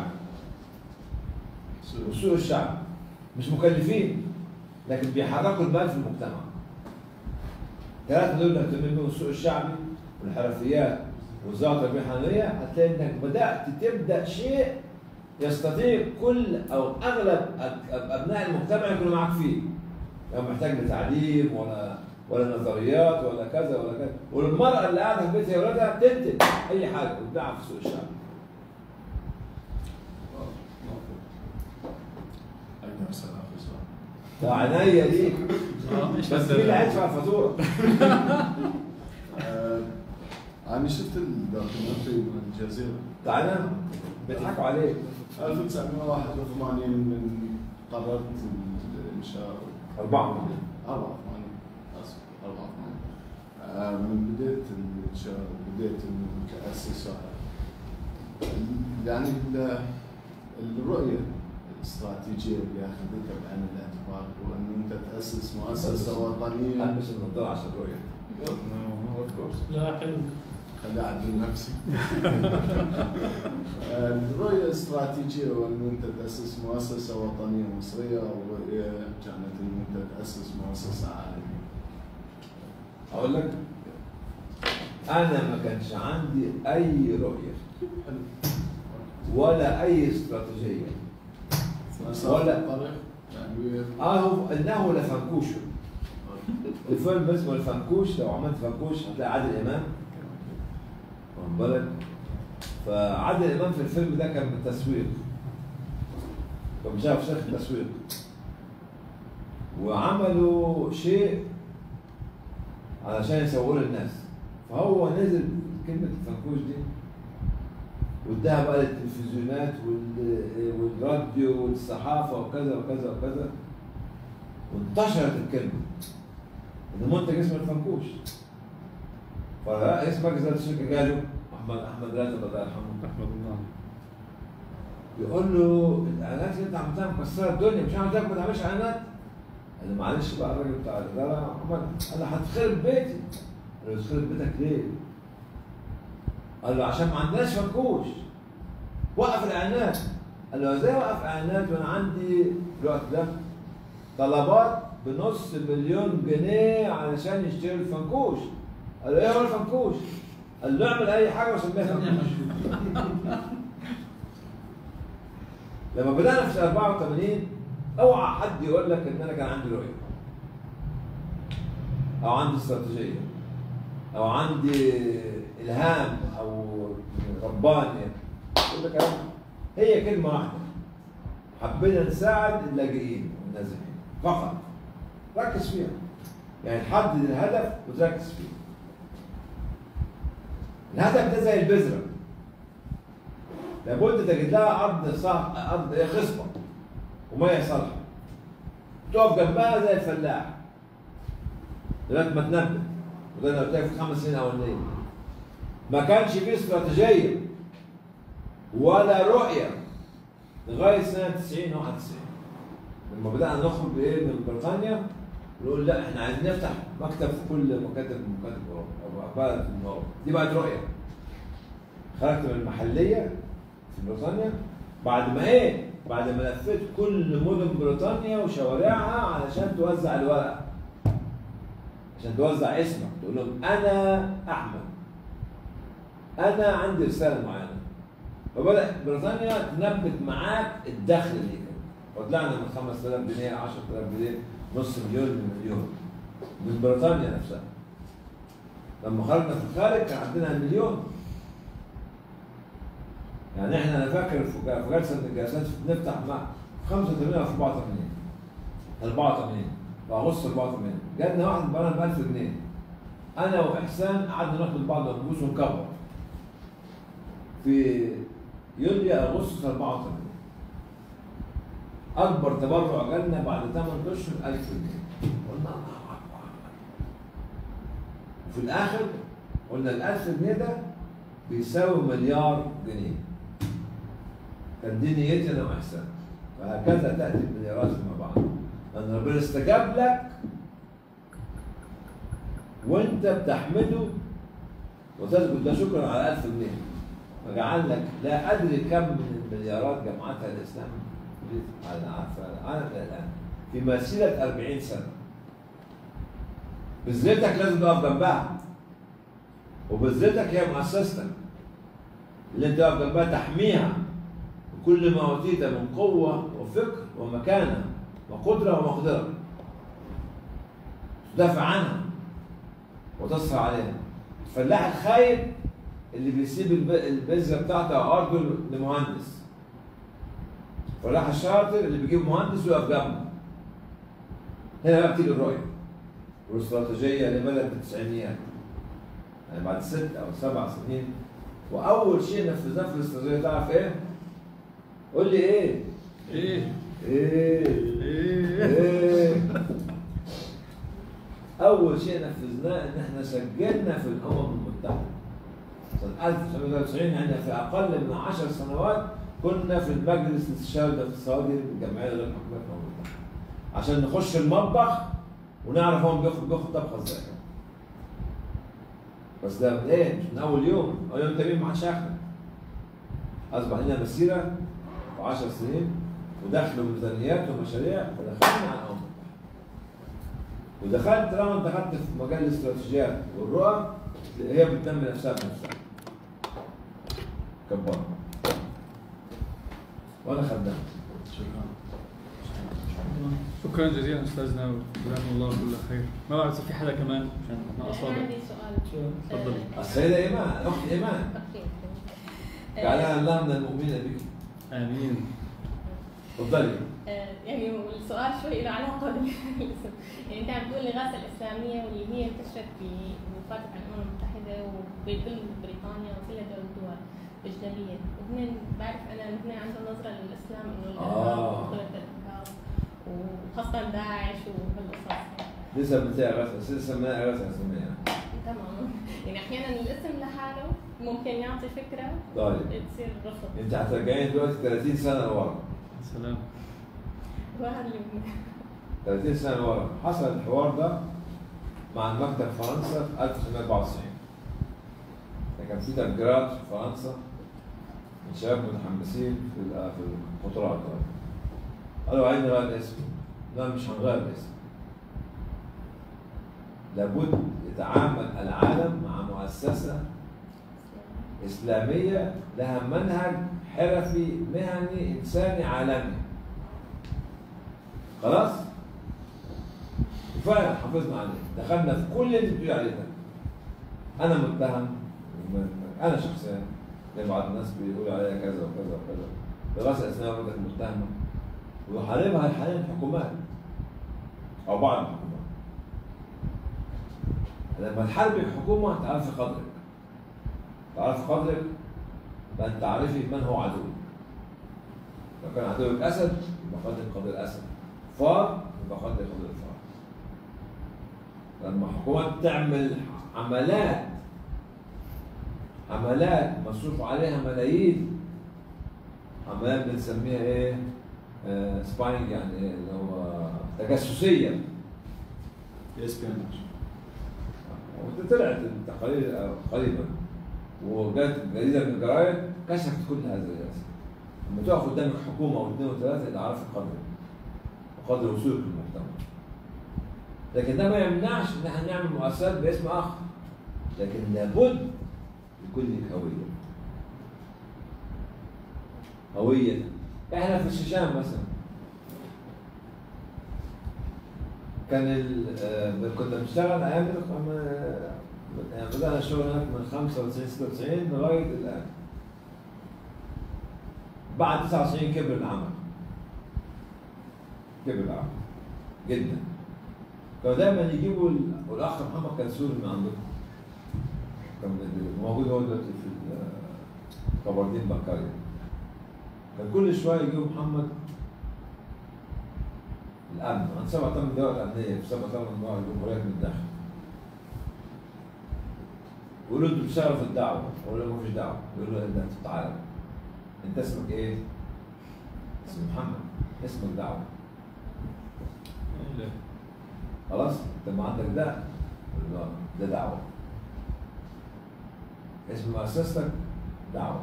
[SPEAKER 1] والسوق الشعبي مش مكلفين لكن بيحركوا المال في المجتمع ثلاثة دول اللي اهتمين بيهم السوق الشعبي والحرفيات وزارة التربية الحيوانية هتلاقي انك بدأت تبدأ شيء يستطيع كل او اغلب أب- أب- ابناء المجتمع يكونوا معاك فيه. لو محتاج لتعليم ولا ولا نظريات ولا كذا ولا كذا، والمرأة اللي قاعدة في بيتها ولادها تنتج أي حاجة وتبيعها في السوق الشعبي.
[SPEAKER 8] اقدر اسال اخر سؤال
[SPEAKER 1] ده عينيا ليك
[SPEAKER 5] ايش
[SPEAKER 1] بس مين اللي هيدفع الفاتورة؟
[SPEAKER 8] آه، انا شفت الدوكيومنتري من الجزيره
[SPEAKER 1] تعالى بيضحكوا عليك
[SPEAKER 8] 1981 من قررت الانشاء
[SPEAKER 1] أربعة
[SPEAKER 8] 84 اسف 84 آه، من بديت الانشاء بديت إنه كاسس يعني ال- الرؤيه الاستراتيجيه اللي اخذتها بعين الاعتبار هو انه انت تاسس مؤسسه وطنيه
[SPEAKER 1] ألبس النظارة عشان الرؤية.
[SPEAKER 2] لا حلو
[SPEAKER 8] خلي اعدل نفسي الرؤية الاستراتيجية وأن أنت تأسس مؤسسة وطنية مصرية والرؤية كانت أن أنت تأسس مؤسسة عالمية
[SPEAKER 1] أقول لك أنا ما كانش عندي أي رؤية ولا أي استراتيجية ولا-
[SPEAKER 8] طريق يعني
[SPEAKER 1] اه هو انه لفنكوش الفيلم اسمه الفنكوش لو عملت فنكوش هتلاقي عادل امام واخد بالك فعادل امام في الفيلم ده كان بالتسويق كان بيشتغل في شركه تسويق وعملوا شيء علشان يسوقوا للناس فهو نزل كلمه الفنكوش دي واداها بقى للتلفزيونات وال- والراديو والصحافه وكذا وكذا وكذا وانتشرت الكلمه ان منتج اسمه الفنكوش فرئيس مجلس اداره الشركه جاله احمد احمد راتب الله يرحمه
[SPEAKER 5] احمد الله
[SPEAKER 1] يقول له الاعلانات اللي انت عملتها مكسره الدنيا مش عارف ما تعملش اعلانات قال له معلش بقى الراجل بتاع الاداره عمل قال له هتخرب بيتي قال له تخرب بيتك ليه؟ قال له عشان ما عندناش فنكوش وقف الاعلانات قال له ازاي اوقف اعلانات وانا عندي في الوقت ده طلبات بنص مليون جنيه علشان يشتري الفنكوش قال له ايه هو الفنكوش؟ قال له اعمل اي حاجه وسميها فنكوش لما بدأنا في 84 اوعى حد يقول لك ان انا كان عندي رؤيه او عندي استراتيجيه او عندي الهام او رباني كل كلام هي كلمه واحده حبينا نساعد اللاجئين والنازحين فقط ركز فيها يعني تحدد الهدف وتركز فيه الهدف ده زي البذره لابد تجد لها ارض صح ارض إيه خصبه وميه صالحه تقف جنبها زي الفلاح لغايه ما تنبت وده انا قلت لك في خمس سنين اولانيه ما كانش فيه استراتيجيه ولا رؤيه لغايه سنه 90 91 لما بدانا نخرج بايه من بريطانيا نقول لا احنا عايزين نفتح مكتب في كل مكاتب من مكاتب اوروبا او بلد في اوروبا دي بقت رؤيه خرجت من المحليه في بريطانيا بعد ما ايه؟ بعد ما لفيت كل مدن بريطانيا وشوارعها علشان توزع الورق عشان توزع اسمك تقول لهم انا احمد انا عندي رساله معينه فبدات بريطانيا تنبت معاك الدخل ليك وطلعنا من 5000 جنيه 10000 جنيه نص مليون لمليون من بريطانيا نفسها لما خرجنا في الخارج كان عندنا مليون يعني احنا انا فاكر في في جلسه من الجلسات بنفتح مع 85 او 84 84 في اغسطس 84 جالنا واحد بقى ب 1000 جنيه انا واحسان قعدنا ناخد بعض الفلوس ونكبر في يوليو اغسطس 84 اكبر تبرع جالنا بعد 8 اشهر 1000 جنيه قلنا الله وفي الاخر قلنا ال 1000 جنيه ده بيساوي مليار جنيه كان دي نيتي انا واحسان وهكذا تاتي المليارات مع بعض لان ربنا استجاب لك وانت بتحمده وتسجد له شكرا على 1000 جنيه فجعل لك لا ادري كم من المليارات جمعتها الاسلام على العالم الى الان في مسيره 40 سنه بذرتك لازم تقف جنبها وبذرتك هي مؤسستك اللي انت تقف جنبها تحميها بكل ما اوتيت من قوه وفكر ومكانه وقدره ومقدره تدافع عنها وتصفى عليها الفلاح الخايب اللي بيسيب الب- البذره بتاعته او ارضه لمهندس الفلاح الشاطر اللي بيجيب مهندس ويقف جنبه هنا بقى بتيجي الرؤيه والاستراتيجيه اللي بدات في التسعينيات يعني بعد ست او سبع سنين واول شيء نفذناه في الاستراتيجيه تعرف ايه؟ قول لي ايه؟
[SPEAKER 5] ايه
[SPEAKER 1] ايه؟ ايه؟ اول شيء نفذناه ان احنا سجلنا في الامم المتحده سنه 1993 يعني في اقل من 10 سنوات كنا في المجلس الاستشاري الاقتصادي للجمعيه غير الحكوميه الامم المتحده عشان نخش المطبخ ونعرف هو بياخد بياخد طبخه ازاي بس ده من ايه؟ مش من اول يوم، اول يوم تمرين ما حدش ياخده. اصبح لنا مسيره في 10 سنين ودخلوا ميزانيات ومشاريع ودخلنا على الامم ودخلت طالما انت دخلت في مجال الاستراتيجيات والرؤى هي بتنمي نفسها بنفسها. كبرها. وانا خدام.
[SPEAKER 5] شكرا جزيلا استاذنا وجزاكم الله كل خير ما بعرف إذا في حدا كمان عشان احنا
[SPEAKER 7] أنا
[SPEAKER 5] اصابع
[SPEAKER 7] عندي سؤال
[SPEAKER 5] تفضلي.
[SPEAKER 7] آه،
[SPEAKER 1] السيده ايمان اخت ايمان
[SPEAKER 7] أوكي. آه،
[SPEAKER 1] جعلها الله من المؤمنين بك.
[SPEAKER 5] امين
[SPEAKER 1] تفضلي.
[SPEAKER 7] آه، يعني السؤال شوي له علاقه بالاسم يعني انت عم تقول الاغاثه الاسلاميه واللي هي انتشرت في وفاتت عن الامم المتحده وبكل بريطانيا وكل دول الدول الاجنبيه وهن بعرف انا ان هن عندهم نظره للاسلام انه الارهاب
[SPEAKER 1] آه.
[SPEAKER 7] وكل الارهاب وخاصه داعش وهالقصص يعني.
[SPEAKER 1] لسه بنتها غسل لسه ما غسل اسميها
[SPEAKER 7] تمام يعني احيانا الاسم لحاله ممكن يعطي فكره
[SPEAKER 1] طيب
[SPEAKER 7] تصير رفض
[SPEAKER 1] انت هترجعين دلوقتي 30 سنه لورا
[SPEAKER 5] سلام
[SPEAKER 7] وهذا اللي
[SPEAKER 1] 30 سنه لورا حصل الحوار ده مع المكتب فرنسا في 1994 كان في تفجيرات في فرنسا من شباب متحمسين في ال- في القطارات قالوا عايزين نغير الاسم لا مش هنغير الاسم لابد يتعامل العالم مع مؤسسه إسلامية لها منهج حرفي مهني إنساني عالمي خلاص؟ وفعلا حافظنا عليه دخلنا في كل اللي بتقول عليه ده أنا متهم أنا شخصيا زي بعض الناس بيقولوا عليا كذا وكذا وكذا دراسة أثناء ولدك متهمة ويحاربها حاليا الحكومات أو بعض الحكومات لما تحاربي الحكومة تعرفي قدرك تعرف قدرك فأنت تعرفي من هو عدوك لو كان عدوك أسد يبقى قدر قدر الأسد فار يبقى قدر قدر الفار لما حكومات تعمل عملات عملات مصروف عليها ملايين عملات بنسميها ايه؟ آه سباينج يعني ايه اللي هو تجسسيه
[SPEAKER 8] اسبيوناج
[SPEAKER 1] وطلعت التقارير قريبا وجت جريده من الجرايد كشفت كل هذا الرئاسه لما تقف قدامك حكومه واثنين وثلاثه يبقى عارف قدرك وقدر وصولك للمجتمع لكن ده ما يمنعش ان احنا نعمل مؤسسات باسم اخر لكن لابد يكون لك هويه هويه احنا في الشيشان مثلا كان ال- آه، كنا بنشتغل ايام ال- يعني بدأنا الشغل هناك من 95 96 لغاية الآن. بعد 99 كبر العمل. كبر العمل. جدا. كانوا دايما يجيبوا ال- والأخ محمد كان سوري من عندكم. كان من- موجود هو دلوقتي في ال- كبردين بكاريا. كان كل شوية يجيبوا محمد الأمن عن سبع ثمان دول أمنية في سبع ثمان دول جمهوريات من الداخل. يقولوا انتوا بتشتغلوا في الدعوه يقول له ما فيش دعوه يقول له انت تعالى انت اسمك ايه؟ اسم محمد اسمك دعوه خلاص انت ما عندك ده يقول له ده دعوه اسم مؤسستك دعوه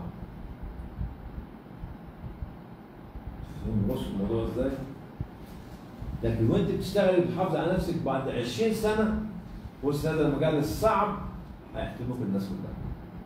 [SPEAKER 1] فاهمين بص الموضوع ازاي؟ لكن وانت بتشتغل بتحافظ على نفسك بعد 20 سنه وسط هذا المجال الصعب هيحترموك الناس كلها.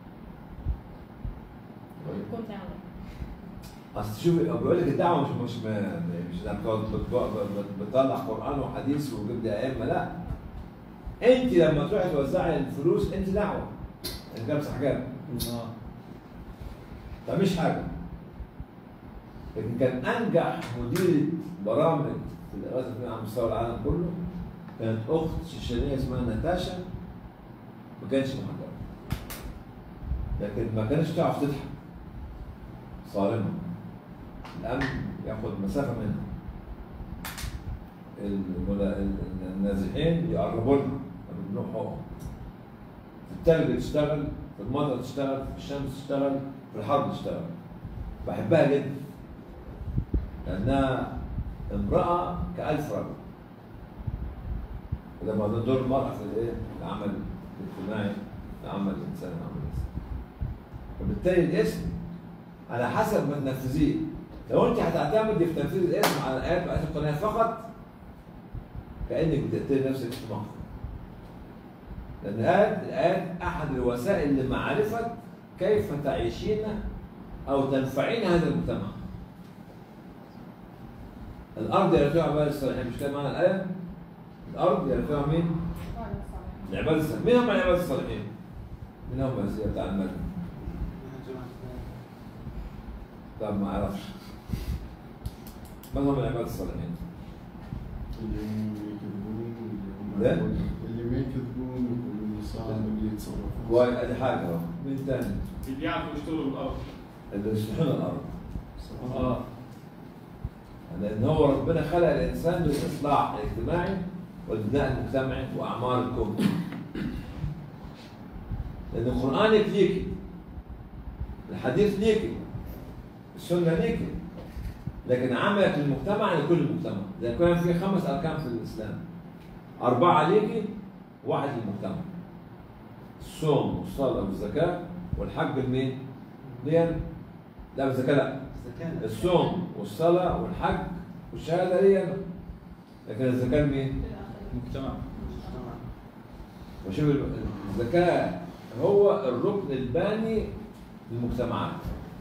[SPEAKER 7] كنت يعني
[SPEAKER 1] اصل شوف بيقول لك الدعوه مش مش مش انك بتقعد بت- بتطلع قران وحديث وجبت ائمه لا انت لما تروحي توزعي الفلوس انت دعوه انت لابسه حجاب
[SPEAKER 5] اه
[SPEAKER 1] ما مش حاجه لكن كان انجح مديره برامج في الإغاثة الفنية على مستوى العالم كله كانت اخت شيشانيه اسمها ناتاشا ما كانش محجبه لكن ما كانتش تعرف تضحك صارمه الامن ياخد مسافه منها الملا- ال- النازحين يقربوا لها ممنوع حقوقهم في التلج تشتغل في المطر تشتغل في الشمس تشتغل في الحرب تشتغل بحبها جدا لأنها امرأة كألف رجل وده ما ده دور المرأة في الإيه؟ العمل الاجتماعي العمل الإنساني العمل الإنساني وبالتالي الاسم على حسب ما تنفذيه لو أنت هتعتمدي في تنفيذ الاسم على الآيات وآيات القرآنية فقط كأنك بتقتلي نفسك في مخ لأن الآيات الآيات أحد الوسائل لمعرفة كيف تعيشين أو تنفعين هذا المجتمع. الأرض يرثوها عباد الصالحين مش كده معنى الآية؟ الأرض يرثوها مين؟ العباد الصالحين، مين هم العباد الصالحين؟ مين هم الزي بتاع المجد؟ طب ما أعرفش. من هم العباد الصالحين؟
[SPEAKER 8] اللي هم يكذبون
[SPEAKER 1] لا.
[SPEAKER 8] اللي هم اللي ما يكذبون واللي يصاروا واللي يتصرفون
[SPEAKER 1] كويس ادي حاجة أهو، مين تاني؟
[SPEAKER 5] اللي بيعرفوا يشتغلوا بالارض
[SPEAKER 1] اللي يصلحون الأرض.
[SPEAKER 5] اه
[SPEAKER 1] لأن هو ربنا خلق الإنسان للإصلاح الاجتماعي والبناء المجتمعي وأعمار الكون. لأن القرآن ليكي الحديث ليكي السنة ليكي لكن عملك للمجتمع لكل المجتمع إذا كان في خمس أركان في الإسلام أربعة ليكي واحد للمجتمع الصوم والصلاة والزكاة والحج لمين؟ ليه؟ لا الزكاة لا الصوم والصلاة والحج والشهادة لي أنا لكن الزكاة لمين؟
[SPEAKER 5] المجتمع
[SPEAKER 1] وشوف الزكاة هو الركن الباني للمجتمعات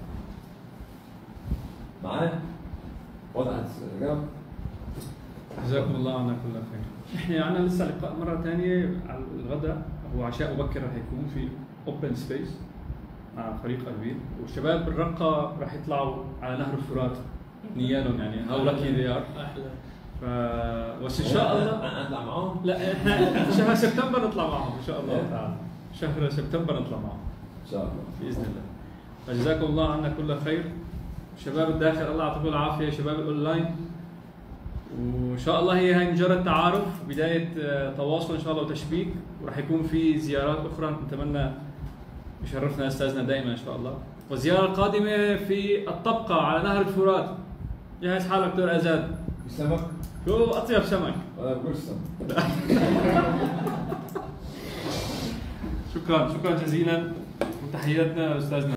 [SPEAKER 1] معايا؟ وضعت الإجابة؟
[SPEAKER 5] جزاكم الله عنا كل خير احنا عنا لسه لقاء مره ثانيه على الغداء هو عشاء مبكر رح يكون في اوبن سبيس مع فريق كبير والشباب بالرقه رح يطلعوا على نهر الفرات نيالهم يعني هاو لكي ذي ار ف بس ان شاء الله
[SPEAKER 1] أطلع معاهم؟
[SPEAKER 5] لا احنا شهر سبتمبر نطلع معهم ان شاء الله تعالى شهر سبتمبر نطلع معهم
[SPEAKER 1] إن شاء الله
[SPEAKER 5] باذن الله فجزاكم الله عنا كل خير شباب الداخل الله يعطيكم العافيه شباب الاونلاين وان شاء الله هي هاي مجرد تعارف بدايه آه، تواصل ان شاء الله وتشبيك وراح يكون في زيارات اخرى نتمنى يشرفنا استاذنا دائما ان شاء الله والزياره القادمه في الطبقه على نهر الفرات جهز حالك دكتور ازاد
[SPEAKER 1] في سمك
[SPEAKER 5] شو اطيب سمك
[SPEAKER 1] ولا بكل سمك
[SPEAKER 5] شكرا شكرا جزيلا وتحياتنا استاذنا